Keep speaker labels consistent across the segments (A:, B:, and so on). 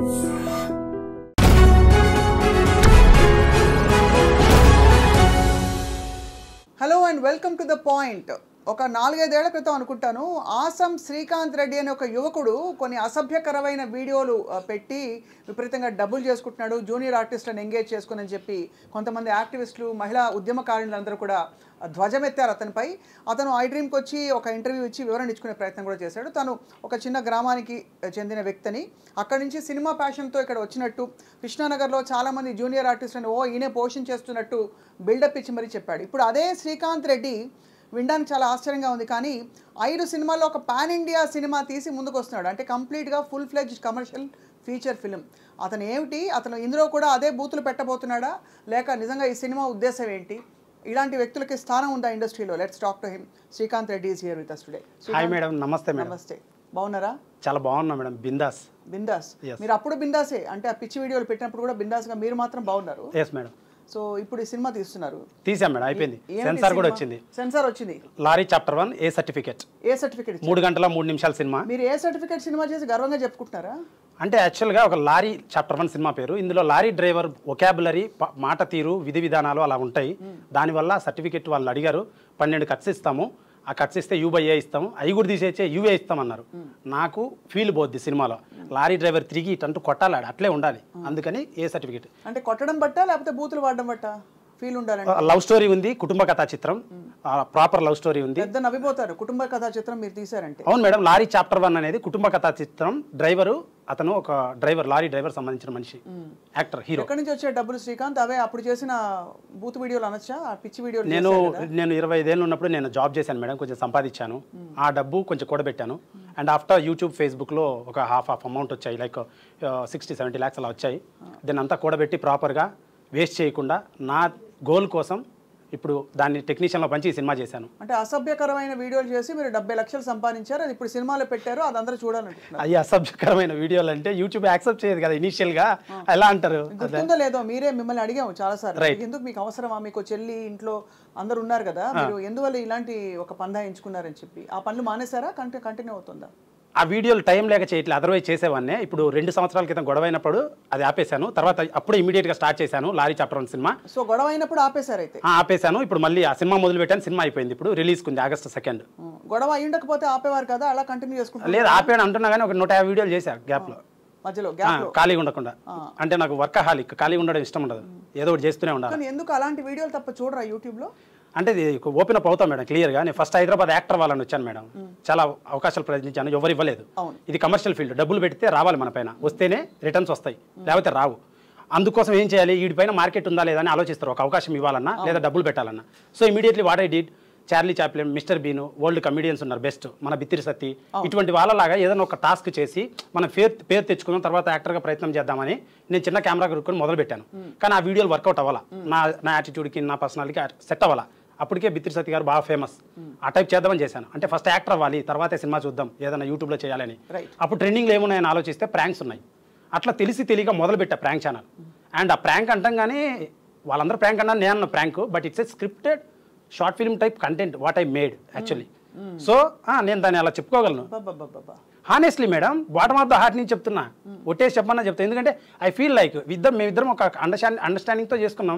A: Hello and welcome to the point ఒక నాలుగైదేళ్ల క్రితం అనుకుంటాను ఆసం శ్రీకాంత్ రెడ్డి అనే ఒక యువకుడు కొన్ని అసభ్యకరమైన వీడియోలు ఆ, పెట్టి విపరీతంగా డబ్బులు చేసుకుంటున్నాడు జూనియర్ ఆర్టిస్టులను ఎంగేజ్ చేసుకుని అని చెప్పి కొంతమంది యాక్టివిస్టులు మహిళా ఉద్యమకారులందరూ కూడా ఆ, ధ్వజమెత్తారు అతనిపై అతను ఐ డ్రీమ్కి వచ్చి ఒక ఇంటర్వ్యూ ఇచ్చి వివరణ ఇచ్చుకునే ప్రయత్నం కూడా చేశాడు తను ఒక చిన్న గ్రామానికి చెందిన వ్యక్తిని అక్కడి నుంచి సినిమా ప్యాషన్తో ఇక్కడ వచ్చినట్టు కృష్ణానగర్లో చాలామంది జూనియర్ ఆర్టిస్టులను ఓ ఈయనే పోషించేస్తున్నట్టు బిల్డప్ ఇచ్చి మరీ చెప్పాడు ఇప్పుడు అదే శ్రీకాంత్ రెడ్డి వినడానికి చాలా ఆశ్చర్యంగా ఉంది కానీ ఐదు సినిమాల్లో ఒక పాన్ ఇండియా సినిమా తీసి ముందుకు వస్తున్నాడు అంటే కంప్లీట్గా full fledged commercial feature film అతను ఏమిటి అతను ఇందులో కూడా అదే బూతులు పెట్టబోతున్నాడా లేక నిజంగా ఈ సినిమా ఉద్దేశం ఏంటి ఇలాంటి వ్యక్తులకి స్థానం ఉందా ఇండస్ట్రీలో let's talk to him Srikanth Reddy is here with us today
B: hi madam నమస్తే మేడం
A: నమస్తే బాగున్నారా
B: చాలా బాగున్నా మేడం బిందాస్
A: బిందాస్
B: Yes.
A: మీరు అప్పుడు బిందాసే అంటే ఆ పిచ్చి వీడియోలు పెట్టినప్పుడు కూడా బిందాస్గా మీరు మాత్రం బాగున్నారు
B: ఎస్ మేడం
A: సో ఇప్పుడు ఈ సినిమా తీస్తున్నారు
B: తీసాం మేడం అయిపోయింది
A: ఏంటి
B: సెన్సార్ కూడా
A: సినిమా?
B: వచ్చింది
A: సెన్సార్ వచ్చింది
B: lorry chapter one A certificate
A: A certificate
B: మూడు గంటల మూడు నిమిషాల సినిమా
A: మీరు ఏ సర్టిఫికేట్ సినిమా చేసి గర్వంగా చెప్పుకుంటున్నారా
B: అంటే యాక్చువల్గా ఒక లారీ చాప్టర్ వన్ సినిమా పేరు ఇందులో లారీ డ్రైవర్ ఒకాబులరీ మాట తీరు విధి విధానాలు అలా ఉంటాయి దానివల్ల సర్టిఫికేట్ వాళ్ళు అడిగారు పన్నెండు కట్స్ ఇస్తాము ఆ కట్స్ ఇస్తే యూ బై ఏ ఇస్తాము అవి కూడా తీసేచ్చే యూఏ ఇస్తామన్నారు నాకు ఫీల్ పోద్ది సినిమాలో లారీ డ్రైవర్ తిరిగి ఇటంటూ కొట్టాలాడు అట్లే ఉండాలి అందుకని ఏ సర్టిఫికేట్
A: అంటే కొట్టడం బట్టా లేకపోతే బూతులు వాడడం బట్టా ఫీల్ ఉండాలంటే
B: లవ్ స్టోరీ ఉంది కుటుంబ కథా చిత్రం ప్రాపర్ లవ్ స్టోరీ ఉంది
A: పెద్ద నవ్విపోతారు కుటుంబ కథా చిత్రం మీరు తీశారంటే
B: అవును మేడం లారీ చాప్టర్ వన్ అనేది కుటుంబ కథా చిత్రం డ్రైవరు అతను ఒక డ్రైవర్ లారీ డ్రైవర్ సంబంధించిన మనిషి యాక్టర్ హీరో
A: ఎక్కడి నుంచి వచ్చే డబ్బులు శ్రీకాంత్ అవే అప్పుడు చేసిన బూత్ వీడియోలు అనొచ్చా ఆ పిచ్చి వీడియోలు
B: నేను
A: చేశారు కదా?
B: నేను ఇరవై ఐదేళ్ళు ఉన్నప్పుడు నేను జాబ్ చేశాను మేడం కొంచెం సంపాదించాను ఆ డబ్బు కొంచెం కూడబెట్టాను అండ్ ఆఫ్టర్ యూట్యూబ్ ఫేస్బుక్లో ఒక హాఫ్ హాఫ్ అమౌంట్ వచ్చాయి లైక్ సిక్స్టీ సెవెంటీ ల్యాక్స్ అలా వచ్చాయి దీన్ని అంతా కూడబెట్టి ప్రాపర్గా వేస్ట్ చేయకుండా నా గోల్ కోసం ఇప్పుడు దాన్ని టెక్నీషియన్లో పంచి ఈ సినిమా చేశాను
A: అంటే అసభ్యకరమైన వీడియోలు చేసి మీరు డెబ్బై లక్షలు సంపాదించారు అది ఇప్పుడు సినిమాలో పెట్టారు అది అందరూ చూడాలంటున్నారు
B: అవి అసభ్యకరమైన వీడియోలు అంటే యూట్యూబ్ యాక్సెప్ట్ చేయదు కదా ఇనీషియల్గా ఎలా అంటారు
A: గుర్తుందో లేదో మీరే మిమ్మల్ని అడిగాము చాలా సార్లు ఎందుకు మీకు అవసరమా మీకు చెల్లి ఇంట్లో అందరు ఉన్నారు కదా మీరు ఎందువల్ల ఇలాంటి ఒక పందా ఎంచుకున్నారని చెప్పి ఆ పనులు మానేశారా కంటి కంటిన్యూ అవుతుందా
B: ఆ వీడియోలు టైం లేక చేయట్లేదు అదర్వైజ్ చేసేవాడినే ఇప్పుడు రెండు సంవత్సరాల క్రితం గొడవ అయినప్పుడు అది ఆపేశాను తర్వాత అప్పుడే ఇమీడియట్గా స్టార్ట్ చేశాను lorry chapter one cinema
A: so గొడవ అయినప్పుడు ఆపేశారు అయితే
B: ఆ, ఆపేశాను ఇప్పుడు మళ్ళీ ఆ సినిమా మొదలు పెట్టాను సినిమా అయిపోయింది ఇప్పుడు రిలీజ్ కుంది ఆగస్ట్ సెకండ్
A: ఉం. గొడవ అయి ఉండకపోతే ఆపేవారు కదా అలా కంటిన్యూ చేసుకుంటారు
B: లేదు ఆపేయడం అంటున్నా కానీ ఒక నూట యాభై వీడియోలు చేశా గ్యాప్లో
A: మధ్యలో గ్యాప్
B: ఖాళీగా ఉండకుండా అంటే నాకు వర్క్ హాలిక్ ఖాళీగా ఉండడం ఇష్టం ఉండదు ఏదో ఒకటి చేస్తూనే ఉండాలి
A: కానీ ఎందుకు అలాంటి వీడియోలు తప్ప చూడరా యూట్యూబ్ లో
B: అంటే ఇది ఓపెన్ అప్ అవుతాం మేడం క్లియర్గా నేను ఫస్ట్ హైదరాబాద్ యాక్టర్ వాళ్ళని వచ్చాను మేడం చాలా అవకాశాలు ప్రయత్నించాను ఎవరు ఇవ్వలేదు
A: అవును.
B: ఇది కమర్షియల్ ఫీల్డ్ డబ్బులు పెడితే రావాలి మన పైన వస్తేనే రిటర్న్స్ వస్తాయి లేకపోతే రావు అందుకోసం ఏం చేయాలి వీడిపైన మార్కెట్ ఉందా లేదా అని ఆలోచిస్తారు ఒక అవకాశం ఇవ్వాలన్నా లేదా డబ్బులు పెట్టాలన్నా so immediately what I did Charlie Chaplin mister Bean world comedians ఉన్నారు బెస్ట్ మన బిత్తిరి సత్తి ఇటువంటి వాళ్ళలాగా ఏదైనా ఒక టాస్క్ చేసి మనం పేరు పేరు తెచ్చుకుందాం తర్వాత యాక్టర్గా ప్రయత్నం చేద్దామని నేను చిన్న కెమెరా కొనుక్కొని మొదలు పెట్టాను కానీ ఆ వీడియోలు వర్కౌట్ అవ్వాలా నా నా యాటిట్యూడ్కి నా పర్సనాలిటీకి సెట్ అవ్వాలా అప్పటికే బిత్తిరి సత్తి గారు బాగా ఫేమస్ ఆ టైప్ చేద్దామని చేశాను అంటే ఫస్ట్ యాక్టర్ అవ్వాలి తర్వాతే సినిమా చూద్దాం ఏదైనా యూట్యూబ్లో చేయాలని
A: Right.
B: అప్పుడు ట్రెండింగ్లో ఏమున్నాయని ఆలోచిస్తే ప్రాంక్స్ ఉన్నాయి అట్లా తెలిసి తెలియక మొదలు పెట్టా ప్రాంక్ ఛానల్ అండ్ ఆ ప్రాంక్ అంటంగానే వాళ్ళందరూ ప్రాంక్ అన్నా నేను అన్న prank but it's a scripted short film type content what I made actually so నేను దాన్ని అలా చెప్పుకోగలను
A: బాబా
B: honestly madam bottom of the heart నుంచి చెప్తున్నా ఒట్టేసి చెప్పమన్నా చెప్తా ఎందుకంటే ఐ ఫీల్ లైక్ ఇద్దరం మేమిద్దరం ఒక అండర్స్టాండ్ అండర్స్టాండింగ్తో చేసుకున్నాం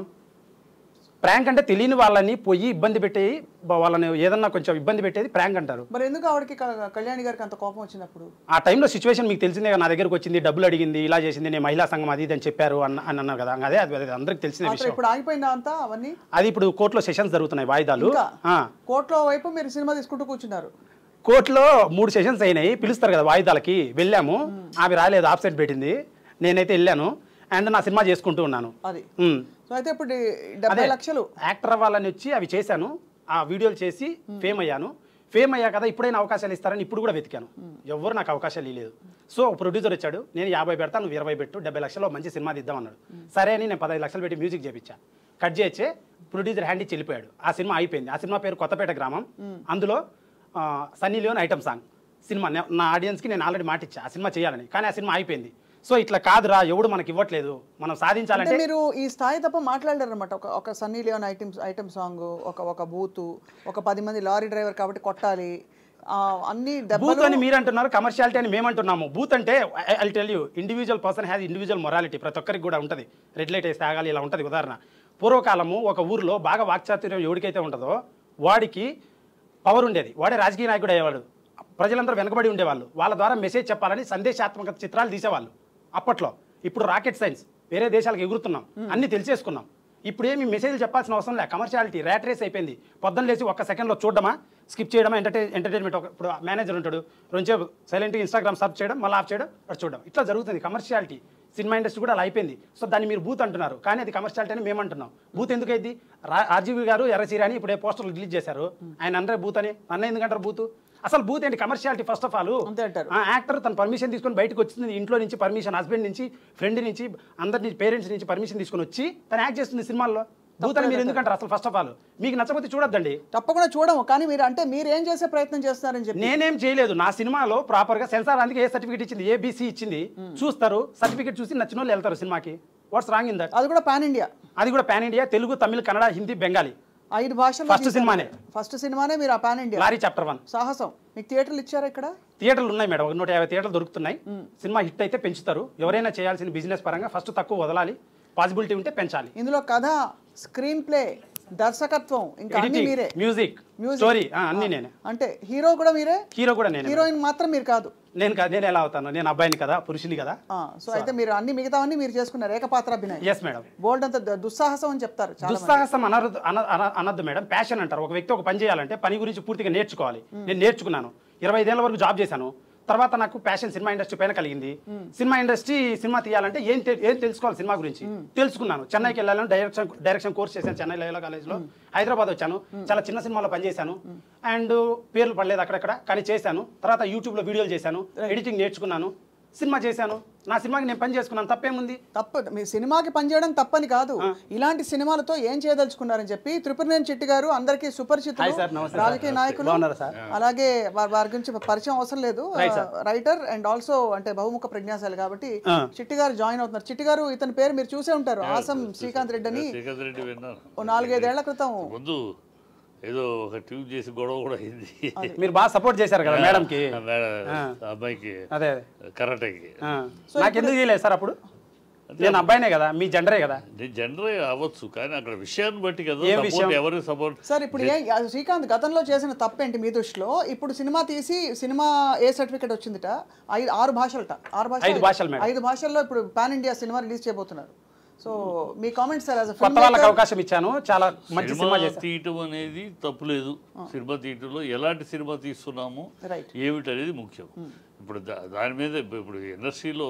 B: ప్రాంక్ అంటే తెలియని వాళ్ళని పోయి ఇబ్బంది పెట్టేది బ- వాళ్ళని ఏదన్నా కొంచెం ఇబ్బంది పెట్టేది ప్రాంక్ అంటారు
A: మరి ఎందుకు ఆవిడకి క- కళ్యాణి గారికి అంత కోపం వచ్చినప్పుడు
B: ఆ టైంలో సిచ్యువేషన్ మీకు తెలిసిందే కదా నా దగ్గరకు వచ్చింది డబ్బులు అడిగింది ఇలా చేసింది నేను మహిళా సంఘం అది ఇది అని చెప్పారు అన్న అని అన్నారు కదా అదే అది అది అందరికి తెలిసిన
A: అసలు
B: విషయం
A: ఇప్పుడు ఆగిపోయిందా అంతా అవన్నీ
B: అది ఇప్పుడు కోర్టులో సెషన్స్ జరుగుతున్నాయి వాయిదాలు
A: ఇంకా?
B: ఆ.
A: కోర్టులో వైపు మీరు సినిమా తీసుకుంటూ కూర్చున్నారు
B: కోర్టులో మూడు సెషన్స్ అయినాయి పిలుస్తారు కదా వాయిదాలకి వెళ్ళాము ఆమె రాలేదు ఆబ్సెంట్ పెట్టింది నేనైతే వెళ్ళాను అండ్ నా సినిమా చేసుకుంటూ ఉన్నాను
A: అది
B: ఉమ్.
A: సో అయితే ఇప్పుడు ఈ డెబ్బై లక్షలు
B: యాక్టర్ అవ్వాలని వచ్చి అవి చేశాను ఆ వీడియోలు చేసి ఫేమ్ అయ్యాను ఫేమ్ అయ్యా కదా ఇప్పుడైనా అవకాశాలు ఇస్తారని ఇప్పుడు కూడా వెతికాను ఎవరు నాకు అవకాశాలు ఇవ్వలేదు సో ప్రొడ్యూసర్ వచ్చాడు నేను యాభై పెడతా నువ్వు ఇరవై పెట్టు డెబ్బై లక్షల్లో మంచి సినిమా తీద్దాం అన్నాడు సరే అని నేను పదహైదు లక్షలు పెట్టి మ్యూజిక్ చేపించా కట్ చేయొచ్చే ప్రొడ్యూసర్ హ్యాండ్ ఇచ్చి వెళ్ళిపోయాడు ఆ సినిమా అయిపోయింది ఆ సినిమా పేరు కొత్తపేట గ్రామం అందులో ఆ, Sunny Leone item song cinema నే- నా ఆడియన్స్కి నేను ఆల్రెడీ మాట ఇచ్చా ఆ సినిమా చేయాలని కానీ ఆ సినిమా అయిపోయింది సో ఇట్లా కాదురా ఎవడు మనకి ఇవ్వట్లేదు మనం
A: అంటే
B: సాధించాలంటే
A: మీరు ఈ స్థాయి తప్ప మాట్లాడారు అనమాట ఒక ఒక Sunny Leone item item song ఒక ఒక బూతు ఒక పది మంది లారీ డ్రైవర్ కాబట్టి కొట్టాలి ఆ, అన్ని
B: బూత్
A: దెబ్బలు
B: అని మీరు అంటున్నారు కమర్షియాలిటీ అని మేము అంటున్నాము బూత్ అంటే I tell you individual person has individual morality ప్రతి ఒక్కరికి కూడా ఉంటుంది రెడ్ లైట్ వేసి తాగాలి ఇలా ఉంటుంది ఉదాహరణ పూర్వకాలము ఒక ఊరిలో బాగా వాక్చాతుర్యం ఎవరికైతే ఉంటుందో వాడికి పవర్ ఉండేది వాడే రాజకీయ నాయకుడు అయ్యేవాడు ప్రజలందరూ వెనకబడి ఉండేవాళ్ళు వాళ్ళ ద్వారా మెసేజ్ చెప్పాలని సందేశాత్మక చిత్రాలు తీసేవాళ్ళు అప్పట్లో ఇప్పుడు రాకెట్ సైన్స్ వేరే దేశాలకు ఎగురుతున్నాం అన్ని తెలిసేసుకున్నాం ఇప్పుడు ఏమి మెసేజ్ చెప్పాల్సిన అవసరం లేదు కమర్షియాలిటీ ర్యాట్ రేస్ అయిపోయింది పొద్దున్న లేచి ఒక్క సెకండ్లో చూడడమా స్కిప్ చేయడమా ఎంటర్టైన్ ఎంటర్టైన్మెంట్ ఒక ఇప్పుడు మేనేజర్ ఉంటాడు రెండుసేపు సైలెంట్గా ఇన్స్టాగ్రామ్ సర్చ్ చేయడం మళ్ళీ ఆఫ్ చేయడం అటు చూడడం ఇట్లా జరుగుతుంది కమర్షియాలిటీ సినిమా ఇండస్ట్రీ కూడా అలా అయిపోయింది సో దాన్ని మీరు బూత్ అంటున్నారు కానీ అది కమర్షియాలిటీ అని మేము అంటున్నాం బూత్ ఎందుకు అయింది ఆర్జీవి గారు ఎర్రసీర అని ఇప్పుడే పోస్టర్లు రిలీజ్ చేశారు ఆయన అందరే బూత్ అని నన్ను ఎందుకంటారు బూత్ అసలు బూత్ ఏంటి కమర్షియాలిటీ ఫస్ట్ ఆఫ్ ఆల్
A: అంతే అంటారు.
B: ఆ యాక్టర్ తన పర్మిషన్ తీసుకొని బయటకు వచ్చింది ఇంట్లో నుంచి పర్మిషన్ హస్బెండ్ నుంచి ఫ్రెండ్ నుంచి అందరి నుంచి పేరెంట్స్ నుంచి పర్మిషన్ తీసుకొని వచ్చి తను యాక్ట్ చేస్తుంది సినిమాల్లో భూత్ అని మీరు ఎందుకంటారు అసలు ఫస్ట్ ఆఫ్ ఆల్ మీకు నచ్చకపోతే చూడొద్దండి
A: తప్పకుండా చూడము కానీ మీరు అంటే మీరు ఏం చేసే ప్రయత్నం చేస్తున్నారని చెప్పి
B: నేనేం చేయలేదు నా సినిమాలో ప్రాపర్ గా సెన్సార్ అందుకే ఏ సర్టిఫికేట్ ఇచ్చింది ఏబీసీ ఇచ్చింది చూస్తారు సర్టిఫికేట్ చూసి నచ్చిన వాళ్ళు వెళ్తారు సినిమాకి వాట్స్ రాంగ్ ఇన్ దట్
A: అది కూడా పాన్ ఇండియా
B: అది కూడా పాన్ ఇండియా తెలుగు తమిళ కన్నడ హిందీ బెంగాలీ
A: ఐదు భాషల్లో
B: First సినిమానే.
A: ఫస్ట్ సినిమానే మీరు ఆ pan India
B: lorry chapter one
A: సాహసం మీకు థియేటర్లు ఇచ్చారా ఇక్కడ
B: థియేటర్లు ఉన్నాయి మేడం ఒక నూట యాభై థియేటర్లు దొరుకుతున్నాయి సినిమా హిట్ అయితే పెంచుతారు ఎవరైనా చేయాల్సిన బిజినెస్ పరంగా ఫస్ట్ తక్కువ వదలాలి పాసిబిలిటీ ఉంటే పెంచాలి
A: ఇందులో కథ స్క్రీన్ ప్లే దర్శకత్వం ఇంకా అన్ని
B: ఎడిటింగ్
A: మీరే
B: మ్యూజిక్
A: Music.
B: స్టోరీ అన్ని నేనే
A: అంటే హీరో కూడా మీరే
B: హీరో కూడా నేనే
A: హీరోయిన్ మాత్రం మీరు కాదు
B: నేను కా- నేను ఎలా అవుతాను నేను అబ్బాయిని కదా పురుషుని కదా
A: ఆ, సో అయితే మీరు అన్ని మిగతావన్నీ మీరు చేసుకున్నారు ఏకపాత్రాభినయం
B: ఎస్ మేడం
A: బోల్డ్ అంత ద- దుస్సాహసం అని చెప్తారు చాలా మంది.
B: దుస్సాహసం అనరదు అన- అన- అనొద్దు మేడం ప్యాషన్ అంటారు ఒక వ్యక్తి ఒక పని చేయాలంటే పని గురించి పూర్తిగా నేర్చుకోవాలి నేను నేర్చుకున్నాను ఇరవై ఐదేళ్ల వరకు జాబ్ చేశాను తర్వాత నాకు ప్యాషన్ సినిమా ఇండస్ట్రీ పైన కలిగింది సినిమా ఇండస్ట్రీ సినిమా తీయాలంటే ఏం తె- ఏం తెలుసుకోవాలి సినిమా గురించి తెలుసుకున్నాను చెన్నైకి వెళ్ళాలని డైరెక్షన్ డైరెక్షన్ కోర్స్ చేశాను చెన్నై లైలా కాలేజ్లో హైదరాబాద్ వచ్చాను చాలా చిన్న సినిమాలో పనిచేశాను అండ్ పేర్లు పడలేదు అక్కడక్కడ కానీ చేశాను తర్వాత యూట్యూబ్లో వీడియోలు చేశాను ఎడిటింగ్ నేర్చుకున్నాను సినిమా చేశాను నా సినిమాకి నేను పని చేసుకున్నాను తప్పేముంది
A: తప్పు మీ సినిమాకి పనిచేయడం తప్పని కాదు ఇలాంటి సినిమాలతో ఏం చేయదలుచుకున్నారని చెప్పి త్రిపురనేని చిట్టి గారు అందరికీ
B: హాయ్
A: సుపరిచితులు
B: సార్, నమస్తే
A: రాజకీయ
B: సార్.
A: నాయకులు
B: బాగున్నారా సార్?
A: అలాగే వారి వారి గురించి పరిచయం అవసరం లేదు
B: right sir.
A: Writer and also అంటే బహుముఖ ప్రజ్ఞాశాలి కాబట్టి
B: ఆ.
A: చిట్టి గారు జాయిన్ అవుతున్నారు చిట్టి గారు ఇతని పేరు మీరు చూసే ఉంటారు ఆసం శ్రీకాంత్ రెడ్డి అని
C: శ్రీకాంత్ రెడ్డి విన్నాను
A: ఓ నాలుగైదేళ్ల క్రితం
C: ముందు ఏదో ఒక ట్యూబ్ చేసి గొడవ కూడా అయింది
B: మీరు బాగా సపోర్ట్ చేశారు కదా మేడంకి
C: ఆ మేడం, ఆ అబ్బాయికి
B: అదే
C: కరాటేకి
B: ఆ. నాకు ఎందుకు చేయలేదు సార్ అప్పుడు నేను అబ్బాయినే కదా మీ జెండరే కదా
C: నేను జనరే అవ్వచ్చు కానీ అక్కడ విషయాన్ని బట్టి కదా
B: ఏం
C: సపోర్ట్
B: విషయం?
C: ఎవరికి సపోర్ట్
A: సార్ ఇప్పుడు ఏ ఆ శ్రీకాంత్ గతంలో చేసిన తప్పేంటి మీ దృష్టిలో ఇప్పుడు సినిమా తీసి సినిమా ఏ సర్టిఫికేట్ వచ్చిందిట ఐదు ఆరు భాషలట ఆరు భాషలు
B: ఐదు భాషలు మేడం.
A: ఐదు భాషల్లో ఇప్పుడు పాన్ ఇండియా సినిమా రిలీజ్ చేయబోతున్నారు సో మీ కామెంట్స్ సార్ యాజ్
B: కొత్త వాళ్ళకి అవకాశం ఇచ్చాను చాలా మంచి
C: సినిమా
B: సినిమా చేశాను
C: తీయటం అనేది తప్పులేదు సినిమా తీయటంలో ఎలాంటి సినిమా తీస్తున్నాము
A: రైట్
C: ఏమిటనేది ముఖ్యం ఇప్పుడు దా- దాని మీద ఇప్పు- ఇప్పుడు ఇండస్ట్రీలో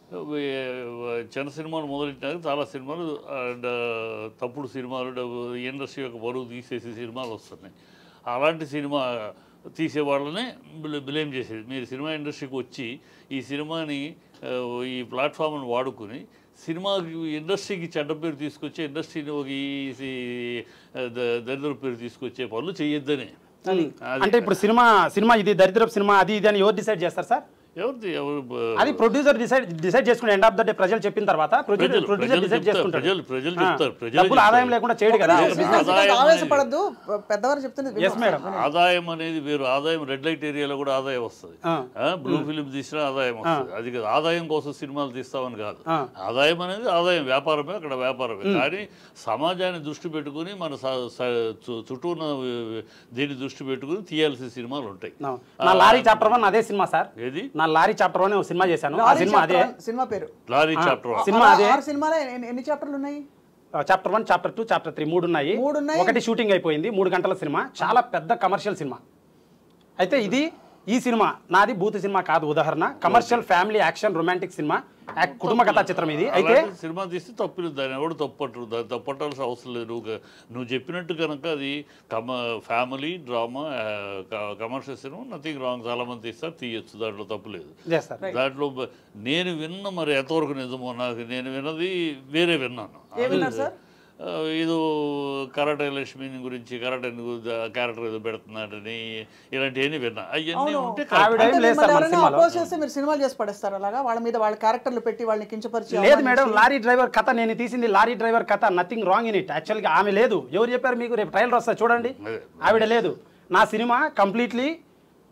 C: ఏ- చిన్న సినిమాలు మొదలెట్టినాక చాలా సినిమాలు అండ్ తప్పుడు సినిమాలు డబ్బు- ఇండస్ట్రీ యొక్క బరువు తీసేసే సినిమాలు వస్తున్నాయి అలాంటి సినిమా తీసే వాళ్ళనే బ్లే- బ్లేమ్ చేసేది మీరు సినిమా ఇండస్ట్రీకి వచ్చి ఈ సినిమాని ఆ, ఈ ప్లాట్ఫామ్ని వాడుకుని సినిమా ఇండస్ట్రీకి చెడ్డ పేరు తీసుకొచ్చే ఇండస్ట్రీని ఒక ఈ ఈ- ద- దరిద్ర పేరు తీసుకొచ్చే పనులు చేయొద్దనే అది
B: అంటే ఇప్పుడు సినిమా సినిమా ఇది దరిద్రపు సినిమా అది ఇది అని ఎవరు డిసైడ్ చేస్తారు సార్
C: ఎవరిది ఎవరు బ-
B: అది ప్రొడ్యూసర్ డిసైడ్ డిసైడ్ చేసుకుని ఎండ్ ఆఫ్ ద డే ప్రజలు చెప్పిన తర్వాత
C: ప్రజలు
B: ప్రొడ్యూసర్
C: ప్రజలు
B: డిసైడ్
C: చెప్తారు,
B: చేసుకుంటారు
C: ప్రజలు ప్రజలు
B: ఆ.
C: చెప్తారు ప్రజలు
B: డబ్బులు ఆదాయం
C: చెప్తారు.
B: లేకుండా చేయడు కదా
C: ఒకటే
A: శ్రీకాంత్
C: ఆదాయం
A: శ్రీకాంత్
C: అనేది-
A: ఆవేశపడద్దు పెద్దవారు చెప్తున్నది
B: ఎస్ మేడం
C: ఆదాయం అనేది వేరు ఆదాయం రెడ్ లైట్ ఏరియాలో కూడా ఆదాయం వస్తుంది
B: ఆ.
C: బ్లూ ఫిలిం తీసినా ఆదాయం వస్తుంది అది కాదు ఆదాయం కోసం సినిమాలు తీస్తామని కాదు
B: ఆ.
C: ఆదాయం అనేది ఆదాయం వ్యాపారమే అక్కడ వ్యాపారమే కానీ సమాజాన్ని దృష్టి పెట్టుకుని మన స- స- చు- చుట్టూ ఉన్న దీన్ని దృష్టి పెట్టుకుని తీయాల్సిన సినిమాలు ఉంటాయి
B: నా నా లారీ చాప్టర్ వన్ అదే సినిమా సార్
C: ఏది
B: నా లారీ చాప్టర్ వన్ సినిమా చేశాను ఆ
A: లారీ
B: సినిమా అదే
A: chapter one సినిమా పేరు
C: లారీ చాప్టర్ వన్.
B: సినిమా
A: ఆ-
B: అదే
A: ఆరు సినిమాలో ఎన్ని- ఎన్ని చాప్టర్లు ఉన్నాయి
B: chapter one chapter two chapter three మూడు ఉన్నాయి
A: మూడు ఉన్నాయి.
B: ఒకటి షూటింగ్ అయిపోయింది మూడు గంటల సినిమా చాలా పెద్ద కమర్షియల్ సినిమా అయితే ఇది ఈ సినిమా నాది బూత్ సినిమా కాదు ఉదాహరణ commercial family action romantic cinema యాక్- కుటుంబ కథా చిత్రం ఇది అయితే
C: అలాంటి సినిమా తీస్తే తప్పులేదు దాన్ని ఎవడు తప్పట్టు దాన్ని తప్పట్టాల్సిన అవసరం లేదు నువ్వు క- నువ్వు చెప్పినట్టు కనుక అది కమ family drama commercial cinema nothing wrong చాలా మంది తీస్తారు తీయొచ్చు దాంట్లో తప్పులేదు
B: చేస్తారు
C: దాంట్లో బ- నేను విన్న మరి ఎంతవరకు నిజమో నాకు నేను విన్నది వేరే విన్నాను
A: ఏం విన్నారు సార్
C: ఆ, ఏదో కరాటే లక్ష్మిని గురించి కరాటే క్యారెక్టర్ ఏదో పెడుతున్నాడని ఇలాంటివన్నీ విన్నా అవన్నీ ఉంటే correct.
B: ఆవిడ ఏం
A: అంటే
B: లేదు సార్
A: మిమ్మల్ని
B: మన
A: ఎవరైనా
B: సినిమాలో
A: అపోజ్ చేస్తే మీరు సినిమాలు చేసి పడేస్తారు అలాగా వాళ్ళ మీద వాళ్ళ క్యారెక్టర్లు పెట్టి వాళ్ళని కించపరిచి
B: లేదు మేడం లారీ డ్రైవర్ కథ నేను తీసింది లారీ డ్రైవర్ కథ నథింగ్ రాంగ్ ఇన్ ఇట్ యాక్చువల్గా ఆమె లేదు ఎవరు చెప్పారు మీకు రేపు ట్రైలర్ వస్తుంది చూడండి
C: అదే.
B: ఆవిడ లేదు నా సినిమా కంప్లీట్లీ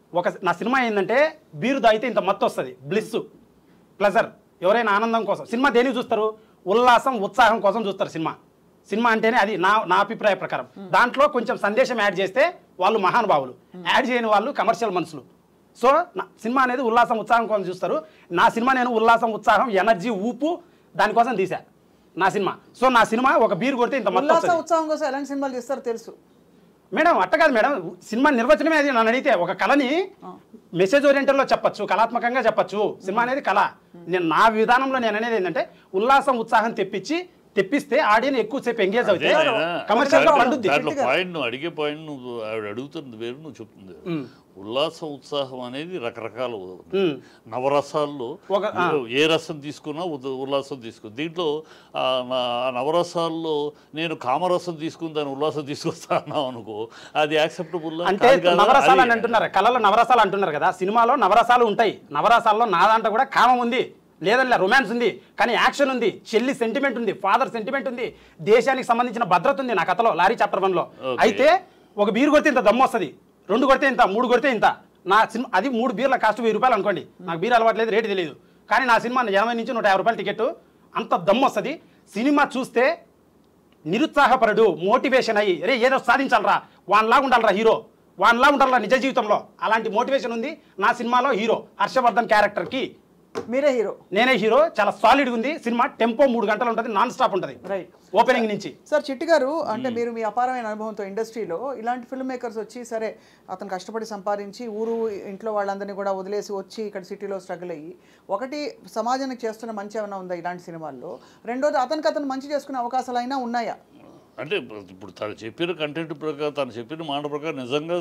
B: ఒక నా సినిమా ఏంటంటే బీరు తాగితే ఇంత మత్తు వస్తుంది బ్లిస్ ప్లెజర్ ఎవరైనా ఆనందం కోసం సినిమా దేనికి చూస్తారు ఉల్లాసం ఉత్సాహం కోసం చూస్తారు సినిమా సినిమా అంటేనే అది నా నా అభిప్రాయ ప్రకారం దాంట్లో కొంచెం సందేశం యాడ్ చేస్తే వాళ్ళు మహానుభావులు యాడ్ చేయని వాళ్ళు కమర్షియల్ మనుషులు సో నా సినిమా అనేది ఉల్లాసం ఉత్సాహం కోసం చూస్తారు నా సినిమా నేను ఉల్లాసం ఉత్సాహం ఎనర్జీ ఊపు దానికోసం తీసా నా సినిమా సో నా సినిమా ఒక బీర్ కొడితే ఇంత మత్తు
A: ఉల్లాస
B: వస్తుంది
A: ఉత్సాహం కోసం ఎలాంటి సినిమాలు తీస్తారో తెలుసు
B: మేడం అట్ట కాదు మేడం సినిమా నిర్వచనమే అది నన్ను అడిగితే ఒక కళని మెసేజ్ ఓరియంటెడ్లో చెప్పచ్చు కళాత్మకంగా చెప్పచ్చు సినిమా అనేది కళ నేను నా విధానంలో నేను అనేది ఏంటంటే ఉల్లాసం ఉత్సాహం తెప్పించి తెప్పిస్తే ఆడియన్ ఎక్కువసేపు ఎంగేజ్ అవుతే
C: అదే ఆయన
B: కమర్షియల్ గా
C: దాంట్లో-
B: పండుద్ది
C: దాంట్లో పాయింట్ నువ్వు అడిగే పాయింట్ నువ్వు ఆవిడ అడుగుతున్నది వేరు నువ్వు చెప్తుంది వేరు. ఉల్లాసం ఉత్సాహం అనేది రకరకాల
B: మ్మ్.
C: నవరసాల్లో
B: ఒక- ఆ.
C: ఏ రసం తీసుకున్నా ఉద- ఉల్లాసం తీసుకు దీంట్లో ఆ, నా- ఆ నవరసాల్లో నేను కామరసం తీసుకుని దాని ఉల్లాసం తీసుకొస్తా అన్నావు అనుకో అది యాక్సెప్టబుల్
B: అంటే నవరసాలు అని అంటున్నారు కళలో నవరసాలు అంటున్నారు కదా సినిమాలో నవరసాలు ఉంటాయి నవరసాల్లో నా దాంట్లో కూడా కామం ఉంది లేదంటే రొమాన్స్ ఉంది కానీ యాక్షన్ ఉంది చెల్లి సెంటిమెంట్ ఉంది ఫాదర్ సెంటిమెంట్ ఉంది దేశానికి సంబంధించిన భద్రత ఉంది నా కథలో లారీ చాప్టర్ వన్ లో
C: Okay.
B: అయితే ఒక బీరు కొడితే ఇంత దమ్ము వస్తుంది రెండు కొడితే ఇంత మూడు కొడితే ఇంత నా సినిమా అది మూడు బీర్ల కాస్ట్ వెయ్యి రూపాయలు అనుకోండి నాకు బీర్ అలవాట్లేదు రేటు తెలియదు కానీ నా సినిమా ఎనభై నుంచి నూట యాభై రూపాయల టికెట్ అంత దమ్ము వస్తుంది సినిమా చూస్తే నిరుత్సాహపరుడు మోటివేషన్ అయ్యి రే ఏదో సాధించాలరా వాన్లాగా ఉండాలరా హీరో వాన్లా ఉండాలరా నిజ జీవితంలో అలాంటి మోటివేషన్ ఉంది నా సినిమాలో హీరో హర్షవర్ధన్ క్యారెక్టర్కి
A: మీరే హీరో
B: నేనే హీరో చాలా సాలిడ్గా ఉంది సినిమా టెంపో మూడు గంటలు ఉంటుంది నాన్ స్టాప్ ఉంటుంది
A: రైట్
B: ఓపెనింగ్ నుంచి
A: సార్ చిట్టి గారు అంటే మీరు మీ అపారమైన అనుభవంతో ఇండస్ట్రీలో ఇలాంటి ఫిల్మ్ మేకర్స్ వచ్చి సరే అతను కష్టపడి సంపాదించి ఊరు ఇంట్లో వాళ్ళందరినీ కూడా వదిలేసి వచ్చి ఇక్కడ సిటీలో స్ట్రగుల్ అయ్యి ఒకటి సమాజానికి చేస్తున్న మంచి ఏమైనా ఉందా ఇలాంటి సినిమాల్లో రెండోది అతనికి అతను మంచి చేసుకునే అవకాశాలు అయినా ఉన్నాయా
C: అంటే ఇప్పుడు తను చెప్పిన కంటెంట్ ప్రకారం తను చెప్పిన మాట ప్రకారం నిజంగా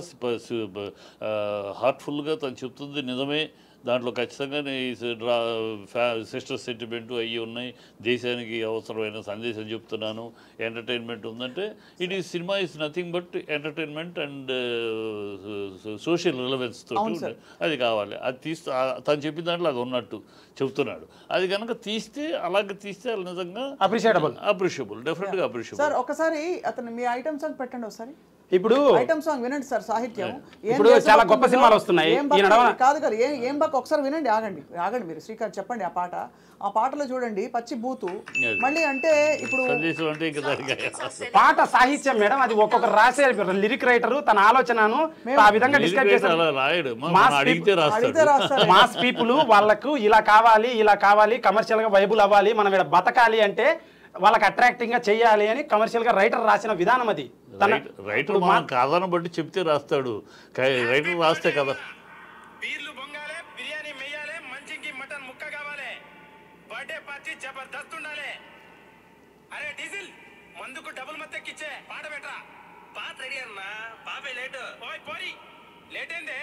C: హార్ట్ఫుల్గా తను చెప్తుంది నిజమే దాంట్లో ఖచ్చితంగా సిస్టర్ సెంటిమెంట్ అయ్యి ఉన్నాయి దేశానికి అవసరమైన సందేశం చెప్తున్నాను ఎంటర్టైన్మెంట్ ఉందంటే it is cinema is nothing but entertainment and social relevance తోటి ఉండే- అది కావాలి అది తీస్తే ఆ- తను చెప్పిన దాంట్లో అది ఉన్నట్టు చెప్తున్నాడు అది కనుక తీస్తే అలాగే తీస్తే అది నిజంగా
B: అప్రిషియేటబుల్
C: అప్రిషియబుల్ డెఫినెట్గా అప్రిషియబుల్
A: సార్ ఒకసారి అతను మీ ఐటమ్ సాంగ్ పెట్టండి ఒకసారి
B: ఇప్పుడు
A: ఐటమ్ సాంగ్ వినండి సార్ సాహిత్యం ఏం
B: ఇప్పుడు
A: దేశభక్తి
B: చాలా గొప్ప
A: ఉందో,
B: సినిమాలు వస్తున్నాయి.
A: ఏం
B: ఈ
A: భక్తి-
B: నడవన-
A: కాదు కాదు ఏం ఏం బాక్ ఒకసారి వినండి ఆగండి ఆగండి మీరు శ్రీకాంత్ చెప్పండి ఆ పాట ఆ పాటలో చూడండి పచ్చి బూతు
C: Yes.
A: మళ్ళీ అంటే ఇప్పుడు
C: సందేశం అంటే ఇంకా దానికి
B: పాట సాహిత్యం మేడం అది ఒక్కొక్కరు రాసే లిరిక్ రైటర్ తన ఆలోచనను ఆ విధంగా డిస్క్రైబ్
C: లిరిక్
B: చేశారు
C: అలా రాయడు మ-
B: మాస్
C: మనం అడిగితే
B: పీపుల్-
A: అడిగితే
C: రాస్తాడు
A: రాస్తారు
B: మాస్ పీపుల్ వాళ్ళకు ఇలా కావాలి ఇలా కావాలి కమర్షియల్ గా వైబుల్ అవ్వాలి మనం ఇక్కడ బతకాలి అంటే వాళ్ళకి అట్రాక్టింగ్ గా చేయాలి అని కమర్షియల్ గా రైటర్ రాసిన విధానం అది తన
C: రైట్- రైటర్ మనం కాదని బట్టి చెప్తే రాస్తాడు క- రైటర్ రాస్తే కదా
D: బీర్లు బొంగాలే బిర్యానీ మెయ్యాలే మంచికి మటన్ ముక్క కావాలి బర్త్డే పార్టీ జబర్దస్త్ ఉండాలి అరే డీజిల్ మందుకు డబుల్ మత్తెక్కిచ్చే పాట పెట్టరా పాట రెడీ అన్నా బాబే లేట్ ఓయ్ పోరి లేట్ ఏందే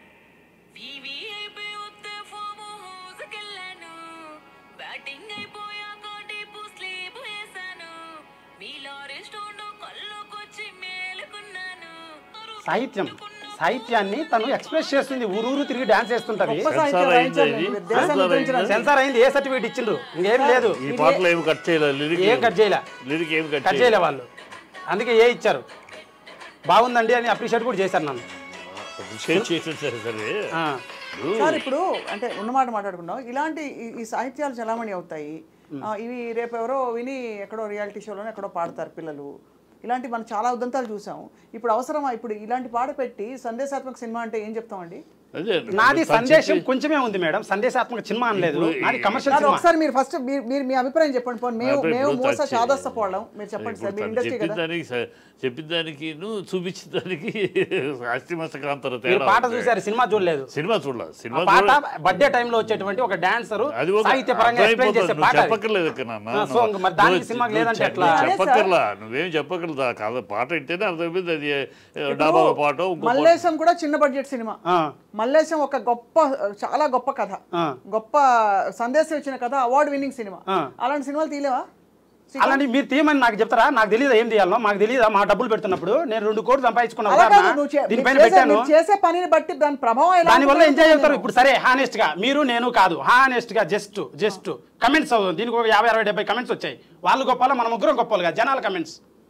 E: వివిఐపై వస్తే ఫామ్ హౌస్కెళ్ళాను బ్యాటింగ్ అయిపోయాక డీపు స్లీప్ వేశాను మీలో రెస్టారెంట్ కళ్ళకొచ్చి మేలుకున్నాను
B: సాహిత్యం సాహిత్యాన్ని తను ఎక్స్ప్రెస్ చేస్తుంది ఊరూరు తిరిగి డాన్స్ చేస్తుంటది
A: గొప్ప సాహిత్యం
C: సెన్సార్
A: రాయించాలి
C: అయింది
A: మీరు
C: అది.
A: దేశాన్ని
C: సెన్సార్
A: గురించిన
B: సెన్సార్ అయింది ఏ సర్టిఫికేట్ ఇచ్చిండ్రు ఇంకేం లేదు
C: ఈ పాటలో ఏమి కట్ చేయలేదు లిరిక్
B: ఏం కట్ చేయలే
C: లిరిక్ ఏమి కట్
B: కట్
C: చేయలేదు
B: చేయలే వాళ్ళు అందుకే ఏ ఇచ్చారు బాగుందండి అని అప్రిషియేట్ కూడా చేశారు నన్ను
C: షేర్ చేసిన సరే సరే
B: ఆ.
A: సార్ ఇప్పుడు అంటే ఉన్నమాట మాట్లాడుకున్నాం ఇలాంటి ఈ- ఈ సాహిత్యాలు చలామణి అవుతాయి ఆ, ఇవి రేపు ఎవరో విని ఎక్కడో రియాలిటీ షోలోనే ఎక్కడో పాడతారు పిల్లలు ఇలాంటి మనం చాలా ఉదంతాలు చూసాం ఇప్పుడు అవసరమా ఇప్పుడు ఇలాంటి పాట పెట్టి సందేశాత్మక సినిమా అంటే ఏం చెప్తామండి
C: అదే
B: నాది
C: తను
B: సందేశం
C: చెప్పి-
B: కొంచెమే ఉంది మేడం సందేశాత్మక సినిమా అనలేదు
C: ఇప్పుడు
B: నాది కమర్షియల్
A: కాదు
B: సినిమా
A: ఒకసారి మీరు ఫస్ట్ మీరు మీరు మీ అభిప్రాయం చెప్పండి పోనీ మేము
C: ఇప్పుడు
A: మేము మోస
C: తను
A: చాదస్తపోవడం మీరు చెప్పండి
C: ఇప్పుడు
A: సార్ మీ
C: తను
A: ఇండస్ట్రీ
C: చెప్పిన
A: కదా
C: దానికి స- చెప్పిన దానికి నువ్వు చూపించిన దానికి అస్థిమస్తకాంతర
B: మీరు
C: తేడా
B: పాట
C: ఉంది.
B: చూసారు సినిమా చూడలేదు
C: సినిమా చూడాలి
B: ఆ
C: సినిమా
B: పాట
C: చూడ-
B: బర్త్డే టైంలో వచ్చేటువంటి ఒక డాన్సర్
C: అది ఒక
B: సాహిత్య పరంగా ఎక్స్ప్లెయిన్
C: అర్థమైపోతుంది.
B: చేసే
C: నువ్వు
B: పాట అది.
C: చెప్పక్కర్లేదు ఇక నాన్న.
B: ఆ, సో ఇంక మరి దానికి
C: నువ్వు-
B: సినిమాకి
C: నువ్వు
B: లేదంటే
C: చె-
B: ఎట్లా?
C: నువ్వు
A: అదే సార్.
C: చెప్పక్కర్లా నువ్వేం చెప్పక్కర్లేదు ఆ కథ పాట వింటేనే అర్థమైపోయింది అది ఏ, డాబాలో పాట ఇంకో పాట.
A: మల్లేశం కూడా చిన్న బడ్జెట్ సినిమా
B: ఆ,
A: మల్లేశం ఒక గొప్ప చాలా గొప్ప కథ
B: ఆ.
A: గొప్ప సందేశం ఇచ్చిన కథ అవార్డు విన్నింగ్ సినిమా
B: ఆ.
A: అలాంటి సినిమాలు తీయలేవా
B: అలాంటి మీరు తీయమని నాకు చెప్తారా నాకు తెలియదు ఏం తీయాలో మాకు తెలియదా మా డబ్బులు పెడుతున్నప్పుడు నేను రెండు కోట్లు సంపాదించుకున్నా
A: అలా కాదు
B: ఉదాహరణ,
A: నువ్వు చే-
B: దీనిపైన
A: మీరు చేసే-
B: పెట్టాను
A: మీరు చేసే పనిని బట్టి దాని ప్రభావం ఎలా
B: దాని వల్ల
A: ఉంటుందో
B: ఎంజాయ్
A: నేను-
B: అవుతారు ఇప్పుడు సరే హానెస్ట్ గా మీరు నేను కాదు హానెస్ట్ గా జస్ట్ జస్ట్ కమెంట్స్ దీనికి ఒక యాభై అరవై డెబ్బై కమెంట్స్ వచ్చాయి వాళ్ళు గొప్పలు మన ముగ్గురం గొప్పలుగా జనాల కమెంట్స్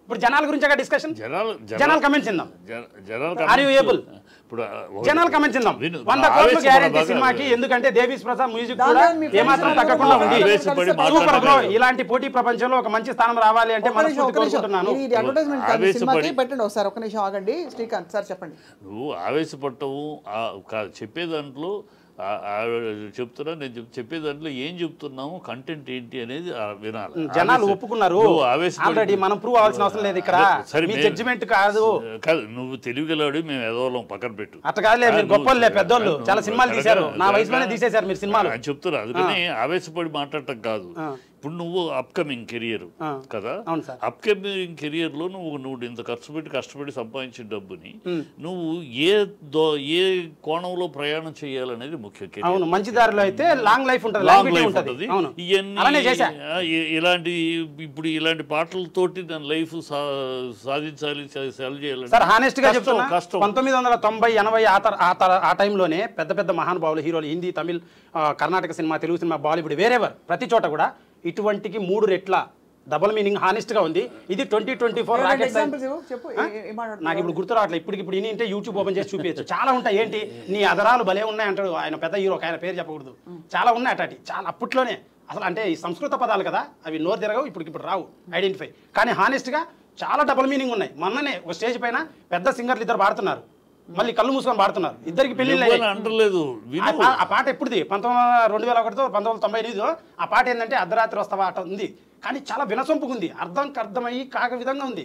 B: ఇప్పుడు జనాల గురించి డిస్కషన్
C: జనాలు
B: జనాలు కమెంట్స్ ఇందాం
C: జన- జనాలు
B: Are you able?
C: ఇప్పుడు ఆ, ఒక-
B: జనాలు కమెంట్స్ ఇందాం
C: విను,
B: వంద కోట్లు
C: ఆవేశపడ
B: గ్యారెంటీ
C: బాగా-
B: సినిమాకి ఎందుకంటే దేవీస్ ప్రసాద్ మ్యూజిక్
A: దానిలో
B: కూడా
A: మీ friends
B: ఏమాత్రం
A: అందరూ
B: తగ్గకుండా
A: కూడా
B: ఉంది
C: ఆవేశపడి
A: కలిసి
B: సూపర్ బ్రో
C: మాట్లాడారు.
B: ఇలాంటి పోటీ ప్రపంచంలో ఒక మంచి స్థానం రావాలి అంటే
A: ఒక్క నిమిషం,
B: మనస్ఫూర్తి
A: ఒక్క నిమిషం.
B: కోరుకుంటున్నాను
A: ఇది అడ్వర్టైజ్మెంట్ కాదు ఈ సినిమాకి
C: ఆవేశపడి-
A: పెట్టండి ఒకసారి ఒక నిమిషం ఆగండి శ్రీకాంత్ సార్ చెప్పండి
C: నువ్వు ఆవేశపడటము ఆ- కాదు చెప్పే దాంట్లో ఆ- ఆ చెప్తున్నా నేను చెప్- చెప్పే దాంట్లో ఏం చెప్తున్నాము కంటెంట్ ఏంటి అనేది ఆ వినాలి
B: జనాలు
C: ఆవేశ-
B: ఒప్పుకున్నారు
C: నువ్వు ఆవేశపడి-
B: ఆల్రెడీ మనం ప్రూవ్ అవ్వాల్సిన అవసరం లేదు ఇక్కడ
C: సరే,
B: మీ
C: మేము-
B: జడ్జిమెంట్ కాదు
C: కాదు నువ్వు తెలివిగలవాడు మేము ఎదవలం పక్కన పెట్టు
B: అట్ట కాదులే మీరు
C: నువ్వు-
B: గొప్పలే పెద్దోళ్ళు
C: నువ్వు
B: చాలా సినిమాలు
C: కరెక్ట్గా-
B: తీశారు నా వయసులోనే
C: కరెక్ట్గా-
B: తీసేశారు మీరు సినిమాలు
C: అని చెప్తున్నా అందుకని ఆవేశపడి మాట్లాడటం కాదు
B: ఆ.
C: ఇప్పుడు నువ్వు అప్కమింగ్ కెరియర్
B: ఆ.
C: కదా
B: అవును సార్.
C: అప్కమింగ్ కెరియర్ లో నువ్వు నువ్వు ఇంత ఖర్చు పెట్టి కష్టపడి సంపాదించిన డబ్బుని నువ్వు ఏ దో ఏ కోణంలో ప్రయాణం చేయాలనేది ముఖ్య career.
B: అవును మంచి దారిలో అయితే లాంగ్ లైఫ్ ఉంటుంది
C: లాంగ్
B: లాంగ్
C: లైఫ్
B: ఉంటుంది
C: ఉంటుంది
B: అవును
C: ఇవన్నీ
B: అలానే చేశా
C: ఆ, ఇ- ఇలాంటి ఇప్పుడు ఇలాంటి పాటలతోటి నా లైఫ్ సాధించాలి సెల్ చేయాలి
B: సార్ హానెస్ట్ గా
C: కష్టం,
B: చెప్తున్నా
C: కష్టం
B: పంతొమ్మిది వందల తొంభై ఎనభై ఆ తర- ఆ తర- ఆ టైంలోనే పెద్ద పెద్ద మహానుభావులు హీరోలు హిందీ తమిళ్ ఆ, Karnataka cinema Telugu cinema Bollywood వేరెవర్ ప్రతి చోట కూడా ఇటువంటికి మూడు రెట్ల డబుల్ మీనింగ్ హానెస్ట్ గా ఉంది ఇది twenty twenty four rocket
A: examples ఇవ్వు చెప్పు ఏ- ఏ- ఏం మాట్లాడుతున్నావు?
B: నాకు ఇప్పుడు గుర్తు రావట్లేదు ఇప్పటికి ఇప్పుడు ఇని యూట్యూబ్ ఓపెన్ చేసి చూపించచ్చు చాలా ఉంటాయి ఏంటి నీ అదరాలు భలే ఉన్నాయి అంటాడు ఆయన పెద్ద హీరో ఆయన పేరు చెప్పకూడదు చాలా ఉన్నాయి అటాటి చాలా అప్పట్లోనే అసలు అంటే ఈ సంస్కృత పదాలు కదా అవి నోరు తిరగవు ఇప్పుడు ఇప్పుడు రావు ఐడెంటిఫై కానీ హానెస్ట్గా చాలా డబుల్ మీనింగ్ ఉన్నాయి మొన్ననే ఒక స్టేజ్ పైన పెద్ద సింగర్లు ఇద్దరు పాడుతున్నారు మళ్ళీ కళ్ళు మూసుకొని పాడుతున్నారు ఇద్దరికి పెళ్లిళ్ళు
C: నువ్వు
B: అయ్యాయి.
C: అని అంటలేదు
B: ఆ
C: విను
B: పా- ఆ పాట ఎప్పుడుది పంతొమ్మిది రెండు వేల ఒకటితో పంతొమ్మిది వందల తొంభై ఎనిమిదిలో ఆ పాట ఏంటంటే అర్ధరాత్రి వస్తావా ఆట ఉంది కానీ చాలా వినసొంపుగా ఉంది అర్థం అర్థమయ్యి కాక విధంగా ఉంది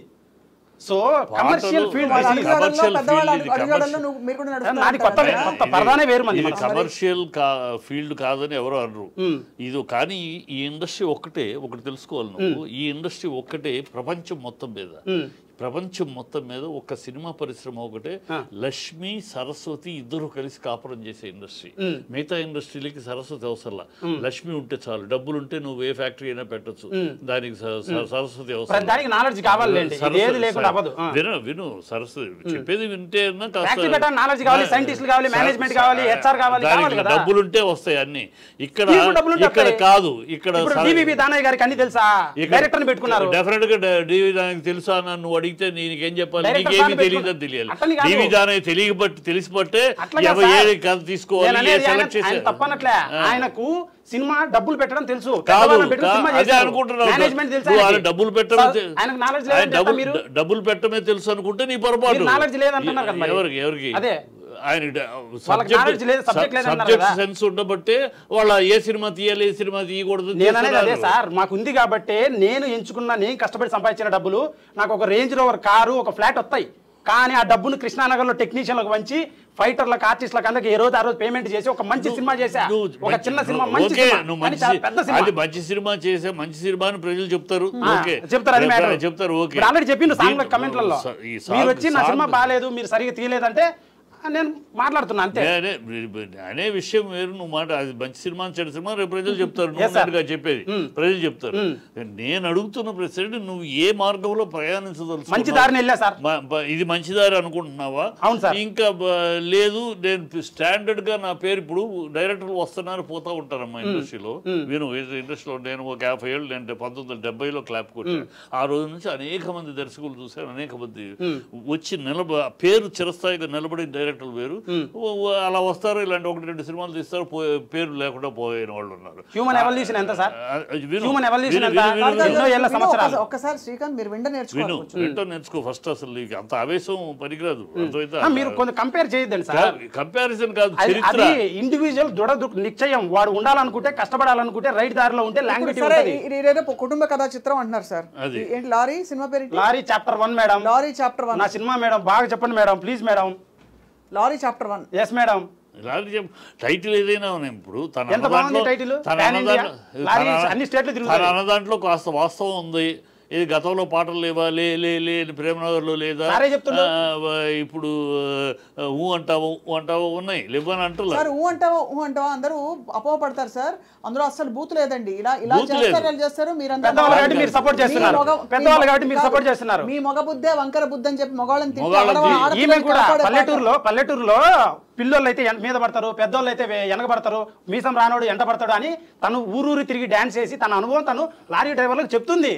B: సో కమర్షియల్ ఫీల్డ్
A: వాళ్ళ
C: ఇది
A: అడుగుజాడల్లో
C: commercial
A: పెద్దవాళ్ళ
C: field, ఇది
A: అడుగుజాడల్లో
C: commercial.
A: నువ్వు మీరు కూడా
B: నాది
A: నడుస్తున్నారు
B: కొత్త
A: అంటారా?
B: కొత్త పరదానే వేరు మంది
C: ఇది
B: మనకు.
C: కమర్షియల్ ఫీల్డ్ కాదని ఎవరు అనరు ఇది కానీ ఈ ఇండస్ట్రీ ఒక్కటే ఒకటి తెలుసుకోవాలి నువ్వు ఈ ఇండస్ట్రీ ఒక్కటే ప్రపంచం మొత్తం మీద ప్రపంచం మొత్తం మీద ఒక సినిమా పరిశ్రమ ఒకటే లక్ష్మి సరస్వతి ఇద్దరు కలిసి కాపురం చేసే ఇండస్ట్రీ మిగతా ఇండస్ట్రీలకి సరస్వతి అవసరంలా లక్ష్మి ఉంటే చాలు డబ్బులు ఉంటే నువ్వు ఏ ఫ్యాక్టరీ అయినా పెట్టొచ్చు దానికి స- స- సరస్వతి
B: ప్రతి
C: అవసరం
B: దానికి నాలెడ్జ్ కావాలండి ఇది ఏది లేకుండా అవ్వదు ఆ.
C: విను విను సరస్వతి చెప్పేది వింటే అన్నా
B: ఫ్యాక్టరీ పెట్టాలి నాలెడ్జ్ కావాలి సైంటిస్టులు కావాలి మేనేజ్మెంట్ కావాలి హెచ్ఆర్ కావాలి కావాలి
C: దానికి
B: కదా
C: డబ్బులుంటే వస్తాయి అన్ని ఇక్కడ
B: మీకు డబ్బులు ఉంటే
C: ఇక్కడ
B: వస్తాయి.
C: కాదు ఇక్కడ
B: ఇప్పుడు డివివి దానయ్య గారికి అన్ని తెలుసా డైరెక్టర్ పెట్టుకున్నారు
C: డెఫినెట్ గా డివి దానికి తెలుసా అని నువ్వు అడిగితే నీకేం చెప్పాలి
B: Director
C: నీకేమి
B: సార్ని
C: తెలియదని
B: పెట్టుకున్నా-
C: తెలియాలి
B: అట్లని కాదు.
C: డివి దానయ్య తెలియబట్టి తెలిసి బట్టే
B: అట్లా కాదు
C: ఎవరు
B: సార్.
C: ఏ కథ తీసుకోవాలి
B: నేను
C: ఏ
B: అనేది ఆయన-
C: సెలెక్ట్
B: ఆయన
C: చేసే
B: తప్పనట్లే ఆయనకు సినిమా డబ్బులు పెట్టడం తెలుసు
C: కాదు
B: పెద్దవాళ్ళని పెట్టుకుని
C: కా-
B: సినిమా
C: అదే
B: చేశారు.
C: అనుకుంటున్నావు
B: మేనేజ్మెంట్ తెలుసా
C: నువ్వు ఆయన
B: ఆయనకి?
C: డబ్బులు పెట్టమే
B: సార్,
C: తె-
B: ఆయనకు నాలెడ్జ్
C: ఆయన
B: లేదంటే
C: డబ్బులు
B: మీరు
C: డ- డబ్బులు పెట్టమే తెలుసు అనుకుంటే నీ పొరపాటు
B: మీరు knowledge లేదంటున్నారు కదా మరి.
C: ఎవరికి ఎవరికి
B: అదే.
C: ఆయన
B: knowledge లేదు, subject లేదన్నారు
C: సబ్జెక్ట్
B: కదా.
C: సెన్స్ ఉండబట్టే వాళ్ళ ఏ సినిమా తీయాలి ఏ సినిమా తీయకూడదు
B: నేను అనేది అదే
C: చేస్తున్నారు.
B: సార్ మాకు ఉంది కాబట్టి నేను ఎంచుకున్న నేను కష్టపడి సంపాదించిన డబ్బులు నాకు ఒక రేంజ్ రోవర్ కారు ఒక ఫ్లాట్ వస్తాయి కానీ ఆ డబ్బును కృష్ణానగర్లో టెక్నీషియన్లకు వంచి ఫైటర్లకు ఆర్టిస్టులకు అందరికి ఏ రోజు ఆ రోజు పేమెంట్ చేసి ఒక మంచి సినిమా చేశా
C: నువ్వు
B: ఒక
C: మంచి-
B: చిన్న సినిమా
C: నువ్వు-
B: మంచి
C: ఓకే,
B: సినిమా
C: నువ్వు
B: కానీ
C: మంచి
B: చాలా పెద్ద సినిమా
C: అది మంచి సినిమా చేసే మంచి సినిమా అని ప్రజలు చెప్తారు
B: ఆ,
C: ఓకే
B: చెప్తారు అది మ్యాటర్
C: చెప్తారు ఓకే
B: ఇప్పుడు ఆల్రెడీ చెప్పిండు సాంగ్
C: దీంట్లో-
B: కమెంట్లలో
C: స- ఈ
B: మీరు
C: సాంగ్-
B: వచ్చి నా సినిమా
C: సాంగ్-
B: బాగాలేదు మీరు సరిగ్గా తీయలేదంటే ఆ, నేను మాట్లాడుతున్నా అంతే
C: అనే అనే విషయం వేరు నువ్వు మాట అది మంచి సినిమా అని చెడు సినిమా రేపు ప్రజలు చెప్తారు
B: Yes, sir.
C: నువ్వు చెప్పేది ప్రజలు చెప్తారు నేను అడుగుతున్న ప్రశ్న నువ్వు ఏ మార్గంలో ప్రయాణించదలుచు
B: మంచి దారిని వెళ్ళా సార్
C: ఇది మంచి దారి అనుకుంటున్నావా
B: అవును, సార్.
C: ఇంకా బ- లేదు నేను స్టాండర్డ్ గా నా పేరు ఇప్పుడు డైరెక్టర్లు వస్తున్నారు పోతా ఉంటారమ్మా ఇండస్ట్రీలో నేను ఇండస్ట్రీలో నేను ఒక యాభై ఏళ్ళు నేను పంతొమ్మిది వందల డెబ్బైలో క్లాప్ కొట్టాను ఆ రోజు నుంచి అనేక మంది దర్శకులు చూశాను అనేక మంది వచ్చి నిలబ పేరు చిరస్థాయిగా నిలబడిన డైరెక్టర్లు వేరు ఓ- ఓ అలా వస్తారు ఇలాంటి ఒకటి రెండు సినిమాలు తీస్తారు పోయే- పేరు లేకుండా పోయిన వాళ్ళు ఉన్నారు
B: హ్యూమన్ ఎవల్యూషన్ ఎంత సార్
C: ఆ, విను,
B: హ్యూమన్ ఎవల్యూషన్
C: విను,
B: ఎంత
C: విను, విను, విను.
B: ఎన్నో ఏళ్ళ
A: విను,
B: సంవత్సరాలు
A: ఒక్కసారి- ఒక్కసారి శ్రీకాంత్ మీరు విండ నేర్చుకోవాలి
C: విను
A: కొంచెం.
C: వెంటనే నేర్చుకో ఫస్ట్ అసలు నీకు అంత ఆవేశం పనికిరాదు అర్థమైందా?
B: ఆ, మీరు కొంచెం కంపేర్ చేయొద్దండి సార్
C: కా- కంపారిజన్ కాదు
B: అది
C: చరిత్ర
B: అది ఇండివిజువల్ దృఢ దృ- నిశ్చయం వాడు ఉండాలనుకుంటే కష్టపడాలనుకుంటే రైట్ దారిలో ఉంటే
A: ఇప్పుడు
B: లాంగ్వేజ్
A: సరే
B: ఉంటుంది
A: ఇది ఇదేదో కుటుంబ కథా చిత్రం అంటున్నారు సార్
C: అది.
A: ఏంటి లారీ సినిమా పేరు ఏంటి?
B: Lorry chapter one madam
A: lorry chapter one
B: నా సినిమా మేడం బాగా చెప్పండి madam please madam
A: lorry chapter one
B: yes madam
C: lorry చెప్ టైటిల్ ఏదైనా ఉన్నాయి ఇప్పుడు తన
B: ఎంత
C: అన్న
B: బాగుంది
C: దాంట్లో-
B: టైటిల్?
C: తన
B: Pan
C: అన్న
B: India?
C: దాంట్లో-
B: లారీ
C: తన-
B: అన్ని స్టేట్లు
C: తన
B: తిరుగుతాయి.
C: అన్న దాంట్లో కాస్త వాస్తవం ఉంది ఇది గతంలో పాటలు లేవా లే లే లే అని ప్రేమనగర్లో లేదా
B: సారే చెప్తుండు.
C: ఆ, వ- ఇప్పుడు ఆ, ఊ అంటావు ఊ అంటావు ఉన్నాయి లేవని అంటున్నా
A: సార్ ఊ అంటావా ఊ అంటావా అందరూ అపోహపడతారు సార్ అందులో అసలు బూత్ లేదండి ఇలా ఇలా
C: బూత్
A: చేస్తారు
C: లేదు.
A: ఇలా చేస్తారు మీరంతా
B: పెద్దవాళ్ళు
A: మగ-
B: కాబట్టి మీరు support
A: మీ
B: చేస్తున్నారు.
A: మగ-
B: పెద్దవాళ్ళు
A: మీ
B: కాబట్టి మీరు
A: కాదు.
B: support చేస్తున్నారు.
A: మీ మగ బుద్ధే వంకర బుద్ధి అని చెప్పి మగవాళ్ళని తిట్టి
C: మగవాళ్ళని
A: ఆడవాళ్ళ-
C: తిట్టి-
A: ఆడపిల్లల్ని
B: ఈమె కూడా
A: కాపాడే పాట.
B: పల్లెటూరులో పల్లెటూరులో పిల్లోళ్ళు అయితే ఎన్- మీద పడతారు పెద్దోళ్ళు అయితే వే- వెనక పడతారు మీసం రానోడు ఎంట పడతాడు అని తను ఊరూరు తిరిగి డాన్స్ చేసి తన అనుభవం తను లారీ డ్రైవర్లకు చెప్తుంది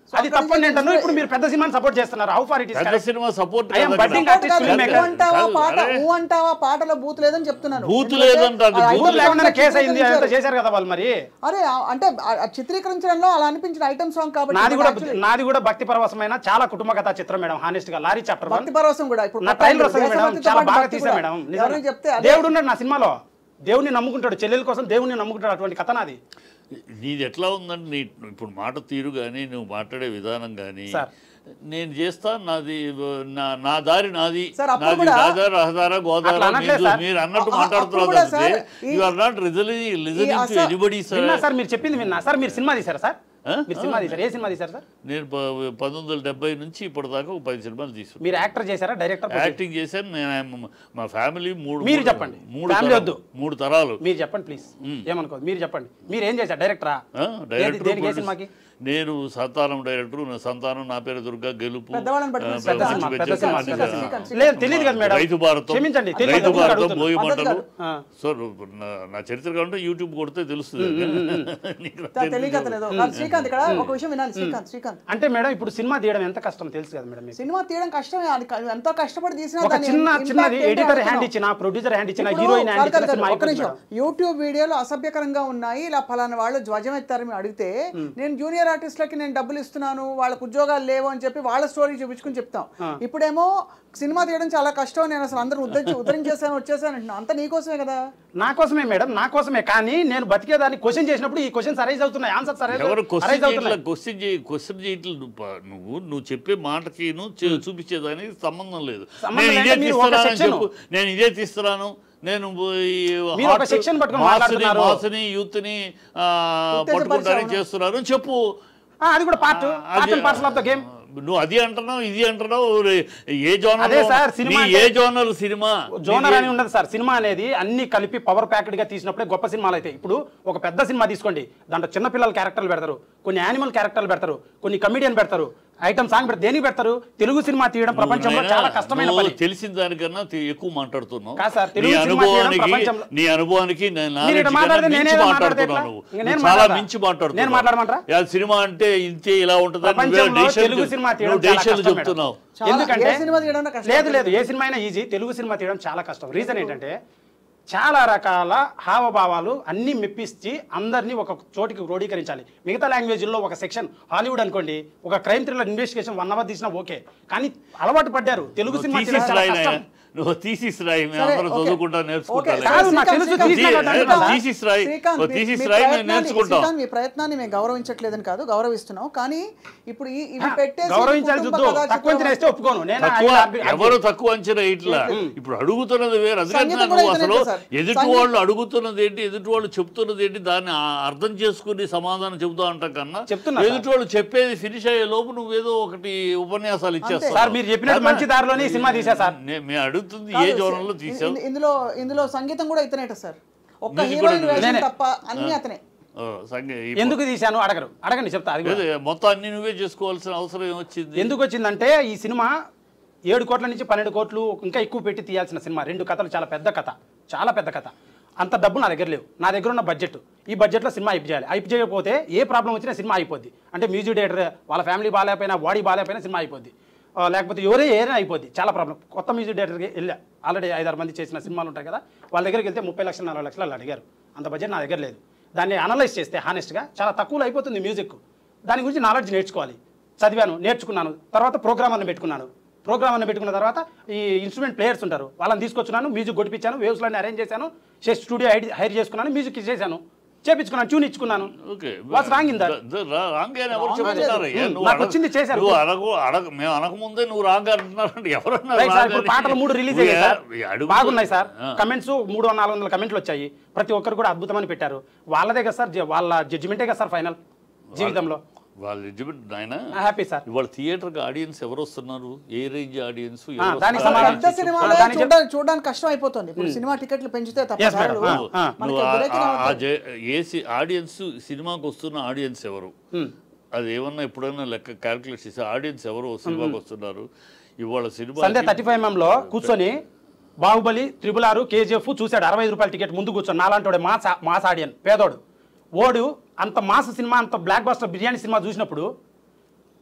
B: అది
A: అక్కడి
B: తప్పని
A: నుంచి
B: అంటాను ఇప్పుడు మీరు పెద్ద సినిమాని సపోర్ట్ చేస్తున్నారు హౌ ఫార్ ఇట్ ఇస్
C: పెద్ద cinema support
B: I am budding
A: Support
B: artist,
A: కాదు,
B: film maker.
A: ఊ అంటావా
C: కాదు,
A: పాట
C: అరే.
A: ఊ అంటావా పాటలో బూత్ లేదని చెప్తున్నాను
C: బూత్
A: ఎందుకంటే
C: లేదంటారు,
A: ఆ
C: బూత్
A: items
B: లేకుండా
A: అంతా
B: కేసు అయింది అంతా
A: చిత్రీకరించారు.
B: చేశారు కదా వాళ్ళు మరి
A: అరే ఆ- అంటే ఆ- ఆ చిత్రీకరించడంలో అలా అనిపించిన ఐటమ్ సాంగ్ కాబట్టి
B: నాది కూడా
A: actually
B: నాది కూడా భక్తి పరవశమైన చాలా కుటుంబ కథా చిత్రం మేడం హానెస్ట్ గా లారీ చాప్టర్ వన్
A: భక్తి పరవశం కూడా ఇప్పుడు
B: నా
A: కొత్త
B: ట్రైలర్ వస్తుంది మేడం
A: దేశభక్తితో
B: చాలా
A: పాటు
B: బాగా
A: భక్తి
B: తీసా
A: కూడా.
B: మేడం
A: ఎవరైనా
B: నిజంగా.
A: చెప్తే అదే.
B: దేవుడు ఉన్నాడు నా సినిమాలో దేవుడిని నమ్ముకుంటాడు చెల్లెల కోసం దేవుడిని నమ్ముకుంటాడు అటువంటి కథ నాది
C: నీది ఎట్లా ఉందంటే నీ ఇప్పుడు మాట తీరు కానీ నువ్వు మాట్లాడే విధానం కానీ
B: సార్.
C: నేను చేస్తా నాది నా నా దారి నాది
A: సార్, అప్పుడు
C: నాది
A: కూడా-
C: రాజా రహదారా
B: అట్లా
C: గోదావరి
B: అనట్లేదు
C: మీరు-
B: సార్.
C: మీరు అన్నట్టు
A: అ- అ-
C: మాట్లాడుతున్నారు
A: అప్పుడు కూడా
C: తప్పితే
A: సార్, ఈ-
C: you are not listening listening to
A: అస-
C: ఎనీబడి
B: విన్నా
C: సార్
B: సార్ మీరు చెప్పింది విన్నా సార్ మీరు సినిమా తీశారా సార్
C: ఆ?
B: మీరు సినిమా తీశారు ఏ సినిమా తీశారు సార్
C: నేను ప- పంతొమ్మిది వందల డెబ్బై నుంచి ఇప్పటిదాకా ఒక పది సినిమాలు తీసుకున్నాను
B: మీరు యాక్టర్ చేశారా డైరెక్టర్
C: యాక్టింగ్ చేశాను నేను I'm- మా ఫ్యామిలీ మూడు
B: మీరు
C: మూడు-
B: చెప్పండి.
C: మూడు
B: Family
C: తరాలు-
B: వద్దు.
C: మూడు తరాలు
B: మీరు చెప్పండి ప్లీజ్ ఏమనుకోదు మీరు చెప్పండి మీరు ఏం చేశారు డైరెక్టరా
C: ఆ, డైరెక్టర్
B: దేనికి ఏ
C: ప్రొడ్యూసర్.
B: సినిమాకి
C: నేను సంతానం డైరెక్టర్ నా సంతానం నా పేరు దుర్గా గెలుపు
A: పెద్దవాళ్ళని పట్టుకుని
C: ఆ,
B: పెద్ద
A: పెద్ద
B: సినిమా
C: పెద్ద
B: పెద్ద సినిమా
C: సినిమా
A: శ్రీకాంత్,
C: తీశాను.
A: శ్రీకాంత్,
B: లేదు తెలియదు కదా మేడం
C: రైతు భారతం
B: క్షమించండి తెలియదు
C: రైతు
B: అందుకే
C: భారతం
B: అడుగుతున్నా.
C: భోగి
A: పద్ధతి
C: మంటలు
A: కాదు.
B: ఆ.
C: సో నా- నా చరిత్ర కావాలంటే యూట్యూబ్ కొడితే తెలుస్తుంది నీకు నా చరిత్ర
A: తెలియకలేదు శ్రీకాంత్ ఇక్కడ ఒక విషయం వినాలి శ్రీకాంత్ శ్రీకాంత్
B: అంటే మేడం ఇప్పుడు సినిమా తీయడం ఎంత కష్టం తెలుసు కదా మేడం మీకు
A: సినిమా తీయడం కష్టమే అది క- ఎంతో కష్టపడి తీసినా
B: ఒక
A: దాని
B: చిన్న
A: impact
B: చిన్నది
A: ఏంటో
B: ఎడిటర్ హ్యాండ్
A: అడుగుతున్నాం.
B: ఇచ్చిన ప్రొడ్యూసర్ హ్యాండ్ ఇచ్చిన
A: ఇప్పుడు
B: హీరోయిన్ హ్యాండ్
A: కాదు, కాదు,
B: ఇచ్చిన సినిమా
A: ఒక్క
B: అయిపోతుంది
A: నిమిషం
B: మేడం.
A: యూట్యూబ్ వీడియోలు అసభ్యకరంగా ఉన్నాయి ఇలా ఫలానా వాళ్ళు ధ్వజం ఎత్తారని అడిగితే నేను జూనియర్ ఆర్టిస్టులకి నేను డబ్బులు ఇస్తున్నాను వాళ్ళకు ఉద్యోగాలు లేవు అని చెప్పి వాళ్ళ స్టోరీ చూపించుకుని చెప్తాం ఇప్పుడేమో సినిమా తీయడం చాలా కష్టం నేను అసలు అందరూ ఉద్ధరించి ఉద్ధరించేసాను వచ్చేసాను అంటున్నాను అంత నీకోసమే కదా
B: నా కోసమే మేడం నా కోసమే కానీ నేను బతికేదాన్ని క్వశ్చన్ చేసినప్పుడు ఈ క్వశ్చన్స్ అరైజ్ అవుతున్నాయి ఆన్సర్స్ అరైజ్
C: ఎవరు క్వశ్చన్
B: అరైజ్
C: చేయట్లా
B: అవుతున్నాయి
C: క్వశ్చన్ చేయి క్వశ్చన్ చేయట్లేదు నువ్వు ప- నువ్వు నువ్వు చెప్పే మాటకి నువ్వు చూపించేదానికి సంబంధం లేదు
B: సంబంధం
C: నేను ఇదే
B: అంటే మీరు ఒక
C: తీస్తున్నానని
B: section.
C: చెప్పు నేను ఇదే తీస్తున్నాను నేను ఈ
B: మీరు ఒక
C: hot
B: section పట్టుకొని
C: mass ని,
B: మాట్లాడుతున్నారు.
C: mass ని యూత్ ని ఆ,
A: ఉత్తేజపరిచావు.
C: పట్టుకుంటారని చేస్తున్నారు చెప్పు
B: ఆ, అది కూడా part part and parcel of the game
C: నువ్వు అది అంటున్నావు ఇది అంటున్నావు రే- ఏ జోనర్
B: అదే సార్, సినిమా
C: ఏ
B: అంటే-
C: జోనర్ సినిమా
B: జోనర్ అని ఉండదు సార్ సినిమా అనేది అన్ని కలిపి పవర్ ప్యాక్డ్ గా తీసినప్పుడే గొప్ప సినిమాలు అయితే ఇప్పుడు ఒక పెద్ద సినిమా తీసుకోండి దాంట్లో చిన్న పిల్లల క్యారెక్టర్లు పెడతారు కొన్ని యానిమల్ క్యారెక్టర్లు పెడతారు కొన్ని కమిడియన్ పెడతారు ఐటమ్ సాంగ్ పెడతారు దేనికి పెడతారు తెలుగు సినిమా తీయడం ప్రపంచంలో
C: నువ్వు
B: చాలా
C: నాయనా,
B: కష్టమైన
C: నువ్వు
B: పని
C: తెలిసిన దానికన్నా తి- ఎక్కువ మాట్లాడుతున్నావు
B: కాదు సార్,
C: నీ
B: తెలుగు సినిమా తీయడం
C: అనుభవానికి
B: ప్రపంచంలో-
C: నీ అనుభవానికి నీ
B: మీరు
C: knowledge
B: ఇట్లా
C: కన్నా
B: మాట్లాడితే
C: మించి
B: నేనేదో మాట్లాడితే
C: మాట్లాడుతున్నావు
B: ఎట్లా?
C: నువ్వు.
B: ఇంక నేను
C: నువ్వు చాలా
B: మాట్లాడతా.
C: మించి మాట్లాడుతున్నావు
B: నేను మాట్లాడమంటారా?
C: యా, సినిమా అంటే ఇంతే ఇలా ఉంటుంది
B: ప్రపంచంలో తెలుగు సినిమా తీయడం చాలా కష్టం మేడం.
C: చెప్తున్నావు
A: చాలా-
B: ఎందుకంటే
A: ఏ సినిమా తీయడం కష్టం?
B: లేదు లేదు ఏ సినిమా అయినా ఈజీ తెలుగు సినిమా తీయడం చాలా కష్టం రీజన్ ఏంటంటే చాలా రకాల హావభావాలు అన్ని మెప్పించి అందరినీ ఒక చోటికి క్రోడీకరించాలి మిగతా లాంగ్వేజ్లో ఒక సెక్షన్ హాలీవుడ్ అనుకోండి ఒక crime thriller investigation one hour తీసినా ఓకే కానీ అలవాటు పడ్డారు తెలుగు సినిమా తీయడం
C: థీసిస్
B: చాలా
C: రాయి
B: కష్టం.
C: నువ్వు థీసిస్ రాయి మేము
A: సరే,
C: అందరం
A: ఓకే.
C: చదువుకుంటా
A: ఓకే,
C: నేర్చుకుంటాం
B: కాదు, నాకు
A: శ్రీకాంత్,
B: తెలుసు,
A: శ్రీకాంత్,
B: తీసినా కదా
A: శ్రీకాంత్,
B: అంటున్నా.
C: థీసిస్ రాయి
A: శ్రీకాంత్,
C: ఓ
A: మీ-
C: థీసిస్
A: మీ
C: రాయి మేము
A: ప్రయత్నాన్ని-
C: నేర్చుకుంటాం
A: శ్రీకాంత్, మీ ప్రయత్నాన్ని మేము గౌరవించట్లేదని కాదు గౌరవిస్తున్నాం కానీ ఇప్పుడు ఈ- ఇవి పెట్టేసి
B: గౌరవించాలి
A: కుటుంబ
B: చూద్దు
A: కథా
B: తక్కువ
A: చిత్రం-
B: వేస్తే ఒప్పుకోను నేను
C: తక్కువ
B: I will argue-
C: ఎవరు తక్కువ అంచనా ఇట్లా ఇప్పుడు అడుగుతున్నది వేరు అందుకని
A: సంగీతం
C: నువ్వు
A: కూడా
C: అసలు
A: ఇతనే సార్.
C: ఎదుటి
A: సంగీ-
C: వాళ్ళు అడుగుతున్నది ఏంటి ఎదుటి వాళ్ళు చెప్తున్నది ఏంటి దాన్ని ఆ- అర్థం చేసుకుని సమాధానం చెబుతా అంట కన్నా
B: చెప్తున్నా సార్.
C: ఎదుటి వాళ్ళు చెప్పేది ఫినిష్ అయ్యే లోపు నువ్వేదో ఒకటి ఉపన్యాసాలు ఇచ్చేస్తావు
B: సార్ మీరు చెప్పినట్టు మంచి దారిలోనే ఈ సినిమా తీసా సార్
C: నే- మేము అడుగుతుంది ఏ
A: కాదు,
C: జోనంలో
A: ఇ-
C: తీసావు
A: ఇ- ఇందులో ఇందులో సంగీతం కూడా ఇతనేట సార్ ఒక్క
C: Music
A: హీరోయిన్
C: కూడా
A: వేషం
B: నేనే.
A: తప్ప అన్ని అతనే
C: ఆ, సంగీ- ఈ
B: ఎందుకు తీశాను అడగరు అడగండి చెప్తా అది కూడా.
C: ఏదో మొత్తం అన్ని నువ్వే చేసుకోవాల్సిన అవసరం ఏమొచ్చింది
B: ఎందుకు వచ్చిందంటే ఈ సినిమా ఏడు కోట్ల నుంచి పన్నెండు కోట్లు ఇంకా ఎక్కువ పెట్టి తీయాల్సిన సినిమా రెండు కథలు చాలా పెద్ద కథ చాలా పెద్ద కథ అంత డబ్బు నా దగ్గర లేవు నా దగ్గర ఉన్న బడ్జెట్ ఈ బడ్జెట్లో సినిమా అయిపు చేయాలి అయిపు చేయకపోతే ఏ ప్రాబ్లం వచ్చినా సినిమా అయిపోద్ది అంటే మ్యూజిక్ డైరెక్టర్ వాళ్ళ ఫ్యామిలీ బాగాలేకపోయినా బాడీ బాగాలేకపోయినా సినిమా అయిపోద్ది ఆ, లేకపోతే ఎవరే ఏదైనా అయిపోద్ది చాలా ప్రాబ్లం కొత్త మ్యూజిక్ డైరెక్టర్కి వెళ్ళా ఆల్రెడీ ఐదారు మంది చేసిన సినిమాలు ఉంటాయి కదా వాళ్ళ దగ్గరికి వెళ్తే ముప్పై లక్షలు నలభై లక్షలు వాళ్ళు అడిగారు అంత బడ్జెట్ నా దగ్గర లేదు దాన్ని అనలైజ్ చేస్తే హానెస్ట్గా చాలా తక్కువలో అయిపోతుంది మ్యూజిక్ దాని గురించి నాలెడ్జ్ నేర్చుకోవాలి చదివాను నేర్చుకున్నాను తర్వాత ప్రోగ్రామ్ అని పెట్టుకున్నాను ప్రోగ్రామ్ అని పెట్టుకున్న తర్వాత ఈ ఇన్స్ట్రుమెంట్ ప్లేయర్స్ ఉంటారు వాళ్ళని తీసుకొచ్చున్నాను మ్యూజిక్ కొట్టిపించాను వేవ్స్లన్నీ అరేంజ్ చేశాను స్టూడియో హైర్ చేసుకున్నాను మ్యూజిక్ చేశాను చేపించుకున్నాను ట్యూన్ ఇచ్చుకున్నాను
C: okay
B: what's wrong in that
C: wrong అని ఎవరు
A: Wrong
C: చెప్తున్నారు
A: లేదు.
C: ఏ,
B: ఉమ్,
C: నువ్వు
B: నాకు
C: అడగ-
B: వచ్చింది చేశారు.
C: నువ్వు అడగ అడగ మేము అనకముందే నువ్వు రాంగ్ అంటున్నారంటే ఎవరన్నా
B: రైట్ సార్
C: wrong
B: ఇప్పుడు
C: అని?
B: పాటలు మూడు రిలీజ్
C: నువ్వు
B: అయ్యాయి సార్
C: ఏ- అడుగుతూ-
B: బాగున్నాయి సార్
C: ఆ.
B: కమెంట్స్ మూడు వందల నాలుగు వందల కమెంట్లు వచ్చాయి ప్రతి ఒక్కరు కూడా అద్భుతమని పెట్టారు వాళ్ళదే కదా సార్ జ- వాళ్ళ జడ్జిమెంటే కదా సార్ ఫైనల్ జీవితంలో
C: వాళ్ళ ఎడ్జిమెంట్ నాయన
B: హ్యాపీ సార్
C: ఇవాళ థియేటర్కి ఆడియన్స్ ఎవరు వస్తున్నారు ఏ రేంజ్ ఆడియన్స్
B: ఆ, దానికి సమాధానం
A: పెద్ద సినిమాలో
B: దానికి చెప్-
A: చూడడానికి చూడడానికి కష్టం అయిపోతుంది ఇప్పుడు సినిమా టికెట్లు పెంచితే తప్ప
B: Yes, madam.
A: ధరలు
B: ఆ, ఆ.
A: మనకి
C: నువ్వు ఆ-
A: breaking
C: ఆ- ఆ
A: అవుతుంది.
C: జే- ఏ సి- ఆడియన్స్ సినిమాకి వస్తున్న ఆడియన్స్ ఎవరు అది ఏమన్నా ఎప్పుడైనా లెక్క క్యాల్కులేట్ చేసి ఆడియన్స్ ఎవరు సినిమాకి వస్తున్నారు ఇవాళ సినిమా
B: సండే థర్టీ ఫైవ్ ఎంఎంలో కూర్చొని బాహుబలి త్రిబుల్ ఆరు కేజీఎఫ్ చూశాడు అరవై ఐదు రూపాయల టికెట్ ముందు కూర్చొని నాలాంటి మాస్ మాస్ ఆడియన్ పేదోడు ఓడు అంత మాస్ సినిమా అంత బ్లాక్ బాస్టర్ బిర్యానీ సినిమా చూసినప్పుడు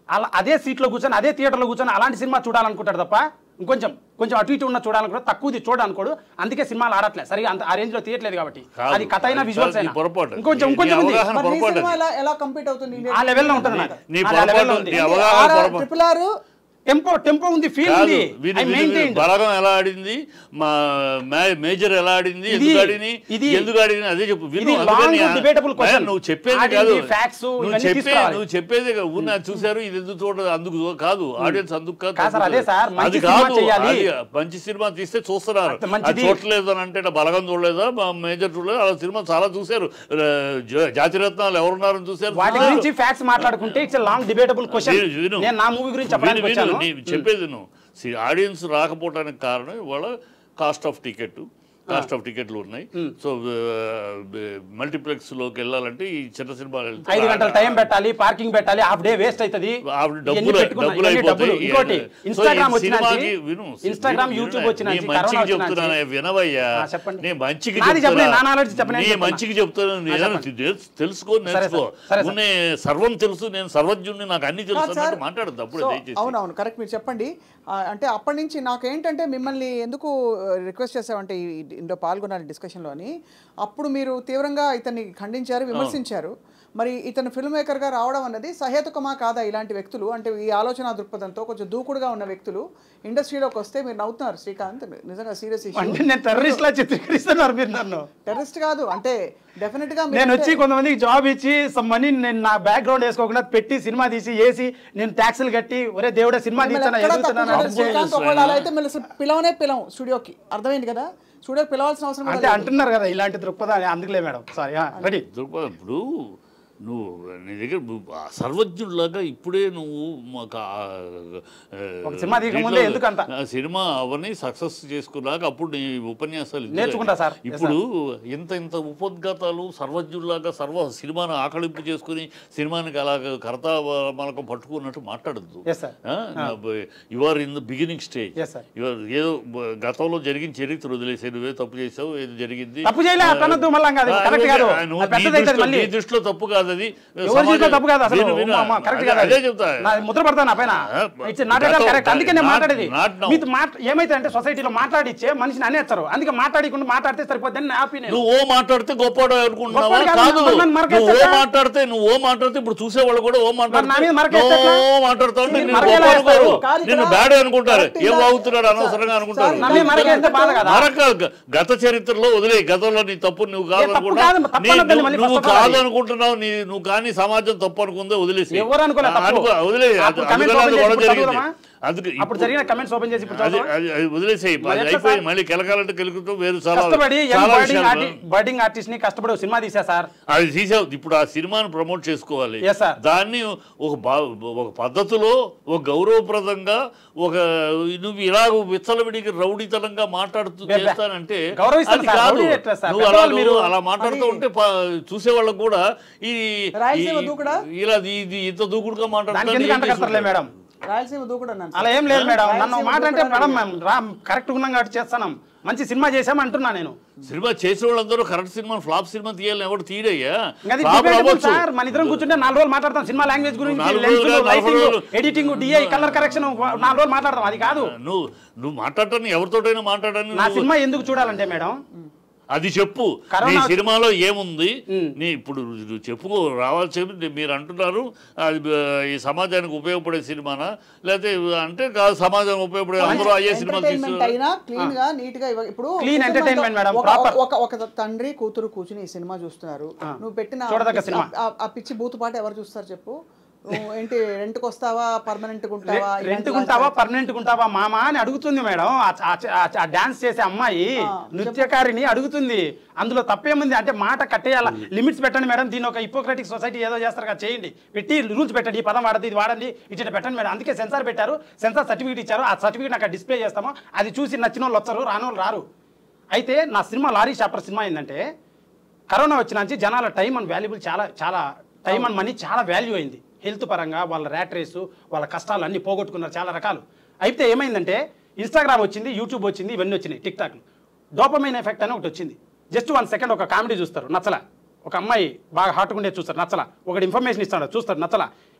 B: అలా అదే సీట్లో కూర్చొని అదే థియేటర్లో కూర్చొని అలాంటి సినిమా చూడాలనుకుంటాడు తప్ప ఇంకొంచెం కొంచెం అటు ఇటు ఉన్న చూడాలనుకుంటాడు తక్కువది చూడాలనుకోడు అందుకే సినిమాలు ఆడట్లేదు సరిగా అంత ఆ రేంజ్ లో తీయట్లేదు కాబట్టి
C: కాదు.
B: అది కథ అయినా
C: అది
B: విజువల్స్
C: కాదు,
B: అయినా
C: నీ పొరపాటు.
B: ఇంకొంచెం
C: నీ-
B: ఇంకొంచెం
C: నీ
B: ఉంది
C: అవగాహన
A: మరి నీ
C: పొరపాటు
A: సినిమా
C: అది.
A: ఎలా ఎలా కంప్లీట్ అవుతుంది
B: ఆ లెవెల్లో ఉంటుంది నాకు
C: నీ
B: ఆ లెవెల్లో
C: పొరపాటు
B: ఉంది
C: నీ అవగాహన పొరపాటు.
A: ట్రిపుల్ ఆర్
B: టెంపో టెంపో ఉంది ఫీల్
C: కాదు
B: ఉంది
C: వీరి-
B: ఐ
C: వీరి-
B: మెయింటైన్
C: బలగం ఎలా ఆడింది మా మే- మేజర్ ఎలా ఆడింది
B: ఇది-
C: ఎందుకు ఆడింది
B: ఇది-
C: ఎందుకు ఆడింది అదే చెప్పు విను,
B: ఇది
C: అందుకని
B: long
C: ఆ-
B: debatable question.
C: ఏ, నువ్వు చెప్పేది
B: ఆడింది,
C: కాదు
B: facts
C: నువ్వు
B: ఇవన్నీ
C: చెప్పే
B: తీసుకురావాలి.
C: నువ్వు చెప్పేది కాదు. ఊరినే అది చూశారు ఇది ఎందుకు చూడదు అందుకు చూ- కాదు ఆడియన్స్ అందుకు కాదు
B: కాదు సార్, అదే సార్, మంచి
C: అది
B: సినిమా
C: కాదు
B: చేయాలి.
C: అది మంచి సినిమా తీస్తే చూస్తున్నారు
B: అంత
C: అది
B: మంచిది.
C: చూడలేదు అని అంటే ఇట్లా బలగం చూడలేదా మా మేజర్ చూడలేదు అలా సినిమా చాలా చూశారు ఆ, జా- జాతిరత్నాలు ఎవరున్నారని చూశారు
B: వాటి
C: చూశారు.
B: గురించి ఫ్యాక్ట్స్ మాట్లాడుకుంటే ఇట్స్ లాంగ్ డిబేటబుల్ క్వశ్చన్
C: విను, విను.
B: నేను నా మూవీ గురించి
C: విను,
B: చెప్పడానికి
C: విను,
B: వచ్చాను
C: నీ చెప్పేది నువ్వు ఆడియన్స్ రాకపోవడానికి కారణం ఇవాళ cost of ticket cost of టికెట్లు ఉన్నాయి సో మల్టీప్లెక్స్ లోకి వెళ్ళాలంటే ఈ చిన్న సినిమాలు వెళ్తే
B: ఐదు గంటల టైం పెట్టాలి పార్కింగ్ పెట్టాలి హాఫ్ డే వేస్ట్ అవుతుంది
C: ఆ డబ్బులు డబ్బులు అయిపోతాయి
B: ఇంకోటి
C: సో
B: ఇన్స్టాగ్రామ్
C: ఈ
B: వచ్చిన
C: సినిమాకి విను,
B: ఇన్స్టాగ్రామ్
C: విను,
B: యూట్యూబ్
C: విను,
B: వచ్చిన
C: నీ మంచికి చెప్తున్నాను వినవయ్యా
B: ఆ, చెప్పండి.
C: నీ మంచికి
B: నాది చెప్పండి,
C: చెప్తున్నా.
B: నా knowledge చెప్పండి, నేను
C: నీ
B: చెప్తున్నా.
C: మంచికి చెప్తాను నేను
B: చెప్పండి.
C: తెలుసు- తెలుసుకో
B: సరే,
C: నేర్చుకో
B: సరే, సరే,
C: ఉన్నే సర్వం తెలుసు నేను సర్వజ్ఞుని నాకు అన్ని తెలుసు
A: కాదు సార్.
C: అన్నట్టు మాట్లాడద్దు అప్పుడే
A: సో,
C: దయచేసి
A: అవునవును కరెక్ట్ మీరు చెప్పండి ఆ, అంటే అప్పటి నుంచి నాకేంటంటే మిమ్మల్ని ఎందుకు రిక్వెస్ట్ చేసామంటే ఈ ఇందులో పాల్గొన్నారు డిస్కషన్లో అని అప్పుడు మీరు తీవ్రంగా ఇతన్ని ఖండించారు విమర్శించారు మరి ఇతను ఫిల్మ్ మేకర్గా రావడం అన్నది సహేతుకమా కాదా ఇలాంటి వ్యక్తులు అంటే ఈ ఆలోచన దృక్పథంతో కొంచెం దూకుడుగా ఉన్న వ్యక్తులు ఇండస్ట్రీలోకి వస్తే మీరు నవ్వుతున్నారు శ్రీకాంత్ నిజంగా సీరియస్ ఇష్యూ
B: అంటే నేను టెర్రరిస్ట్ లా చిత్రీకరిస్తున్నారు మీరు నన్ను
A: టెర్రరిస్ట్ కాదు అంటే డెఫినెట్ గా
B: నేను వచ్చి కొంతమందికి జాబ్ ఇచ్చి సమ్ మనీ నేను నా బ్యాక్గ్రౌండ్ వేసుకోకుండా పెట్టి సినిమా తీసి వేసి నేను ట్యాక్సులు కట్టి ఒరే దేవుడే సినిమా తీస్తాను ఎదుగుతున్నాను
A: శ్రీకాంత్ ఒకవేళ అలా అయితే మళ్ళీ అసలు పిలవనే పిలవం స్టూడియోకి అర్థమైంది కదా స్టూడియోకి పిలవాల్సిన అవసరం కూడా
B: అంటే
A: లేదు.
B: అంటున్నారు కదా ఇలాంటి దృక్పథం అందుకులే మేడం సారీ రెడీ
C: దృక్పథం ఇప్పుడు నువ్వు నీ దగ్గర నువ్వు ఆ సర్వజ్ఞుడిలాగా ఇప్పుడే నువ్వు మాకు ఆ, ఆ,
B: ఒక సినిమా తీయకముందే
C: దీంట్లో
B: ఎందుకంత?
C: ఆ సినిమా అవన్నీ సక్సెస్ చేసుకున్నాక అప్పుడు నీ ఉపన్యాసాలు ఇద్దరే.
B: నేర్చుకుంటా సార్. Yes,
C: ఇప్పుడు ఇంత ఇంత ఉపోద్ఘాతాలు సర్వజ్ఞుల్లాగా సర్వ సినిమాను ఆకలింపు చేసుకుని సినిమానికి అలాగ కర్త మనకు పట్టుకున్నట్టు మాట్లాడద్దు
B: Yes, sir.
C: You are in the beginning stage
B: Yes, sir.
C: ఏదో బ- గతంలో జరిగిన చరిత్ర వదిలేసే నువ్వే తప్పు చేసావు ఏది జరిగింది
B: తప్పు చేయలే, అట్లా అనొద్దు మళ్ళా ఇంకా అది
C: ఆ,
B: correct
C: అదే,
B: కాదు.
C: ఆ, నువ్వు
B: అది పెద్దది
C: నీ
B: అవుతుంది
C: దృష్టిలో-
B: మళ్ళీ.
C: నీ దృష్టిలో తప్పు కాదు అది
B: ఎవరి
C: సమాజం-
B: జీవితం తప్పు కాదు అసలు
C: విను, విను.
B: అమ్మ, కరెక్ట్
C: అదే-
B: కాదు
C: అదే
B: అది.
C: చెప్తా
B: నా ముద్ర పడతాను నా పైన
C: ఆ,
B: ఇట్స్ నాట్ ఎట్
C: గతం-
B: కరెక్ట్ అందుకే నేను
C: not-
B: మాట్లాడేది
C: not now.
B: మీతో మాట ఏమైతే అంటే సొసైటీలో మాట్లాడిచ్చే మనిషిని అనేస్తారు అందుకే మాట్లాడకుండా మాట్లాడితే సరిపోద్దని నా ఒపీనియన్
C: నువ్వు ఓ మాట్లాడితే గొప్పవాడు అనుకుంటున్నావా
B: గొప్పవాడు కాదు,
C: కాదు
B: మరి నన్ను మరకేస్తే
C: నువ్వు ఓ
B: ఎట్లా?
C: మాట్లాడితే నువ్వు ఓ మాట్లాడితే ఇప్పుడు చూసేవాళ్ళు కూడా ఓ
B: మరి నా మీద
C: మాట్లాడితే
B: మరకేస్తే
C: నువ్వు
B: ఎట్లా?
C: ఓ మాట్లాడతావు
B: మీరు
C: నిన్ను
B: మరకేలా
C: గొప్ప అనుకోరు
B: వేస్తారు?
A: కాదు ఇక్కడ
C: నిన్ను బ్యాడ్ అనుకుంటారు
A: correct
C: ఏం
A: ఇలా-
C: వాగుతున్నాడు
A: సార్,
C: అనవసరంగా అనుకుంటారు
A: సార్,
B: నా మీద మరకేస్తే బాధ కదా
C: మరొక గత చరిత్రలో వదిలే గతంలో నీ తప్పు నువ్వు కాదు
B: ఏ, తప్పు
C: అనుకుంటా
B: కాదు, తప్పు
C: నీ-
B: అనొద్దండి
C: నువ్వు-
B: మళ్ళీ
C: నువ్వు
B: first of all
C: కాదు
B: అది.
C: అనుకుంటున్నావు నీ నువ్వు కానీ సమాజం తప్పు అనుకుందే వదిలేసి
B: ఎవరు అనుకోలే తప్పు.
C: అనుకో వదిలే
B: అప్పుడు comments open చేసి
C: గొడవ
B: ఇప్పుడు
C: జరిగింది
B: చదవమా?
C: అందుకే
B: అప్పుడు
C: ఇప్పుడు-
B: జరిగిన కమెంట్స్ ఓపెన్ చేసి ఇప్పుడు
C: అది
B: చదవమా?
C: అది అది వదిలేసేయి
B: మరి
C: అది
B: ఎట్లా
C: అయిపోయి
B: సార్?
C: మళ్ళీ కెలకాలంటే కెలుకుతూ వేరు చాలా
B: కష్టపడి
C: చాలా
B: బర్డింగ్
C: విషయాలు
B: ఆర్టి బర్డింగ్ ఆర్టిస్ట్ ని కష్టపడి ఒక సినిమా తీసా సార్
C: అది తీసావు ఇప్పుడు ఆ సినిమాను ప్రమోట్ చేసుకోవాలి
B: Yes, sir.
C: దాన్ని ఒక బా- ఒక పద్ధతిలో ఒక గౌరవప్రదంగా ఒక నువ్వు ఇలా విచ్చలవిడికి రౌడీతనంగా మాట్లాడుతూ
B: బే- బే.
C: చేస్తానంటే
B: గౌరవిస్తాను
C: అది
B: సార్,
C: కాదు
B: రౌడీ ఎట్లా సార్?
C: నువ్వు అలా
B: పెద్దవాళ్ళు
C: మీరు
B: మీరు-
C: అలా మాట్లాడుతూ ఉంటే ప- చూసే వాళ్ళకు కూడా ఈ
A: రాయలసీమ
C: ఈ-
A: దూకుడా?
C: ఇలా ఇది ఇంత దూకుడుగా
B: దానికి
C: మాట్లాడుతాడు
B: ఎందుకు అంటగడతారులే మేడం
A: రాయలసీమ దూకుడు అన్నాను
B: అలా ఏం లేదు మేడం నన్ను
A: రాయలసీమ
B: మాట అంటే
A: దూకుడు
B: మేడం
A: అన్నాను.
B: మేము రా కరెక్ట్ ఉన్నాం కాబట్టి చేస్తున్నాం మంచి సినిమా చేసాం అంటున్నా నేను
C: సినిమా చేసే వాళ్ళందరూ కరెక్ట్ సినిమా ఫ్లాప్ సినిమా తీయాలని ఎవరు తీయడయ్యా
B: ఇంకా అది
C: Flop
B: debatable
C: అవ్వచ్చు.
B: సార్ మన ఇద్దరం కూర్చుంటే నాలుగు రోజులు మాట్లాడతాం సినిమా లాంగ్వేజ్ గురించి
C: నాలుగు
B: లెన్స్
C: రోజులు, నలభై
B: లైటింగ్
C: రోజులు.
B: ఎడిటింగ్ డిఐ కలర్ కరెక్షన్ నాలుగు రోజులు మాట్లాడతాం అది కాదు
C: నువ్వు నువ్వు మాట్లాడటాన్ని ఎవరితోటైనా మాట్లాడని
B: నా
C: నువ్వు-
B: సినిమా ఎందుకు చూడాలంటే మేడం
C: అది చెప్పు
B: కరోనా
C: నీ
B: వచ్చి-
C: సినిమాలో ఏముంది
B: ఉమ్.
C: నీ ఇప్పుడు నువ్వు చెప్పుకో రావాల్సి మీరు అంటున్నారు అది ఆ, ఈ సమాజానికి ఉపయోగపడే సినిమానా లేకపోతే అంటే కాదు సమాజం ఉపయోగపడే అందరూ అయ్యే సినిమాలు
A: ఎంటర్టైన్మెంట్
C: తీసు
A: అయినా క్లీన్ గా నీట్ గా ఇవ్వ- ఇప్పుడు
B: Clean
A: కుటుంబంతో
B: entertainment, madam,
A: ఒక-
B: proper.
A: ఒక ఒక తండ్రి కూతురు కూర్చుని ఈ సినిమా చూస్తున్నారు నువ్వు పెట్టిన
B: చూడదగ్గ
A: ఆ-
B: సినిమా.
A: ఆ- ఆ పిచ్చి బూతు పాట ఎవరు చూస్తారు చెప్పు నువ్వు ఏంటి రెంట్కి వస్తావా పర్మనెంట్ ఉంటావా
B: రెంట్ గుంటావా పర్మనెంట్ గుంటావా మామా అని అడుగుతుంది మేడం ఆ- ఆ- ఆ- ఆ డాన్స్ చేసే అమ్మాయి నృత్యకారిని అడుగుతుంది అందులో తప్పేముంది అంటే మాట కట్టేయాల లిమిట్స్ పెట్టండి మేడం దీని ఒక హిపోక్రటిక్ సొసైటీ ఏదో చేస్తారు కదా చేయండి పెట్టి రూల్స్ పెట్టండి ఈ పదం వాడద్దు ఇది వాడండి ఇట్లా పెట్టండి మేడం అందుకే సెన్సార్ పెట్టారు సెన్సార్ సర్టిఫికేట్ ఇచ్చారు ఆ సర్టిఫికేట్ నాకు డిస్ప్లే చేస్తాము అది చూసి నచ్చిన వాళ్ళు వచ్చారు రాని వాళ్ళు రారు అయితే నా సినిమా లారీ షాపర్ సినిమా ఏంటంటే కరోనా వచ్చినాంచి జనాల టైం అండ్ వాల్యుబుల్ చాలా చాలా టైం అండ్ మనీ చాలా వాల్యూ అయింది హెల్త్ పరంగా వాళ్ళ ర్యాట్ రేసు వాళ్ళ కష్టాలు అన్నీ పోగొట్టుకున్నారు చాలా రకాలు అయితే ఏమైందంటే ఇన్స్టాగ్రామ్ వచ్చింది యూట్యూబ్ వచ్చింది ఇవన్నీ వచ్చినాయి టిక్ టాక్లు డోపమైన్ ఎఫెక్ట్ అని ఒకటి వచ్చింది జస్ట్ వన్ సెకండ్ ఒక కామెడీ చూస్తారు నచ్చల ఒక అమ్మాయి బాగా హాట్గా ఉండే చూస్తారు నచ్చల ఒకటి ఇన్ఫర్మేషన్ ఇస్తాడు చూస్తారు నచ్చల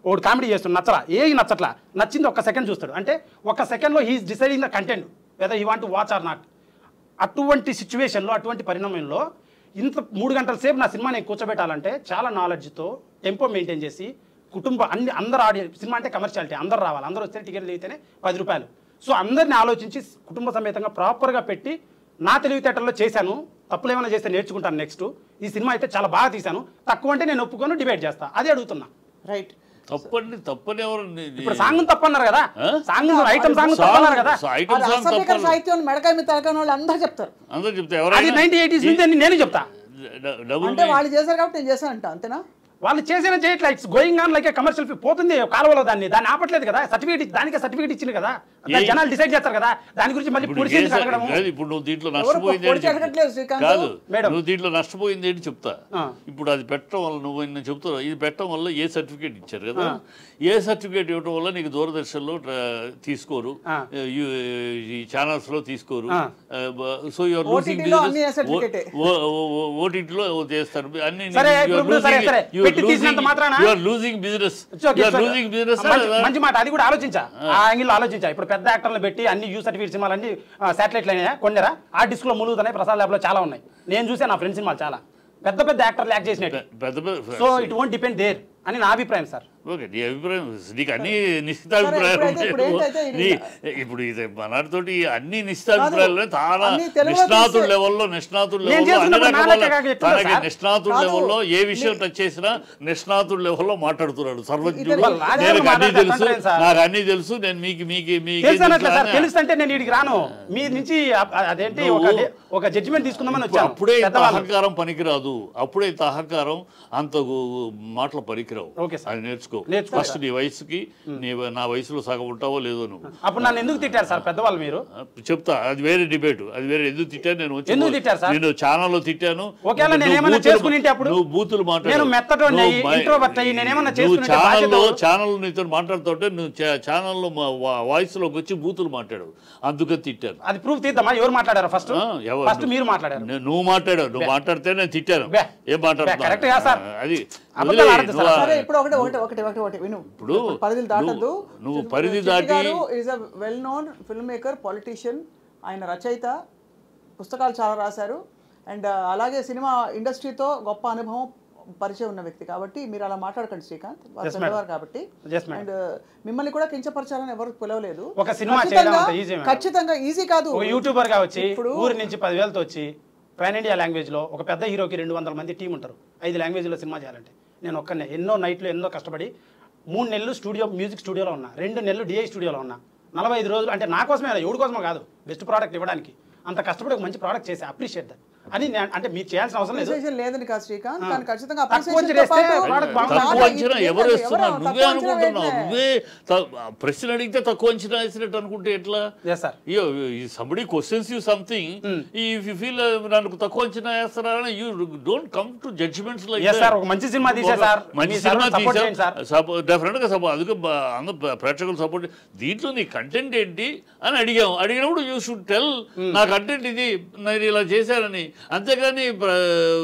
B: ఒకడు కామెడీ చేస్తాడు నచ్చలా ఏ నచ్చట్లా నచ్చింది ఒక సెకండ్ చూస్తాడు అంటే ఒక సెకండ్లో he is deciding the content whether he want watch or not అటువంటి సిచ్యువేషన్లో అటువంటి పరిణామంలో ఇంత మూడు గంటల సేపు నా సినిమా నేను కూర్చోబెట్టాలంటే చాలా నాలెడ్జ్తో టెంపో మెయింటైన్ చేసి కుటుంబ అన్ని అందరు ఆడియన్స్ సినిమా అంటే కమర్షియాలిటీ అందరు రావాలి అందరూ వస్తే టికెట్లు అయితేనే పది రూపాయలు సో అందరిని ఆలోచించి కుటుంబ సమేతంగా ప్రాపర్గా పెట్టి నా తెలివితేటల్లో చేశాను తప్పులు ఏమైనా చేస్తే నేర్చుకుంటాను నెక్స్ట్ ఈ సినిమా అయితే చాలా బాగా తీశాను తక్కువ అంటే నేను ఒప్పుకొని డిబేట్ చేస్తా అదే అడుగుతున్నా
A: రైట్
C: తప్పండి తప్పని ఎవరు
B: ఇప్పుడు సాంగ్ తప్పన్నారు కదా
C: ఆ?
B: సాంగ్ ఐటమ్ సాంగ్ తప్పన్నారు కదా
C: ఐటమ్ సాంగ్
A: అసభ్యకర
C: తప్పని
A: సాహిత్యం మెడకాయ మీద తలకాయ వాళ్ళు అందరూ చెప్తారు
C: అందరూ చెప్తే
B: అది
C: ఎవరైనా
B: నైన్టీ ఎయిటీస్ నుంచి అని నేను చెప్తా
C: డ- డబుల్
A: అంటే వాళ్ళు చేశారు కాబట్టి నేను చేశానంట అంతేనా
B: వాళ్ళు చేసిన చేయట్లా it's going on like commercial పోతుంది కాలువలో దాన్ని దాన్ని ఆపట్లేదు కదా సర్టిఫికేట్ దానికే సర్టిఫికేట్ ఇచ్చింది కదా దాన్ని
C: ఏ-
B: జనాలు డిసైడ్ చేస్తారు కదా దాని గురించి మళ్ళీ
C: ఇప్పుడు
B: పొడిచి
C: ఏ
B: ఎందుకు
C: స-
B: అడగడము
C: కాదు, ఇప్పుడు నువ్వు దీంట్లో
A: ఎవరు
C: నష్టపోయింది
A: పొడిచి
C: ఏంటి
A: అడగట్లేదు
C: చెప్పు.
A: శ్రీకాంత్.
C: కాదు
B: మేడం.
C: నువ్వు దీంట్లో నష్టపోయింది ఏంటి చెప్తా
B: ఆ.
C: ఇప్పుడు అది పెట్టడం వల్ల నువ్వు నేను చెప్తున్నా ఇది పెట్టడం వల్ల ఏ సర్టిఫికేట్ ఇచ్చారు కదా ఏ సర్టిఫికేట్ ఇవ్వడం వల్ల నీకు దూరదర్శన్లో ట్ర- తీసుకోరు
B: ఆ.
C: యు- ఈ ఛానల్స్ లో తీసుకోరు
B: ఆ.
C: సో యువర్ లూసింగ్
A: OTT లో అన్ని ఏ certificate ఏ.
C: ఓటీటీలో చేస్తారు అన్ని
B: సరే, ఇప్పుడు ఇప్పుడు సరే, సరే. పెట్టి తీసినంత మాత్రాన?
C: You are losing business
B: It's okay,
C: you are
B: it's okay.
C: Losing business
B: మంచి- మంచి మాట అది కూడా ఆలోచించా ఆ యాంగిల్ ఆలోచించా ఇప్పుడు పెద్ద యాక్టర్లు పెట్టి అన్ని యూ సర్టిఫికేట్ సినిమాలు అన్ని శాటిలైట్లు అయినాయా కొన్నారా ఆ డిస్క్ లో ములుగుతున్నాయి ప్రసాద్ ల్యాబ్ లో చాలా ఉన్నాయి నేను చూసా నా ఫ్రెండ్ సినిమాలు చాలా పెద్ద పెద్ద యాక్టర్లు యాక్ట్ చేసినట్టు
C: పెద్ద పెద్ద
B: so it won't depend there అని నా అభిప్రాయం సార్
C: ఓకే నీ అభిప్రాయం నీకు అన్ని నిశ్చితాభిప్రాయాలు
A: ఇప్పుడైతే- ఇప్పుడు
C: ఉంటాయి.
A: ఏంటైతే ఇది-
C: నీ- ఇప్పుడు ఇది మనాటితోటి అన్ని నిశ్చితాభిప్రాయాలు చాలా
A: అన్ని తెలుగులో
C: నిష్ణాతుల
A: తీస్తే-
C: లెవెల్లో నిష్ణాతుల
B: నేను
C: లెవెల్లో అన్ని
B: చేస్తున్నప్పుడు నా
C: రకాల
B: లెక్కగా చెప్తున్నా
C: తనకి
B: సార్.
C: నిష్ణాతుల
A: కాదు.
C: లెవెల్లో ఏ విషయం టచ్ చేసినా నిష్ణాతుల లెవెల్లో మాట్లాడుతున్నాడు సర్వజ్ఞుడు
A: ఇతను-
B: వాళ్ళు రాజకీయాలు
C: నేను అన్ని
B: మాట్లాడతారు
C: తెలుసు
B: అంటారు సార్.
C: నాకు అన్ని తెలుసు నేను మీకు మీకు మీకు
B: తెలుసు అనట్లేదు సార్ తెలుస్తుంటే నేను ఇడికి రాను మీ నుంచి అ- అదేంటి ఒక
C: నువ్వు-
B: ఒక జడ్జిమెంట్ తీసుకుందామని
C: ఇప్పుడు
B: వచ్చాను
C: అప్పుడే ఇంత
B: పెద్దవాళ్ళు.
C: అహంకారం పనికిరాదు అప్పుడే ఇంత అహంకారం అంత గు- మాటలు పనికిరావు
B: ఓకే సార్.
C: అది నేర్చుకో
B: నేర్చుకో.
C: ఫస్ట్ నీ వయసుకి నీ నా వయసులో సగం ఉంటావో లేదో నువ్వు
B: అప్పుడు నన్ను ఎందుకు తిట్టారు సార్ పెద్దవాళ్ళు మీరు
C: చెప్తా అది వేరే డిబేట్ అది వేరే ఎందుకు తిట్టాను నేను వచ్చి
B: ఎందుకు తిట్టారు సార్?
C: నేను ఛానల్లో తిట్టాను
B: ఒకవేళ
C: నువ్వు
B: నేను ఏమన్నా
C: బూతులు-
B: చేసుకుని ఉంటే అప్పుడు?
C: నువ్వు బూతులు మాట్లాడు
B: నేను మెత్తటోడిని
C: నువ్వు
B: అయ్యి,
C: బయ-
B: introvert అయ్యి, నేనేమన్నా
C: నువ్వు
B: చేసుకుని ఉంటే
C: ఛానల్లో
B: బాధ్యత-
C: ఛానల్ నీతో మాట్లాడుతుంటే నువ్వు ఛా- ఛానల్లో వాయిస్ లోకి వచ్చి బూతులు మాట్లాడు అందుకని తిట్టాను
B: అది ప్రూఫ్ తీద్దామా ఎవరు మాట్లాడారు ఫస్ట్
C: ఆ, ఎవరు?
B: ఫస్ట్ మీరు మాట్లాడారు
C: నేను- నువ్వు మాట్లాడావు నువ్వు మాట్లాడితే నేను తిట్టాను
B: బే.
C: ఏం మాట్లాడుతున్నా
B: కరెక్ట్ కాదు సార్.
C: అది
B: అబద్ధాలు
C: వదిలేయ్.
B: ఆడద్దు
C: నువ్వు
B: సార్.
C: ఆ-
A: సరే ఇప్పుడు ఒకటి ఒకటి ఒకటి ఒకటి ఒకటి విను
C: ఇప్పుడు
A: పరిధులు దాటద్దు
C: నువ్వు- నువ్వు పరిధి దాటి
A: is a well known film maker politician ఆయన రచయిత పుస్తకాలు చాలా రాశారు అండ్ అలాగే సినిమా ఇండస్ట్రీతో గొప్ప అనుభవం పరిచయం ఉన్న వ్యక్తి కాబట్టి మీరు అలా మాట్లాడకండి శ్రీకాంత్ వారు
B: Yes, madam.
A: పెద్దవారు కాబట్టి
B: Yes, madam.
A: అండ్ మిమ్మల్ని కూడా కించపరచాలని ఎవరు పిలవలేదు
B: ఒక సినిమా చేయడం
A: ఖచ్చితంగా-
B: అంత easy, madam.
A: ఖచ్చితంగా ఈజీ కాదు
B: ఒక యూట్యూబర్ గా వచ్చి
A: ఇప్పుడు-
B: ఊరి నుంచి పదివేలతో వచ్చి పాన్ ఇండియా లాంగ్వేజ్ లో ఒక పెద్ద హీరోకి రెండు వందల మంది టీం ఉంటారు ఐదు లాంగ్వేజ్ లో సినిమా చేయాలంటే నేను ఒక్కనే ఎన్నో నైట్లు ఎన్నో కష్టపడి మూడు నెలలు స్టూడియో మ్యూజిక్ స్టూడియోలో ఉన్నా రెండు నెలలు డిఐ స్టూడియోలో ఉన్నా నలభై ఐదు రోజులు అంటే నా కోసమే కాదు, ఎవడి కోసమో కాదు బెస్ట్ ప్రోడక్ట్ ఇవ్వడానికి అంత కష్టపడి ఒక మంచి ప్రోడక్ట్ చేసి అప్రిషియేట్ దట్ అని నేను అంటే మీరు చేయాల్సిన అవసరం లేదు
A: అప్రిసియేషన్ లేదని కాదు శ్రీకాంత్
B: ఆ.
A: కానీ ఖచ్చితంగా
B: తక్కువ
A: appreciation
B: అంచనా
A: తో
B: వేస్తే
A: పాటు
B: product బాగుంటుంది.
A: చాలా
C: తక్కువ అంచనా
A: ఇది-
C: ఎవరు
A: ఎవరు
C: వేస్తున్నారు
A: తక్కువ
C: నువ్వే
A: అంచనా
C: అనుకుంటున్నావు
A: వేయట్లే.
C: నువ్వే త- ప్రశ్న అడిగితే తక్కువ అంచనా వేసినట్టు అనుకుంటే ఎట్లా
B: yes sir
C: somebody questions you something if you feel నన్ను తక్కువ అంచనా వేస్తారా you don't come to judgements like
B: Yes, sir. ఒక మంచి సినిమా తీసా, sir.
C: మంచి
B: మీ
C: సినిమా
B: servant support చేయండి, sir.
C: డెఫినెట్ గా సపోర్ట్ అందుకే బ- అందరూ ప్ర- ప్రేక్షకులు సపోర్ట్ దీంట్లో నీ కంటెంట్ ఏంటి అని అడిగాం అడిగినప్పుడు యూ షుడ్ టెల్ నా కంటెంట్ ఇది నేను ఇలా చేశానని అంతేగాని ప్ర-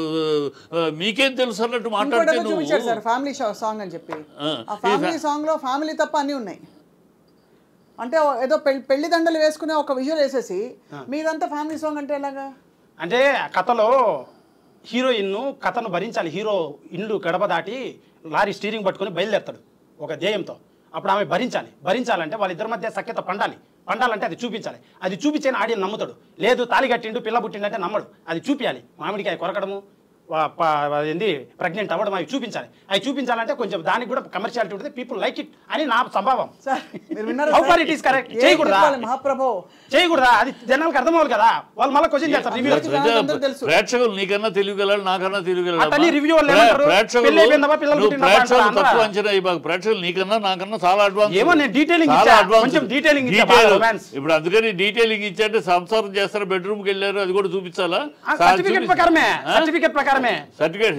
C: మీకేం తెలుసు అన్నట్టు
A: ఇంకోటి
C: మాట్లాడితే
A: ఏదో చూపించారు సార్
C: నువ్వు
A: ఫ్యామిలీ సాంగ్ అని చెప్పి
C: ఆ,
A: ఆ
C: ఈ
A: ఫ్యామిలీ
C: fa-
A: సాంగ్ లో ఫ్యామిలీ తప్ప అన్ని ఉన్నాయి అంటే ఓ- ఏదో పెళ్లి పెళ్లి దండలు వేసుకునే ఒక విజువల్ వేసేసి మీదంతా ఫ్యామిలీ సాంగ్ అంటే ఎలాగా
B: అంటే కథలో హీరోయిన్ కథను భరించాలి హీరో ఇల్లు గడప దాటి లారీ స్టీరింగ్ పట్టుకొని బయలుదేరతాడు ఒక ధ్యేయంతో అప్పుడు ఆమె భరించాలి భరించాలంటే వాళ్ళిద్దరి మధ్య సఖ్యత పండాలి పండాలంటే అది చూపించాలి అది చూపించని ఆడియన్ నమ్ముతాడు లేదు తాలి కట్టిండు పిల్ల పుట్టిండంటే నమ్మడు అది చూపించాలి మామిడికాయ కొరకడము వా- ప- ఏంది ప్రెగ్నెంట్ అవ్వడం అవి చూపించాలి అవి చూపించాలంటే కొంచెం దానికి కూడా కమర్షియాలిటీ ఉంటుంది పీపుల్ లైక్ ఇట్ అని నా సంభావం
A: సార్ మీరు విన్నారా
B: How
A: సార్?
B: far it is correct?
A: ఏం
B: చేయకూడదా?
A: చెప్పాలి మహాప్రభో
B: చేయకూడదా అది జనాలకు అర్థం అవ్వాలి కదా వాళ్ళు మళ్ళీ క్వశ్చన్ చేస్తారు రివ్యూ
A: అందరికీ
C: ప్రజా-
A: అందరికీ తెలుసు.
C: ప్రేక్షకులు నీకన్నా తెలియగలరు నాకన్నా తెలియగలరు
B: అతని review వాళ్ళు ఏమంటారు? పెళ్లి అయిపోయిందమ్మా, పిల్లలు పుట్టిందా
C: ప్రేక్షకులు
B: అంటారా?
C: తక్కువ అంచనా ఇవ్వకు. ప్రేక్షకులు నీకన్నా నాకన్నా చాలా అడ్వాన్స్
B: ఏమో నేను detailing
C: చాలా
B: ఇచ్చా.
C: advance.
B: కొంచెం detailing ఇచ్చా,
C: Detail.
B: బాగా romance.
C: ఇప్పుడు అందుకని డీటెయిలింగ్ ఇచ్చారంటే సంసారం చేస్తారు బెడ్రూమ్ కి వెళ్ళారు అది కూడా చూపించాలా
B: సర్టిఫికేట్ ప్రకారమే సర్టిఫికేట్ ప్రకారమే
C: సర్టిఫికేట్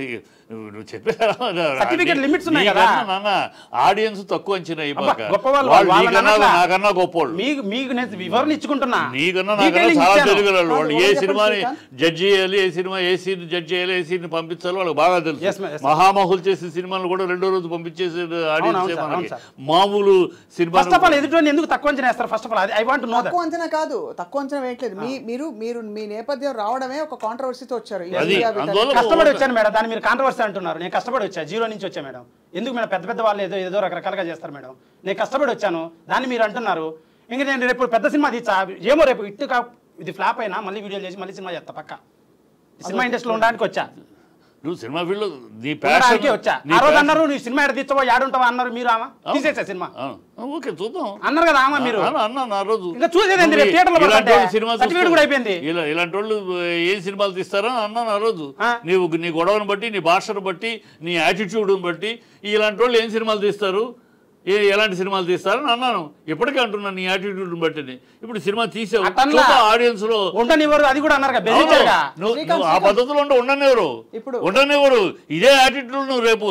C: నువ్వు నువ్వు చెప్పే
B: Certificate limits ఉన్నాయి కదా.
C: నాన్న ఆడియన్స్ తక్కువ అంచనా
B: అబ్బా,
C: ఇవ్వక
B: గొప్పవాళ్ళు
C: వాళ్ళు
B: వాళ్ళని
C: నీకన్నా
B: అనట్లా.
C: నాకన్నా గొప్పోళ్ళు
B: మీకు మీకు నేను వివరణ ఇచ్చుకుంటున్నా
C: నీకన్నా నాకన్నా
B: Detailing
C: చాలా
B: ఇచ్చాను.
C: తెలుగు వాళ్ళు వాళ్ళు ఏ
A: వాళ్ళు
C: సినిమాని
A: చెప్పండి
C: జడ్జి చేయాలి ఏ సినిమా ఏ సీన్ జడ్జి చేయాలి ఏ సీన్ పంపించాలో వాళ్ళకి బాగా
B: Yes,
C: తెలుసు
B: ma'am, yes,
C: మహామహులు చేసే సినిమాలు కూడా రెండో రోజు పంపించేసి
B: అవును,
C: ఆడియన్స్
B: అవును,
C: మనకి
B: సార్.
C: మామూలు సినిమా
B: ఫస్ట్ ఆఫ్ ఆల్ ఎదుటి ఎందుకు తక్కువ అంచనా వేస్తారు first of all I want know that
A: తక్కువ అంచనా కాదు తక్కువ అంచనా వేయట్లేదు మీ మీరు మీరు మీ నేపథ్యం రావడమే ఒక కాంట్రవర్సీతో వచ్చారు ఈ
C: అది,
A: ఇండియా విత్
C: అందువల్ల
B: కష్టపడి వచ్చాను మేడం దాన్ని మీరు కాంట్రవర్సీ అంటున్నారు నేను కష్టపడి వచ్చా జీరో నుంచి వచ్చా మేడం ఎందుకు మేడం పెద్ద పెద్ద వాళ్ళు ఏదో ఏదో రకరకాలుగా చేస్తారు మేడం నేను కష్టపడి వచ్చాను దాన్ని మీరు అంటున్నారు ఇంకా నేను రేపు పెద్ద సినిమా తీసా ఏమో రేపు ఇట్టు కా ఇది ఫ్లాప్ అయినా మళ్ళీ వీడియోలు చేసి మళ్ళీ సినిమా చేస్తా పక్క సినిమా ఇండస్ట్రీలో ఉండడానికి వచ్చా
C: నువ్వు సినిమా ఫీల్డ్ నీ
B: ఉండడానికి
C: ప్యాషన్
B: వచ్చా ఆ రోజు అన్నారు నువ్వు సినిమా ఎక్కడ తీర్చవో యాడుంటావా అన్నారు మీరు ఆమె తీసేసా సినిమా
C: ఓకే చూద్దాం
B: అన్నారు కదా ఆమె మీరు
C: అన్నా అన్నా ఆ రోజు
B: ఇంకా చూసేదేంటి రేపు
C: నువ్వు
B: థియేటర్లో
C: ఇలాంటి
B: పడుతుంటే
C: వాళ్ళు సినిమా
B: సర్టిఫికేట్
C: చూస్తే-
B: కూడా అయిపోయింది.
C: ఇలా ఇలాంటి వాళ్ళు ఏం సినిమాలు తీస్తారా అన్నాను ఆ రోజు
B: ఆ.
C: నీవు నీ గొడవను బట్టి నీ భాషను బట్టి నీ యాటిట్యూడ్ని బట్టి ఇలాంటి వాళ్ళు ఏం సినిమాలు తీస్తారు ఏ ఎలాంటి సినిమాలు తీస్తారని అన్నాను ఇప్పటికే అంటున్నాను నీ యాటిట్యూడ్ని బట్టి ఇప్పుడు సినిమా తీసావు
B: అట్టన్లా.
C: ఆడియన్స్ లో
B: ఉండనివ్వరు అది కూడా అన్నారు కదా
C: అవును.
B: బెదిరించారుగా
C: నువ్వు
A: శ్రీకాంత్,
C: నువ్వు ఆ
A: శ్రీకాంత్.
C: పద్ధతిలో ఉంటే ఉండనివ్వరు
A: ఇప్పుడు-
C: ఉండనివ్వరు ఇదే యాటిట్యూడ్ నువ్వు రేపు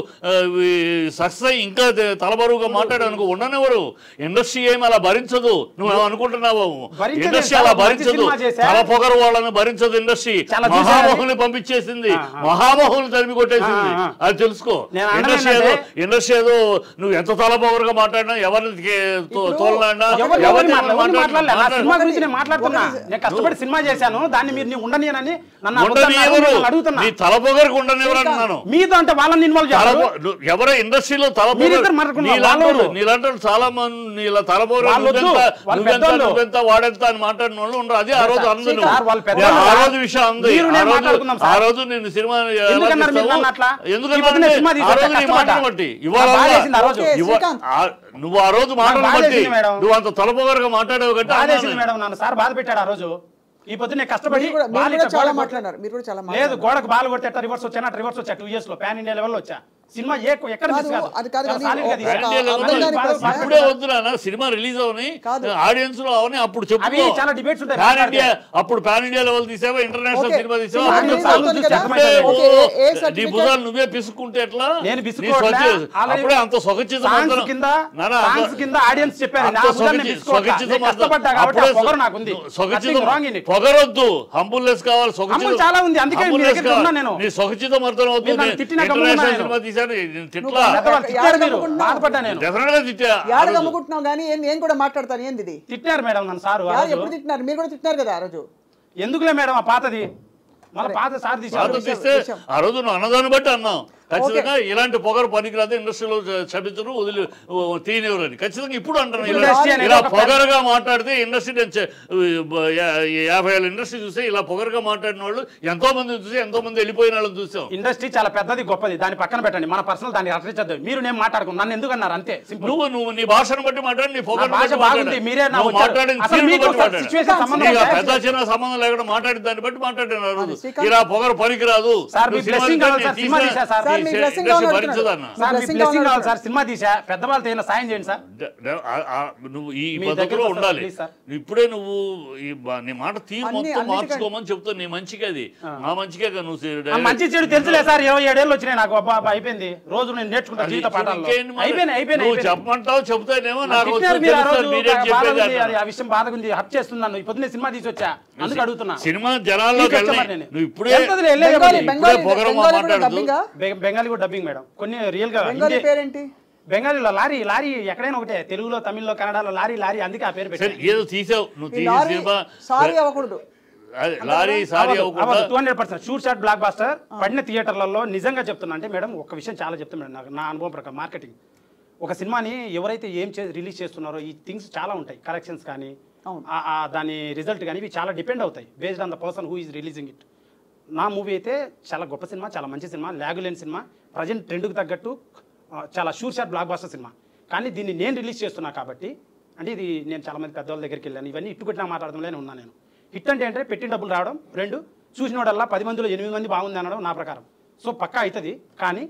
C: సక్సెస్ అయ్యి ఇంకా తే- తలబరువుగా మాట్లాడానుకో ఉండనివ్వరు ఇండస్ట్రీ ఏమి అలా భరించదు నువ్వు ఏమో అనుకుంటున్నావు
B: భరించదు
C: ఇండస్ట్రీ
B: సార్,
C: అలా
B: మంచి
C: భరించదు
B: సినిమా చేశా.
C: తల పొగరు వాళ్ళని భరించదు ఇండస్ట్రీ
B: చాలా చూశారు అది.
C: మహామహుల్ని పంపించేసింది
B: ఆ, ఆ.
C: మహామహుల్ని తరిమి కొట్టేసింది
B: ఆ, ఆ.
C: అది తెలుసుకో
B: నేను అనడం
C: ఇండస్ట్రీ ఏదో
B: ఏంటంటే-
C: ఇండస్ట్రీ ఏదో నువ్వు ఎంత తల పొగరుగా మాట్లాడినా ఎవరిని కే- తో-
A: ఇప్పుడు
C: తోలనాడినా
B: ఎవరు
C: ఎవరిని
B: ఎవరు మాట్లా- ఎవరు
C: మాట్లాడినా
B: మాట్లాడలే. నా
C: మాట్లాడు.
B: సినిమా గురించి నేను మాట్లాడుతున్నా
A: ఒకటి-
B: నేను కష్టపడి సినిమా చేశాను దాన్ని మీరు నీ ఉండనియనని నన్ను అబద్ధాలు
C: ఉండనివ్వరు
B: మిమ్మల్ని అడుగుతున్నా
C: నీ తల పొగరకు ఉండనివ్వరు అంటున్నాను
B: మీతో అంటే వాళ్ళని ఇన్వాల్వ్ చేస్తారు
C: తలపో- నువ్వు ఎవరో ఇండస్ట్రీలో తలపోరు
B: మీరిద్దరు మాట్లాడుకున్నారు.
C: నీలాంటోళ్ళు
B: వాళ్ళు-
C: నీలాంటోళ్ళు చాలా మంది నీలా తలపోరు
B: వాళ్ళొద్దు.
C: నువ్వెంత
B: వాళ్ళు
C: నువ్వెంత
B: పెద్దోళ్ళు.
C: నువ్వెంత వాడెంత అని మాట్లాడిన వాళ్ళు ఉండరు అదే ఆ రోజు అందు నువ్వు.
B: సార్, వాళ్ళు
C: నేను
B: పెద్దోళ్ళు
C: ఆ
B: సార్.
C: రోజు విషయం అంది
B: మీరు
C: ఆ
B: నేను
C: రోజు
B: మాట్లాడుకుందాం
C: ఆ
B: సార్.
C: రోజు నేను సినిమా ఎలా
B: ఎందుకన్నారు మీరు
C: తీస్తావు?
B: నన్ను అట్లా?
C: ఎందుకన్నా
B: ఈ పొద్దున్నే
C: అంటే
B: సినిమా
C: ఆ
B: తీశారు,
C: రోజు నీ
B: కష్టపడ్డా.
C: మాటను బట్టి ఇవాళ
B: నాకు బాధేసింది ఆ రోజు.
A: ఓకే,
C: ఇవ్వ-
A: శ్రీకాంత్.
C: ఆ- నువ్వు ఆ రోజు మాటను
B: నాకు
C: బట్టి
B: బాధేసింది మేడం.
C: నువ్వు అంత తలపోగరగా మాట్లాడావు కంటే
B: బాధేసింది
C: అన్నాను.
B: మేడం నన్ను సార్ బాధ పెట్టాడు ఆ రోజు ఈ పొద్దున్నే కష్టపడి
A: మీరు కూడా- మీరు
B: బాల్
A: కూడా
B: ఇట్లా
A: చాలా
B: గోడకు
A: మాట్లాడారు. మీరు కూడా చాలా
B: లేదు
A: మాట్లాడారు.
B: గోడకు బాల్ కొడితే ఎట్లా రివర్స్ వచ్చా రివర్స్ వచ్చా టూ ఇయర్స్ లో పాన్ ఇండియా లెవెల్ వచ్చా సినిమా ఏ ఎక్కడ
A: కాదు,
B: మిస్ కాదు
A: అది కాదు
B: చాలా
A: కానీ
B: solid గా
A: ఒక-
B: తీశారు.
C: Pan India level
A: అర్థం
C: లో
A: కాని
B: బాగా-
A: ప్రశ్న.
C: ఇప్పుడే వద్దురా సినిమా రిలీజ్ అవని
A: కాదు.
C: ఆడియన్స్ లో అవని అప్పుడు చెప్పు
B: అవి చాలా debates ఉంటాయి,
C: పాన్
B: మాట్లాడితే.
C: ఇండియా అప్పుడు పాన్ ఇండియా లెవెల్ తీసావా ఇంటర్నేషనల్
A: ఓకే.
C: సినిమా తీసావా
A: సినిమా
C: అప్పుడు
A: release
C: చాలు.
A: అవుతుంది కదా?
C: అప్పుడే
A: ఓకే,
C: ఓ,
A: ఏ- ఏ
C: నీ
A: certificate?
C: భుజాలు నువ్వే పిసుకుంటే ఎట్లా
B: నేను
C: నీ
B: బిసుకోవట్లే.
C: స్వచ్ఛ-
B: ఆల్రెడీ
C: అప్పుడే అంత సొగచిత
B: సాంగ్స్
C: మంత్రం.
B: కింద
C: నాన్న, అంత-
B: సాంగ్స్ కింద ఆడియన్స్ చెప్పారు
C: అంత
B: నా భుజాన్ని
C: సొగచి-
B: బిసుకోవట్లా.
C: సొగచిత
B: నేను
C: మంత్రం.
B: కష్టపడ్డా కాబట్టి ఆ
C: అప్పుడే
B: పొగరు నాకుంది
C: సొగచిత
B: Nothing wrong in it.
C: పొగరొద్దు హంబుల్నెస్ కావాలి సొగచిత
B: హంబుల్ చాలా ఉంది, అందుకే మీ
C: Humbleness
B: దగ్గరికి
C: కావాలి.
B: ఉన్నా నేను.
C: నీ సొగచిత మర్దం
B: మీరు
C: అవుతుంది
B: నన్ను తిట్టినా గమ్మున
C: ఇంటర్నేషనల్
B: నేను.
C: సినిమా తీశాను నేను తిట్లా
A: నువ్వు
B: పెద్దవాళ్ళు తిట్టారు
A: యాడ
B: మీరు
A: కమ్ముకున్నావు?
B: బాధపడ్డా నేను
C: డెఫినెట్ గా తిట్టా ఆ
A: యాడ
C: రోజు.
A: గమ్ముకుంటున్నావు కానీ ఏం- నేను కూడా మాట్లాడతాను ఏంది ఇది
B: తిట్టారు మేడం నన్ను సారు ఆ
A: యాడ
B: రోజు.
A: ఎప్పుడు తిట్టినారు మీరు కూడా తిట్టినారు కదా ఆ రోజు
B: ఎందుకులే మేడం ఆ పాతది మళ్ళీ పాత సార్
C: పాత
B: తీసారు
A: విషయం-
C: తీస్తే
A: విషయం.
C: ఆ రోజు నువ్వు అన్నదాన్ని బట్టి అన్నాం ఖచ్చితంగా ఇలాంటి పొగరు పనికిరాదు ఇండస్ట్రీలో క్షమించరు వదిలి తీయనివ్వరు అని ఖచ్చితంగా ఇప్పుడు అంటాను
B: ఇప్పుడు
C: ఇలా-
B: industry అనేది
C: ఇలా
B: ఒక
C: పొగరుగా మాట్లాడితే ఇండస్ట్రీ నేను చె- యా- యాభై ఏళ్ళ ఇండస్ట్రీ చూస్తే ఇలా పొగరుగా మాట్లాడిన వాళ్ళు ఎంతో మంది చూసి ఎంతో మంది వెళ్ళిపోయిన వాళ్ళని చూసాం
B: ఇండస్ట్రీ చాలా పెద్దది గొప్పది దాని పక్కన పెట్టండి మన పర్సనల్ దాన్ని అట్రించద్దు మీరు నేను మాట్లాడుకున్నాను నన్ను ఎందుకు అన్నారు అంతే సింపుల్
C: నువ్వు నువ్వు నీ భాషను బట్టి మాట్లాడి నీ పొగరు
B: భాష బాగుంది, మీరే నా
C: నువ్వు
B: వచ్చారు.
C: మాట్లాడిన
B: అసలు
C: తీరును
B: మీకు
C: బట్టి
B: అసలు
C: మాట్లాడు.
B: situation సంబంధం
C: నీకు ఆ
B: లేదా?
C: పెద్ద చిన్న సంబంధం లేకుండా మాట్లాడిన దాన్ని బట్టి మాట్లాడిన ఆ రోజు
A: శ్రీకాంత్
C: ఇలా పొగరు పనికిరాదు
B: సార్, మీ
C: నువ్వు సినిమా
B: blessing కావాలి
C: తీస్తే
B: సార్, సినిమా
C: తీసిన-
B: తీసా సార్.
A: సార్, మీ
C: తీసే
A: blessing
C: ఇండస్ట్రీ
A: కావాలి
C: భరించదన్న
B: సార్ మీ
A: Blessing
B: బ్లెస్సింగ్
A: కావాలి
B: కావాలి సార్ సినిమా తీసా పెద్దవాళ్ళతో ఏమైనా సాయం చేయండి సార్
C: డ- డ- ఆ- ఆ- నువ్వు ఈ
B: మీ
C: పద్ధతిలో
B: దగ్గరకు వస్తా,
C: ఉండాలి
B: ప్లీజ్ సార్.
C: ఇప్పుడే నువ్వు ఈ బ- నీ మాట తీరు
A: అన్ని-
C: మొత్తం
A: అన్నిటికంటే-
C: మార్చుకోమని చెప్తా నీ మంచిగా అది నా మంచిగా కాదు నువ్వు
B: ఆ మంచి చెడు తెలుసులే సార్ ఇరవై ఏడేళ్ళు వచ్చినాయి నాకు అబ్బా అబ్బా అయిపోయింది రోజు నేను నేర్చుకుంటా
C: అది
B: జీవిత పాఠాల్లో
C: ఇంకేంటి మరి?
B: అయిపోయినాయి అయిపోయినాయి
C: నువ్వు
B: అయిపోయినాయి.
C: చెప్పమంటావు చెప్తానేమో
B: నన్ను
C: నాకు
B: తిట్టినారు
C: వచ్చి
B: మీరు ఆ
C: తెలుసు
B: రోజు,
C: మీరేం
B: బాధ
C: చెప్పేది
B: ఉంది, అది
C: అన్నాను.
B: ఆ విషయం బాధగా ఉంది హప్ చేస్తున్నాను ఈ పొద్దున్నే సినిమా తీసి వచ్చా అందుకు అడుగుతున్నా
C: సినిమా జనాల్లోకి
B: తీసుకొచ్చా
C: వెళ్ళి
B: మరి నేను.
C: నువ్వు ఇప్పుడే
B: ఎంతదిలే, వెళ్ళేదే
A: బెంగాలీ
B: మరి.
C: ఇప్పుడే
A: బెంగాలీ
C: పొగరమా
A: బెంగాలీ కూడా
C: మాట్లాడదు.
A: డబ్బింగా
B: బె- బెంగాలీ కూడా డబ్బింగ్ మేడం కొన్ని రియల్ గా
A: బెంగాలీ
B: హిందీ-
A: పేరేంటి
B: బెంగాలీలో లారీ లారీ ఎక్కడైనా ఒకటే తెలుగులో తమిళ్లో కన్నడలో లారీ లారీ అందుకే ఆ పేరు
C: సరే
B: పెట్టారు
C: ఏదో తీసావు నువ్వు
A: ఈ
C: తీసిన
A: లారీ
C: సినిమా
A: సారీ అవ్వకూడదు
C: అదే, లారీ సారీ అవ్వకుండా
B: two hundred percent shoot shot blockbuster పడిన థియేటర్లలో నిజంగా చెప్తున్నా అంటే మేడం ఒక విషయం చాలా చెప్తాను మేడం నాకు నా అనుభవం ప్రకారం మార్కెటింగ్ ఒక సినిమాని ఎవరైతే ఏం చే రిలీజ్ చేస్తున్నారో ఈ థింగ్స్ చాలా ఉంటాయి కరెక్షన్స్ కానీ
A: అవును.
B: ఆ- ఆ దాని రిజల్ట్ కానీ ఇవి చాలా డిపెండ్ అవుతాయి based on the person who is releasing it నా మూవీ అయితే చాలా గొప్ప సినిమా చాలా మంచి సినిమా ల్యాగు లేని సినిమా ప్రజెంట్ ట్రెండ్కి తగ్గట్టు ఆ, చాలా షూర్ షాట్ బ్లాక్ బాస్టర్ సినిమా కానీ దీన్ని నేను రిలీజ్ చేస్తున్నా కాబట్టి అంటే ఇది నేను చాలా మంది పెద్దవాళ్ళ దగ్గరికి వెళ్ళాను ఇవన్నీ ఇట్టు కొట్టిన మాట్లాడడంలోనే ఉన్నా నేను హిట్ అంటే ఏంటంటే పెట్టిన డబ్బులు రావడం రెండు చూసినోడల్లా పది మందిలో ఎనిమిది మంది బాగుంది అనడం నా ప్రకారం సో పక్కా అవుతుంది కానీ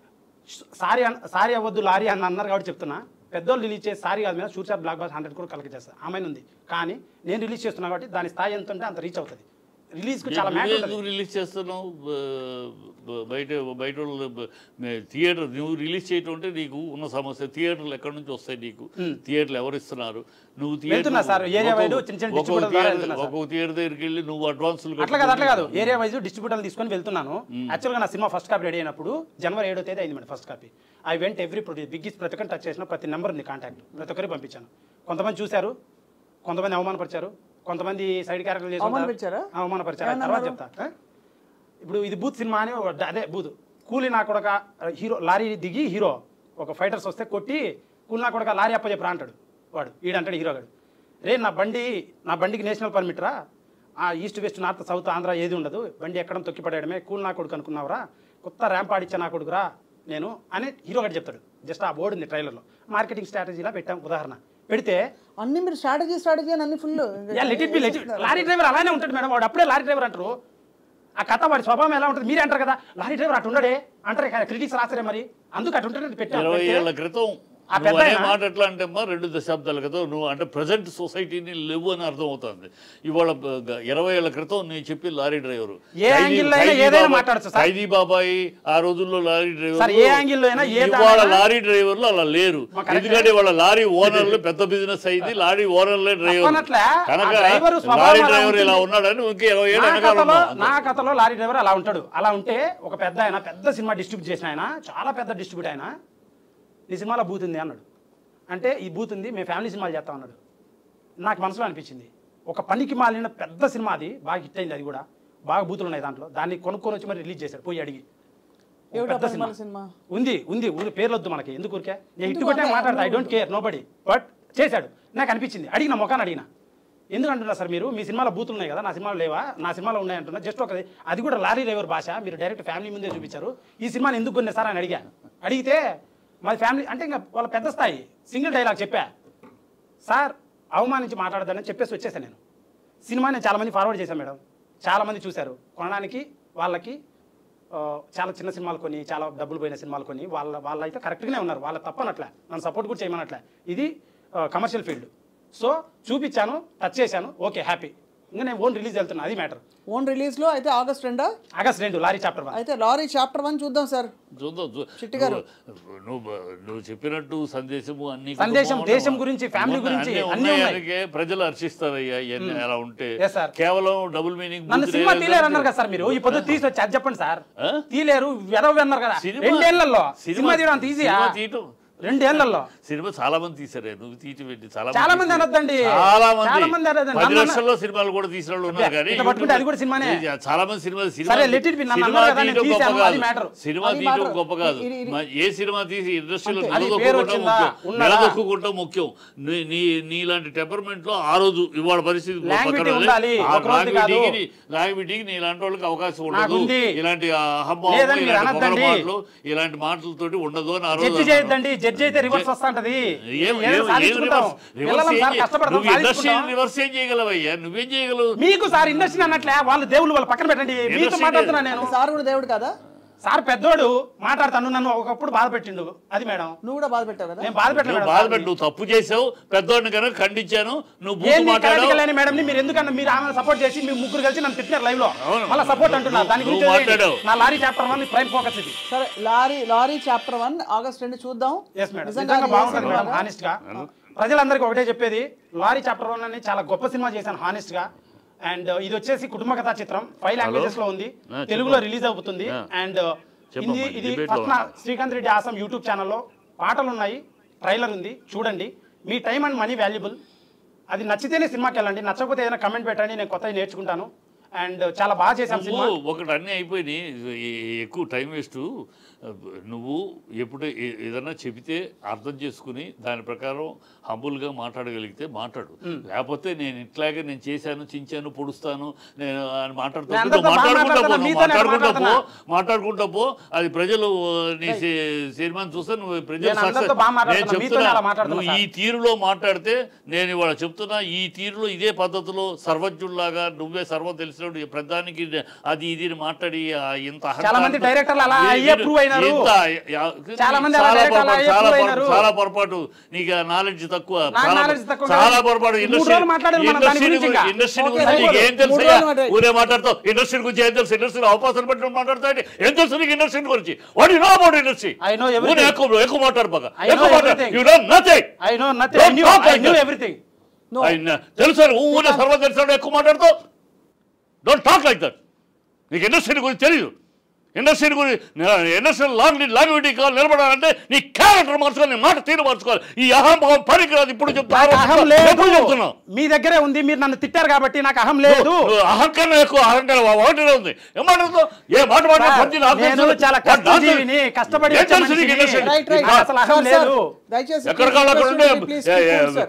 B: సారీ అన్- సారీ అవ్వద్దు లారీ అని అన్నారు కాబట్టి చెప్తున్నా పెద్దోళ్ళు రిలీజ్ చేసి సారీ కాదు మీద sure shot block boss hundred కూడా కలెక్ట్ చేస్తారు ఆమె ఉంది కానీ నేను రిలీజ్ చేస్తున్నా కాబట్టి దాని స్థాయి ఎంత ఉంటే అంత రీచ్ అవుతుంది రిలీజ్కు చాలా మ్యాటర్
C: నువ్వే
B: ఉంటుంది
C: ఎందుకు రిలీజ్ చేస్తున్నావు బ- బ- బయట బయట వాళ్ళు బ- మే- థియేటర్ నువ్వు రిలీజ్ చేయటం అంటే నీకు ఉన్న సమస్య థియేటర్లు ఎక్కడి నుంచి వస్తాయి నీకు థియేటర్లు ఎవరు ఇస్తున్నారు నువ్వు
B: వెళ్తున్నా సార్, ఏరియా వైడ్ చిన్న చిన్న distributor ద్వారా వెళ్తున్నా సార్.
C: ఒక్కొక్క థియేటర్ దగ్గరికి వెళ్ళి నువ్వు అడ్వాన్సులు
B: అట్లా కాదు అట్లా కాదు ఏరియా వైజ్ డిస్ట్రిబ్యూటర్లు తీసుకొని వెళ్తున్నాను యాక్చువల్గా నా సినిమా ఫస్ట్ కాపీ రెడీ అయినప్పుడు జనవరి ఏడో తేదీ అయింది madam first copy I went every produce biggest ప్రతి ఒక్కరిని టచ్ చేసిన ప్రతి నెంబర్ ఉంది కాంటాక్ట్ ప్రతి ఒక్కరికి పంపించాను కొంతమంది చూశారు కొంతమంది అవమానపరిచారు కొంతమంది సైడ్ క్యారెక్టర్లు చేసి ఉంటారు.
A: అవమానపరిచారా?
B: అవమానపరిచారు అది తర్వాత చెప్తా ఆ? ఇప్పుడు ఇది బూత్ సినిమా అని ఒక- అదే బూత్ కూలి నా కొడక హీరో లారీ దిగి హీరో ఒక ఫైటర్స్ వస్తే కొట్టి కూలి నా కొడక లారీ అప్ప చెప్పరా అంటాడు వాడు ఈడంటాడు హీరో గాడు రే నా బండి నా బండికి నేషనల్ పర్మిట్ రా ఆ east west north south Andhra ఏది ఉండదు బండి ఎక్కడం తొక్కి పడేయడమే కూల్ నా కొడుకు అనుకున్నావురా కొత్త ర్యాంప్ ఆడిచ్చా నా కొడుకురా నేను అని హీరో గారు చెప్తాడు జస్ట్ ఆ బోర్డు ఉంది ట్రైలర్లో మార్కెటింగ్ స్ట్రాటజీలా పెట్టాం ఉదాహరణ పెడితే
A: అన్ని మీరు స్ట్రాటజీ స్ట్రాటజీ అని అన్ని full
B: yeah let it be let lorry driver అలానే ఉంటాడు మేడం వాడు అప్పుడే లారీ డ్రైవర్ అంటారు ఆ కథ వాడి స్వభావం ఎలా ఉంటుంది మీరే అంటారు కదా లారీ డ్రైవర్ అటు ఉండడే అంటారు కదా క్రిటిక్స్ రాసరే మరి అందుకు అటు ఉంటుంది పెట్టాం
C: ఇరవై
B: పెడితే-
C: ఏళ్ల క్రితం
B: ఆ
C: నువ్వు అనే
B: పెద్దాయన-
C: మాట ఎట్లా అంటే అమ్మా రెండు దశాబ్దాల క్రితం నువ్వు అంటే ప్రజెంట్ సొసైటీని లేవు అని అర్థం అవుతుంది ఇవాళ బ- ఇరవై ఏళ్ల క్రితం నేను చెప్పి లారీ డ్రైవర్
B: ఏ angle లో అయినా ఏదైనా మాట్లాడొచ్చు సార్.
C: ఖైదీ బాబాయి ఆ రోజుల్లో లారీ డ్రైవర్
B: సార్, ఏ angle లో అయినా ఏ
C: ఇవాళ
B: దానైనా-
C: లారీ డ్రైవర్లు అలా లేరు
B: మా correct.
C: ఎందుకంటే వాళ్ళ లారీ ఓనర్లు పెద్ద బిజినెస్ అయింది లారీ ఓనర్లే డ్రైవర్
B: తప్పనట్లే. ఆ
C: కనుక
B: driver స్వభావం
C: లారీ
B: అలా
C: డ్రైవర్ ఇలా
B: ఉంటుంది.
C: ఉన్నాడని ఇంక ఇరవై ఏళ్ళు
B: నా
C: వెనకాల
B: కథలో
C: ఉన్నాం.
B: నా కథలో లారీ డ్రైవర్ అలా ఉంటాడు అలా ఉంటే ఒక పెద్ద ఆయన పెద్ద సినిమా డిస్ట్రిబ్యూట్ చేసిన ఆయన చాలా పెద్ద డిస్ట్రిబ్యూట్ ఆయన నీ సినిమాలో బూత్ ఉంది అన్నాడు అంటే ఈ బూత్ ఉంది మేము ఫ్యామిలీ సినిమాలు చేస్తాం అన్నాడు నాకు మనసులో అనిపించింది ఒక పనికి మాలిన పెద్ద సినిమా అది బాగా హిట్ అయింది అది కూడా బాగా బూతులు ఉన్నాయి దాంట్లో దాన్ని కొనుక్కొని వచ్చి మరి రిలీజ్ చేశాడు పోయి అడిగి ఒక
A: ఏమిటా
B: పెద్ద
A: పనిమాల సినిమా?
B: ఉంది ఉంది ఊరి పేర్లు వద్దు మనకి ఎందుకు ఊరికే నేను ఇటు కొట్టే మాట్లాడతా I don't care nobody but చేశాడు నాకు అనిపించింది అడిగిన మొఖాన్ని అడిగిన ఎందుకు అంటున్నారు సార్ మీరు మీ సినిమాలో బూతులు ఉన్నాయి కదా నా సినిమాలో లేవా నా సినిమాలో ఉన్నాయి అంటున్నా జస్ట్ ఒక అది కూడా లారీ డ్రైవర్ భాష మీరు డైరెక్ట్ ఫ్యామిలీ ముందే చూపించారు ఈ సినిమాని ఎందుకు కొన్నా సార్ అని అడిగాను అడిగితే మాది ఫ్యామిలీ అంటే ఇంకా వాళ్ళ పెద్ద స్థాయి సింగిల్ డైలాగ్ చెప్పా సార్ అవమానించి మాట్లాడదని చెప్పేసి వచ్చేసాను నేను సినిమా నేను చాలామంది ఫార్వర్డ్ చేశాను మేడం చాలామంది చూశారు కొనడానికి వాళ్ళకి ఆ, చాలా చిన్న సినిమాలు కొని చాలా డబ్బులు పోయిన సినిమాలు కొని వాళ్ళ వాళ్ళ అయితే కరెక్ట్గానే ఉన్నారు వాళ్ళ తప్పనట్లే నన్ను సపోర్ట్ కూడా చేయమనట్లే ఇది కమర్షియల్ ఫీల్డ్ సో చూపించాను టచ్ చేశాను ఓకే హ్యాపీ ఇంకా నేను ఓన్ రిలీజ్ వెళ్తున్నా అది మ్యాటర్
A: ఓన్ రిలీజ్ లో అయితే ఆగస్ట్ రెండా
B: ఆగస్ట్ రెండు లారీ చాప్టర్ వన్
A: అయితే లారీ చాప్టర్ వన్ చూద్దాం సార్
C: చూద్దాం చూ-
A: చిట్టి గారు.
C: నువ్వు- నువ్వు నువ్వు చెప్పినట్టు సందేశము అన్ని
B: సందేశం,
C: కుటుంబం
B: దేశం
C: ఉన్న-
B: గురించి, family
C: ఉన్న-
B: గురించి
C: అన్నీ
B: అన్నీ ఉన్నాయి.
C: ఉన్నాయనికే ప్రజలు హర్షిస్తారయ్యా ఇవన్నీ అలా ఉంటే
B: Yes, sir.
C: కేవలం డబుల్ మీనింగ్
B: నన్ను సినిమా తీలేరు అన్నారు కదా సార్ మీరు ఈ పొద్దు తీసి వచ్చి అది చెప్పండి సార్ తీలేరు వెదవి అన్నారు కదా రెండేళ్లలో సినిమా తీయడం అంత ఈజీయా
C: సినిమా తీయటం
B: రెండేళ్లలో
C: సినిమా చాలా మంది తీసారే నువ్వు తీటి పెట్టి చాలా
B: చాలా మంది
C: తీశారు.
B: అనొద్దండి.
C: చాలా మంది
B: చాలా మంది అనొద్దండి.
C: పది
B: నన్ను అన్న-
C: లక్షల్లో సినిమాలు కూడా తీసిన వాళ్ళు ఉన్నారు కానీ
B: ఇట్లా పట్టుకుంటే అది కూడా సినిమానే.
C: ఇది చాలా మంది సినిమా సినిమా
B: సరే, let it be. నన్ను
C: సినిమా
B: అన్నారు కదా, నేను
C: తీయటం గొప్ప
B: తీశాను, అది
C: కాదు.
B: matter.
C: సినిమా
A: అది
C: తీయటం
A: matter.
C: గొప్ప కాదు
A: ఇది- ఇది-
C: మ- ఏ సినిమా తీసి ఇండస్ట్రీలో
B: అది పేరు వచ్చిందా? ఉన్నదా?
C: నిలదొక్కుంటాం ముఖ్యం నీ- నీ నీలాంటి టెంపర్మెంట్ లో ఆ రోజు ఇవాళ పరిస్థితి
B: Language
C: పక్కన ఉంది.
B: ఉండాలి.
C: ఆ
B: ఒక రోజు కాదు.
C: language ని- language ని ఇలాంటి వాళ్ళకి అవకాశం ఉండదు
B: నాకుంది.
C: ఇలాంటి అహంభావం
B: లేదని మీరు
C: ఇలాంటి పొగరు
B: అనొద్దండి.
C: మాటలు ఇలాంటి మాటలతోటి ఉండదు అని ఆ రోజు
B: జడ్జి
C: అన్నాను.
B: చేయొద్దండి జడ్జి అయితే రివర్స్ వస్తుంటది
C: ఏం-
B: ఏదో
C: ఏం- ఏం
B: సాధించుకుంటాం.
C: రివర్స్- రివర్స్
B: పిల్లలం
C: ఏం
B: సార్
C: చేయ-
B: కష్టపడతాం,
C: నువ్వు ఇండస్ట్రీ
B: సాధించుకుంటాం.
C: రివర్స్ ఏం చేయగలవయ్యా నువ్వేం చేయగలవు
B: మీకు సార్ ఇండస్ట్రీ అన్నట్లే వాళ్ళు దేవుళ్ళు వాళ్ళు పక్కన పెట్టండి మీతో
C: Industry
B: మాట్లాడుతున్నా నేను
A: సార్ కూడా దేవుడు కదా
B: సార్ పెద్దోడు మాట్లాడతాను నన్ను ఒకప్పుడు బాధ పెట్టిండు అది మేడం
A: నువ్వు కూడా బాధ పెట్టావు కదా
B: నేను బాధ పెట్టలేదు
C: నువ్వు
B: మేడం
C: బాధపడి
B: సార్ని.
C: నువ్వు తప్పు చేసావు పెద్దోడిని కనుక ఖండించాను నువ్వు బూతు
B: ఏంది
C: మాట్లాడావు
B: కరెక్ట్గా లేని మేడం మీరు ఎందుకన్నా మీరు ఆమె సపోర్ట్ చేసి మీ ముగ్గురు కలిసి నన్ను తిట్టినారు లైవ్ లో
C: అవును.
B: మళ్ళీ సపోర్ట్ అంటున్నా దాని
C: నువ్వు
B: గురించి
C: మాట్లాడావు.
B: వదిలేయండి. నా lorry chapter one prime focus ఇది
A: సరే lorry lorry chapter one August రెండు చూద్దాం
B: ఎస్ మేడం
A: నిజంగా
B: నిజంగా
A: అది ఏ
B: బాగుంటుంది
A: సినిమా?
B: మేడం హానెస్ట్ గా ప్రజలందరికీ ఒకటే చెప్పేది లారీ చాప్టర్ వన్ అని చాలా గొప్ప సినిమా చేశాను హానెస్ట్ గా అండ్ ఇది వచ్చేసి కుటుంబ కథా చిత్రం ఫైవ్ లాంగ్వేజెస్ లో ఉంది
C: ఆ,
B: తెలుగులో
C: చెప్పు.
B: రిలీజ్ అవుతుంది
C: ఆ.
B: అండ్
C: చెప్పమ్మా,
B: హిందీ
C: ఈ
B: ఇది
C: debate లో
B: ఫస్ట్ నా
C: ఉన్నా.
B: శ్రీకాంత్ రెడ్డి ఆసం యూట్యూబ్ ఛానల్లో పాటలు ఉన్నాయి ట్రైలర్ ఉంది చూడండి మీ టైం అండ్ మనీ వాల్యుబుల్ అది నచ్చితేనే సినిమాకి వెళ్ళండి నచ్చకపోతే ఏదైనా కమెంట్ పెట్టండి నేను కొత్తవి నేర్చుకుంటాను అండ్ చాలా బాగా చేశాను సినిమా
C: నువ్వు ఒకటి అన్నీ అయిపోయినాయి ఈ- ఎక్కువ టైం వేస్ట్ నువ్వు ఎప్పుడు ఏ- ఏదన్నా చెబితే అర్థం చేసుకుని దాని ప్రకారం హంబుల్గా మాట్లాడగలిగితే మాట్లాడు లేకపోతే నేను ఇట్లాగే నేను చేశాను చించాను పొడుస్తాను నేను అని మాట్లాడుతూ
B: నేను అందరితో బాగా
C: మాట్లాడుకుంటా పో
B: మాట్లాడుతున్నా,
C: నువ్వు
B: మీతోనే
C: మాట్లాడుకుంటా పో
B: మాట్లాడుతున్నా.
C: మాట్లాడుకుంటా పో అది ప్రజలు నీ సి- సినిమాని చూస్తే నువ్వు ప్రజలు
B: నేను అందరితో
C: success-
B: బాగా మాట్లాడుతున్నా,
C: నేను
B: మీతోనే
C: చెప్తున్నా
B: అలా మాట్లాడుతున్నా
C: నువ్వు ఈ తీరులో మాట్లాడితే నేను ఇవాళ చెప్తున్నా ఈ తీరులో ఇదే పద్ధతిలో సర్వజ్ఞుల్లాగా నువ్వే సర్వం తెలిసిన వచ్చినప్పుడు ప్రధానికి అది ఇది అని మాట్లాడి ఆ ఇంత
B: చాలా
C: అహంకారంతో-
B: మంది డైరెక్టర్లు అలా
C: వీరు-
B: అయ్యే prove అయినారు.
C: ఇంత యా-
B: చాలా మంది అలా
C: చాలా
B: డైరెక్టర్లు
C: పొరపాటు,
B: అయ్యే
C: చాలా
B: prove
C: పొరపాటు,
B: అయినారు.
C: చాలా పొరపాటు నీకు నాలెడ్జ్ తక్కువ
B: నాకు
C: చాలా-
B: knowledge తక్కువ
C: చాలా
B: కాదు.
C: పొరపాటు
B: మూడు
C: ఇండస్ట్రీ
B: రోజులు మాట్లాడారు మనం దాని గురించి ఇంకా.
C: ఇండస్ట్రీ
A: ఓకే,
C: గురించి నీకు ఏం
A: మూడు
C: తెలుసు
A: రోజులు మాట్లాడారు.
C: ఊరే మాట్లాడతావు ఇండస్ట్రీ గురించి ఏం తెలుసు ఇండస్ట్రీలో అవకాశాలు పెట్టి మాట్లాడతాయి ఏం తెలుసు నీకు ఇండస్ట్రీ గురించి what you know about industry
B: I know everything.
C: ఎక్కువ ఎక్కువ మాట్లాడు బాగా
B: I know
C: ఎక్కువ మాట్లాడు
B: everything.
C: You do nothing
B: I know nothing I
C: Don't
B: new
C: talk
B: I
C: like
B: new
C: that.
B: Everything
A: No.
C: ఆయన తెలుసు ఊరే సర్వ తెలిసాడు ఎక్కువ మాట్లాడుతావు డోంట్ టాక్ లైక్ దట్ నీకు ఇండస్ట్రీ గురించి తెలియదు ఇండస్ట్రీ గురించి ఇండస్ట్రీ లాంగ్ లాంగ్విటీ కావాలి నిలబడాలంటే నీ క్యారెక్టర్ మార్చుకోవాలి నీ మాట తీరు మార్చుకోవాలి ఈ అహంభావం పనికిరాదు ఇప్పుడు
B: నాకు అహం
C: చెప్తాను
B: లేదు
C: ఎప్పుడు చెప్తున్నావు
B: మీ దగ్గరే ఉంది మీరు నన్ను తిట్టారు కాబట్టి నాకు అహం లేదు
C: నువ్వు అహంకారం ఎక్కువ అహంకారం ఒకటినే ఉంది ఏం మాట్లాడుతావు ఏ మాట మాట్లాడు
B: సార్,
C: ప్రతి నాకు
B: నేను
C: తెలుసు.
B: చాలా
C: వాడు నాకు
B: కష్టజీవిని, కష్టపడి
C: ఏం
B: వచ్చే
C: తెలుసు నీకు
B: మనిషిని.
C: ఇండస్ట్రీ?
A: రైట్ రైట్
B: నాకు అసలు అహం లేదు.
A: దయచేసి
C: ఎక్కడ కాళ్ళు అక్కడ ఉంటే
A: ప్లీజ్
C: ఏ, ఏ,
A: సార్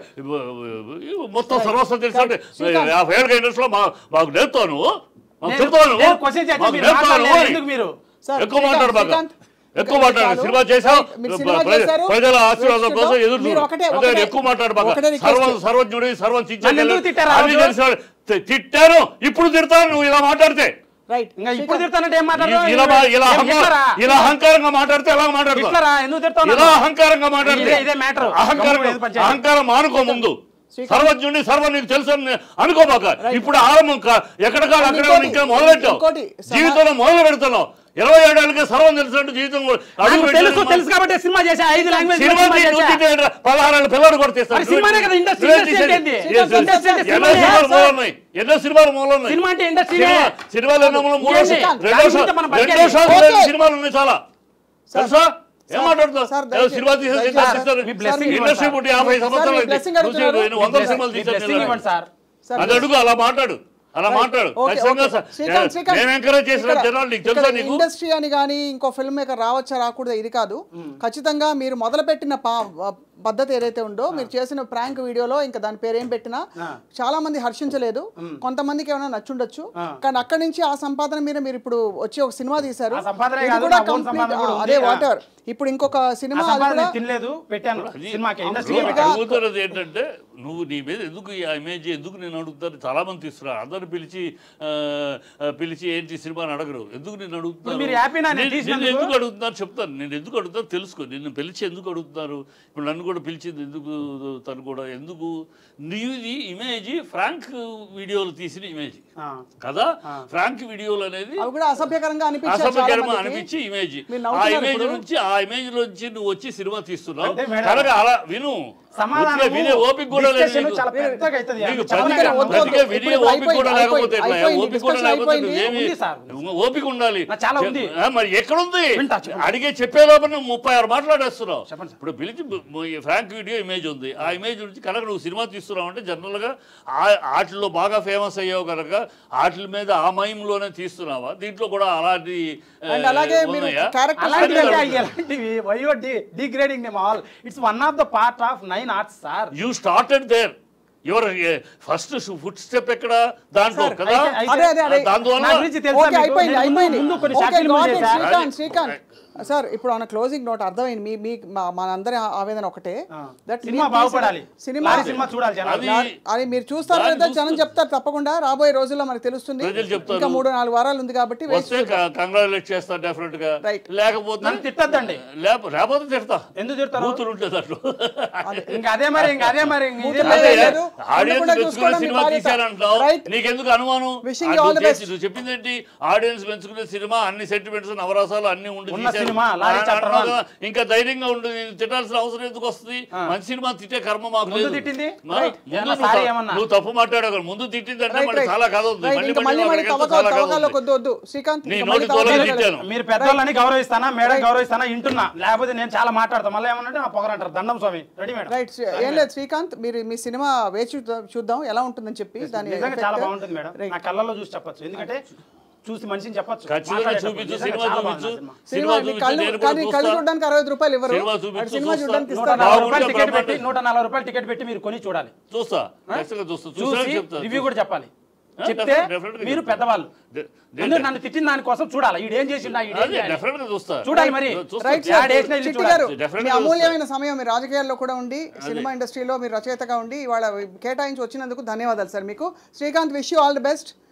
C: మొత్తం సర్వస్వం తెలుసు
A: శ్రీకాంత్.
C: యాభై ఏళ్ళ ఇండస్ట్రీలో మా మాకు నేర్పుతావు నువ్వు మాకు
B: నేను-
C: చెప్తావు నువ్వు
B: నేను క్వశ్చన్ చేస్తే
C: మాకు
B: మీరు
C: నేర్పుతావు
B: మాట్లాడలేదు.
C: నువ్వు
B: ఎందుకు మీరు
A: సార్,
C: ఎక్కువ
A: శ్రీకాంత్,
C: మాట్లాడు బాగా
A: శ్రీకాంత్,
C: ఎక్కువ
A: ఇంకా
C: మాట్లాడు
A: చాలు.
C: సినిమా చేసావు
A: రైట్, మీరు సినిమా
C: ప్రజ-
A: చేశారు.
C: ప్రజల ఆశీర్వాదం
A: నెక్స్ట్
C: కోసం ఎదురు
A: మీరు
C: చూడు.
A: ఒకటే-
C: అంతే,
A: ఒకటే-
C: ఎక్కువ మాట్లాడు బాగా
A: ఒకటే రిక్వెస్ట్
C: సర్వ సర్వజ్ఞుడి సర్వం
B: నన్ను ఎందుకు తిట్టారు ఆ
C: అన్ని
B: రోజు?
C: తెలిసాడు తి- తిట్టాను ఇప్పుడు తిడతాను నువ్వు ఇలా మాట్లాడితే
A: రైట్
B: ఇంకా ఇప్పుడు తిడతానంటే ఏం మాట్లాడరు?
C: ఇలా ఇలా మా- ఇలా
B: ఏం
C: అహంకారం-
B: హిట్లరా?
C: ఇలా అహంకారంగా మాట్లాడితే ఎలా మాట్లాడతావు
B: హిట్లరా? ఎందుకు తిడతావు
C: ఇలా
B: నన్ను?
C: అహంకారంగా మాట్లాడితే
B: ఇదే- ఇదే matter.
C: అహంకారం
B: గమ్మున ఏది పంచాయతీ?
C: అహంకారం మానుకో ముందు
A: శ్రీకాంత్.
C: సర్వజ్ఞుడి సర్వం నీకు తెలుసు అని అనుకోబాక ఇప్పుడు ఆరంభం కా- ఎక్కడ కాదు అక్కడ
A: ఇంకోటి,
C: ఇంకా మొదలెట్టావు
A: ఇంకోటి, సమా-
C: జీవితంలో మొదలు పెడుతున్నావు ఇరవై ఏడాదికే సర్వం తెలిసినట్టు జీవితం కూడా అడుగు
B: నాకు తెలుసు
C: పెట్టాను.
B: తెలుసు కాబట్టి సినిమా చేసా ఐదు లాంగ్వేజ్
C: సినిమా తీసి నువ్వు తిట్టేయండిరా. పదహారు ఏళ్ళ పిల్లడు కూడా తీస్తాడు.
B: మరి సినిమానే కదా ఇండస్ట్రీ,
C: నువ్వే
B: ఇండస్ట్రీ
C: తీసేది.
B: ఏంటి?
C: Yes, yes.
B: ఇండస్ట్రీ అంటే
C: ఎన్నో
B: సినిమానే.
C: సినిమాలు మూలం ఉన్నాయి ఎన్నో సినిమాలు మూలం ఉన్నాయి
B: సినిమా అంటే ఇండస్ట్రీనే.
C: సినిమా- సినిమాలు ఎన్నో మూలం మూలం
B: ఏంటి?
C: ఉన్నాయి.
B: దాని
C: రెండో
B: గురించి
C: షా-
B: మనం
C: రెండో
B: బతికేది.
C: షాట్లు లేని
A: ఓకే.
C: సినిమాలు ఉన్నాయి చాలా తెలుసా ఏం మాట్లాడుతావు
A: సార్,
C: ఏదో
A: దయచేసి-
C: సినిమా తీసేసి
A: దయచేసి
C: ఇండస్ట్రీ
A: సార్,
C: తీస్తారు.
B: మీ blessing ఇవ్వండి
C: ఇండస్ట్రీ
B: సార్.
C: పుట్టి యాభై
A: సార్, మీ
C: సంవత్సరాలు అయింది.
A: blessing
C: నువ్వు
A: అడుగుతున్నారు.
C: నువ్వు వందల సినిమాలు
B: మీ
C: తీసాను
B: blessing ఇవ్వండి సార్
A: సార్,
C: అది అడుగు అలా మాట్లాడు అలా మాట్లాడు
A: ఓకే,
C: ఖచ్చితంగా
A: ఓకే.
C: సార్.
A: శ్రీకాంత్, శ్రీకాంత్,
C: నేను ఎంకరేజ్ చేసిన
A: ఇక్కడ-
C: జనాలు నీకు
A: ఇక్కడ
C: తెలుసా నీకు
A: ఇండస్ట్రీ అని కానీ ఇంకో ఫిల్మ్ మేకర్ రావచ్చా రాకూడదా ఇది కాదు ఖచ్చితంగా మీరు మొదలుపెట్టిన పా పద్ధతి ఏదైతే ఉందో మీరు చేసిన ప్రాంక్ వీడియోలో ఇంకా దాని పేరు ఏం పెట్టినా చాలా మంది హర్షించలేదు కొంతమందికి ఏమైనా నచ్చుండొచ్చు కానీ అక్కడి నుంచి ఆ సంపాదన మీద మీరు ఇప్పుడు వచ్చి ఒక సినిమా తీశారు
B: ఆ సంపాదనే
A: ఇది
B: కాదు,
A: కూడా
B: నా own
A: complete-
B: సంపాదన కూడా
A: అదే
B: ఉంది.
A: వాటెవర్ ఇప్పుడు ఇంకొక
B: ఆ
A: సినిమా అది
B: సంపాదన
A: కూడా
B: నేను తినలేదు పెట్టాను సినిమాకి ఇండస్ట్రీ
C: నువ్వు
A: ఇంకా-
C: అడుగుతున్నది ఏంటంటే నువ్వు నీ మీద ఎందుకు ఈ ఇమేజ్ ఎందుకు నేను అడుగుతాను చాలా మంది తీసుకురా అందరు పిలిచి ఆ, ఆ, పిలిచి ఏంటి సినిమా అని అడగరు ఎందుకు నేను అడుగుతాను
B: ఇప్పుడు మీరు హ్యాపీనా నేను
C: నేను-
B: తీసినందుకు?
C: నేను ఎందుకు అడుగుతున్నారు చెప్తాను నేను ఎందుకు అడుగుతాను తెలుసుకో నిన్ను పిలిచి ఎందుకు అడుగుతున్నారు ఇప్పుడు నన్ను కూడా పిలిచింది ఎందుకు తను కూడా ఎందుకు నీది ఇమేజ్ ఫ్రాంక్ వీడియోలు తీసిన ఇమేజ్
B: ఆ.
C: కదా ఫ్రాంక్ వీడియోలు అనేది
A: అవి కూడా అసభ్యకరంగా అనిపించాయి చాలా
C: అసభ్యకరం
A: మందికి.
C: అనిపించి ఇమేజ్
A: మీరు
C: ఆ
A: నవ్వుతున్నారు
C: ఇమేజ్
A: ఇప్పుడు.
C: నుంచి ఆ ఇమేజ్ నుంచి నువ్వు వచ్చి సినిమా తీస్తున్నావు
B: అంటే మేడం,
C: కనుక అలా విను
B: సమాధానం
C: ఊరికే వినే ఓపిక కూడా లేదు
B: discussion
C: నీకు.
B: చాలా పెద్దగా అవుతుంది.
C: నీకు
B: అంత చెప్పండి
C: బతికే-
B: కదా, వద్దు,
C: బతికే
A: వద్దు.
C: వినే
A: ఇప్పుడు
C: ఓపిక కూడా
A: అయిపోయింది,
C: లేకపోతే ఎట్లా?
A: అయిపోయింది,
C: ఓపిక కూడా
A: discussion
C: లేకపోతే
A: అయిపోయింది.
C: నువ్వేమి
B: ఉంది సార్.
C: ఓపిక ఉండాలి
B: నాకు చాలా ఉంది.
C: ఆ, మరి ఎక్కడుంది
B: వింటా, చెప్పండి.
C: అడిగే చెప్పే లోపల నువ్వు ముప్పై ఆరు మాట్లాడేస్తున్నావు
B: చెప్పండి సార్.
C: ఇప్పుడు పిలిచి ఫ్రాంక్ వీడియో ఇమేజ్ ఉంది ఆ ఇమేజ్ నుంచి కనుక నువ్వు సినిమా తీస్తున్నావు అంటే జనరల్గా ఆ వాటిల్లో బాగా ఫేమస్ అయ్యావు కనుక వాటి మీద ఆ మయంలోనే తీస్తున్నావా దీంట్లో కూడా అలాంటి ఆ,
A: అండ్ అలాగే మీరు
C: ఉన్నాయా?
A: క్యారెక్టర్
B: అలాంటివి
C: అదే
B: అంటే ఎలాంటివి వయో degrading them all it's one of the part of nine arts sir
C: you started there your first food step ఎక్కడ దాంట్లో
A: Sir,
C: కదా
B: అయితే-
A: అదే అదే అదే
C: దానివల్ల
B: నా గురించి తెలుసా
A: ఓకే
B: మీకు?
A: అయిపోయింది
B: నేను
A: అయిపోయింది
B: ముందు కొన్ని
A: ఓకే,
B: షార్ట్ ఫిల్మ్లు
A: got it,
B: చేశా.
A: శ్రీకాంత్ శ్రీకాంత్ సార్ ఇప్పుడు మన క్లోజింగ్ నోట్ అర్థమైంది మీ మీ మా- మనందరి ఆవేదన ఒకటే
B: ఆ.
A: That
B: సినిమా
A: మీరు తీసిన
B: బాగుపడాలి
A: సినిమా
B: లారీ సినిమా చూడాలి జనాలు.
C: అది-
A: లా- అది మీరు చూస్తారు
C: దాన్ని
A: కదా జనం
C: చూస్తారు.
A: చెప్తారు తప్పకుండా రాబోయే రోజుల్లో మనకు తెలుస్తుంది
C: ప్రజలు చెప్తారు.
A: ఇంకా మూడు నాలుగు వారాలు ఉంది కాబట్టి వేచి
C: వస్తే కంగ్రాచులేట్ చేస్తా డెఫినెట్ గా
A: Right.
C: లేకపోతే
B: నన్ను తిట్టొద్దండి.
C: లేప- లేకపోతే తిడతా
B: ఎందుకు తిడతారు?
C: కూతురు ఉంటుంది అట్లు
B: ఇంకా అదే మరి ఇంకా అదే మరి ఇంక ఇదే
A: కూతురు
B: మరి.
A: లేదు, లేదు.
C: ఆడియన్స్
A: ఉండకుండా
C: పెంచుకునే
A: చూసుకోవడం మీ
C: సినిమా
A: బాధ్యత.
C: తీశారంటావు
A: Right.
C: నీకెందుకు అనుమానం
A: Wishing
C: ఆ
A: you all
C: నువ్వు
A: the best.
C: చేసి- నువ్వు చెప్పింది ఏంటి ఆడియన్స్ పెంచుకునే సినిమా అన్ని సెంటిమెంట్స్ నవరసాలు అన్ని ఉండి
B: ఉన్న
C: తీశారు.
B: సినిమా, లారీ
C: ఆ,
B: chapter
C: అంటున్నావు
B: one.
C: కదా, ఇంకా ధైర్యంగా ఉండు నేను తిట్టాల్సిన అవసరం ఎందుకు వస్తుంది మంచి సినిమా తిట్టే కర్మ మాకు
B: ముందు
C: లేదు
B: తిట్టింది?
C: మా-
B: Right.
C: ముందు
B: ఏమన్నా
C: నువ్వు
B: సారీ
C: త-
B: ఏమన్నా?
C: నువ్వు తప్పు మాట్లాడావు ముందు తిట్టింది అంటే
A: Right,
C: మళ్ళీ
A: right.
C: చాలా కథ ఉంది
A: Right,
C: మళ్ళీ
A: ఇంకా మళ్ళీ
C: మళ్ళీ
A: మళ్ళీ
C: అక్కడికి వెళ్తే
A: తవ్వకాలు
C: చాలా కథ
A: తవ్వకాలకు
C: ఉంది.
A: వద్దు వద్దు శ్రీకాంత్
C: నీ
A: ఇంకా
C: నోటి
A: మళ్ళీ
C: తోలే
A: తవ్వకాలు
C: తిట్టాను.
A: వెళ్ళాలి.
B: మీరు పెద్దోళ్ళని గౌరవిస్తానా మేడం గౌరవిస్తానా ఇంటున్నా లేకపోతే నేను చాలా మాట్లాడతా మళ్ళీ ఏమన్నా నా పొగరంటారు దండం స్వామి రెడీ మేడం
A: రైట్ ఏం లేదు శ్రీకాంత్ మీరు మీ సినిమా వేచి చూద్దాం- చూద్దాం ఎలా ఉంటుందని చెప్పి దాని
B: నిజంగా చాలా
A: effect.
B: బాగుంటుంది మేడం
A: Right.
B: నా కళ్ళల్లో చూసి చెప్పొచ్చు ఎందుకంటే చూసి మనిషిని చెప్పొచ్చు
C: ఖచ్చితంగా
B: మాట్లాడేటప్పుడు.
C: చూపించు
B: నిజంగా
C: సినిమా
B: చాలా
C: చూపించు
B: బాగుంది నా సినిమా.
A: సినిమా
C: సినిమా
A: మీ
C: చూపించు
A: కళ్ళు
C: నేను కూడా
A: కానీ కళ్ళు
C: చూస్తా.
A: చూడడానికి అరవై ఐదు రూపాయలు ఇవ్వరు
C: సినిమా
A: అటు
C: చూపించు,
A: సినిమా
C: చూస్తా.
A: చూడడానికి
B: నూట
A: ఇస్తారు
B: నలభై
C: బాగుంటే
B: రూపాయలు టికెట్ పెట్టి
C: బ్రహ్మాండం.
B: నూట నలభై రూపాయలు టికెట్ పెట్టి మీరు కొని చూడాలి
C: చూస్తా ఖచ్చితంగా చూస్తా చూసా
B: చూసి
C: చెప్తా
B: రివ్యూ కూడా చెప్పాలి
C: ఆ,
B: చెప్తే
C: definitely, definitely
B: మీరు
C: చెప్తా.
B: పెద్దవాళ్ళు
C: De-
B: ఎందుకు నన్ను తిట్టిన దానికోసం చూడాలి ఈడు ఏం చేసిండా ఈడు ఏం
C: అదే
B: చేయాలి?
C: డెఫినెట్ గా చూస్తా
B: చూడాలి మరి.
C: చూస్తా.
A: రైట్
B: యాడ్
A: సార్
B: వేసిన ఇల్లు
A: చిట్టి
B: చూడాలి.
A: గారు
C: Definitely
A: మీ
C: చూస్తా.
A: అమూల్యమైన సమయం మీరు రాజకీయాల్లో కూడా ఉండి సినిమా ఇండస్ట్రీలో మీరు రచయితగా ఉండి ఇవాళ కేటాయించి వచ్చినందుకు ధన్యవాదాలు సార్ మీకు Srikanth wish you all the best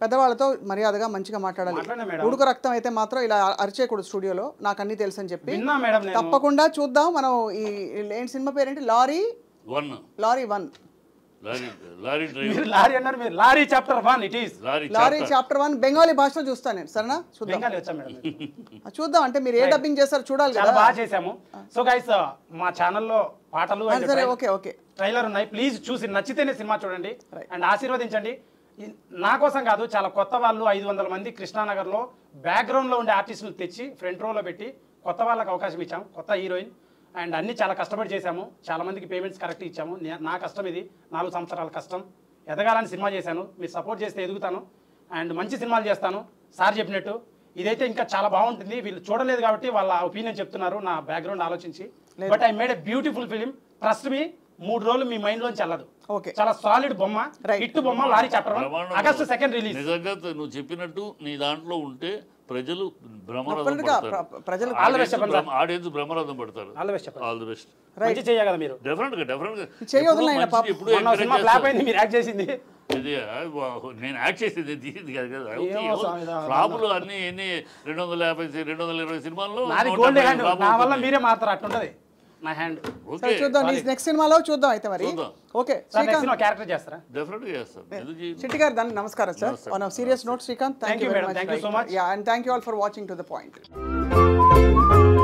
A: పెద్దవాళ్ళతో మర్యాదగా మంచిగా మాట్లాడాలి
B: మాట్లాడినా మేడం.
A: ఉడుకు రక్తం అయితే మాత్రం ఇలా అరిచేయకూడదు స్టూడియోలో నాకు అన్ని తెలుసు అని చెప్పి
B: విన్నా మేడం నేను
A: తప్పకుండా చూద్దాం మనం ఈ ఏంటి సినిమా పేరేంటి lorry
C: one
A: lorry one
C: lorry lorry driver
B: మీరు లారీ అన్నారు మీరు lorry chapter one it is
C: lorry
A: lorry
C: chapter
A: chapter one Bengali భాషలో చూస్తాను నేను సరేనా చూద్దాం
B: బెంగాలీ వచ్చాం మేడం
A: ఆ, చూద్దాం అంటే మీరు ఏ డబ్బింగ్ చేస్తారు చూడాలి
B: చాలా
A: కదా
B: బాగా చేశాము సో గైస్ మా ఛానల్లో పాటలు
A: ఆ,
B: and
A: సరే
B: ట్రై-
A: ఓకే ఓకే
B: ట్రైలర్ ఉన్నాయి ప్లీజ్ చూసి నచ్చితేనే సినిమా చూడండి అండ్ ఆశీర్వదించండి ఇ- నా కోసం కాదు చాలా కొత్త వాళ్ళు ఐదు వందల మంది కృష్ణానగర్లో బ్యాక్గ్రౌండ్లో ఉండే ఆర్టిస్టులు తెచ్చి ఫ్రంట్ రోలో పెట్టి కొత్త వాళ్ళకి అవకాశం ఇచ్చాము కొత్త హీరోయిన్ అండ్ అన్ని చాలా కష్టపడి చేశాము చాలా మందికి పేమెంట్స్ కరెక్ట్ ఇచ్చాము నే- నా కష్టం ఇది నాలుగు సంవత్సరాల కష్టం ఎదగాలని సినిమా చేశాను మీరు సపోర్ట్ చేస్తే ఎదుగుతాను అండ్ మంచి సినిమాలు చేస్తాను సార్ చెప్పినట్టు ఇదైతే ఇంకా చాలా బాగుంటుంది వీళ్ళు చూడలేదు కాబట్టి వాళ్ళ ఒపీనియన్ చెప్తున్నారు నా బ్యాక్గ్రౌండ్ ఆలోచించి but I made a beautiful film trust మీ మూడు రోజులు మీ మైండ్ లోంచి వెళ్ళదు
A: Okay.
B: చాలా సాలిడ్ బొమ్మ
A: Right.
B: హిట్ బొమ్మ లారీ చాప్టర్ వన్
C: బ్రహ్మాండం.
B: ఆగస్టు సెకండ్ రిలీజ్
C: నిజంగా నువ్వు చెప్పినట్టు నీ దాంట్లో ఉంటే ప్రజలు బ్రహ్మరథం
A: Definitely గా
C: పడతారు
A: ప్ర- ప్రజలకు
B: All the best చెప్పండి సార్.
C: ఆడియన్స్ బ్రహ్మరథం పడతారు
B: All the best చెప్పండి.
C: ఆల్ ది బెస్ట్
B: మంచి చేయ కదా మీరు
C: డెఫినెట్ గా డెఫినెట్ గా
A: చేయొద్దు
C: ఎప్పుడూ
A: నాయన
C: మంచిది
A: పాపం.
C: ఎప్పుడూ
B: మొన్న
C: encourage
B: సినిమా ఫ్లాప్
C: చేస్తారు.
B: అయింది మీరు యాక్ట్ చేసింది
C: ఇది ఆ, వా- నేను యాక్ట్ చేసేది తీసింది కాదు కదా
B: ఏమో స్వామి, దా-
C: ఫ్లాపులు అన్ని ఎన్ని రెండు వందల యాభై రెండు వందల ఇరవై సినిమాల్లో
B: నాది
C: నూట
B: గోల్డ్
C: డెబ్బై
B: హ్యాండ్
C: ఫ్లాపులు
B: నా వల్ల
C: అవుతున్నాయి.
B: మీరే మాత్రం అట్టుంటది నా హ్యాండ్
C: ఓకే
A: సరే చూద్దాం నెక్స్ట్ సినిమాలో చూద్దాం అయితే మరి
C: చూద్దాం.
A: ఓకే
B: సార్ నెక్స్ట్
A: శ్రీకాంత్
B: సినిమా క్యారెక్టర్ చేస్తారా
C: డెఫినెట్ గా చేస్తాను ఎందుకు చేయను?
A: చిట్టి గారు దానికి నమస్కారం సార్
C: నమస్తే.
A: On serious note Srikanth
B: Thank
A: thank you
B: you,
A: very
B: madam.
A: Much
B: Thank you so much.
A: Yeah and thank you all for watching to the point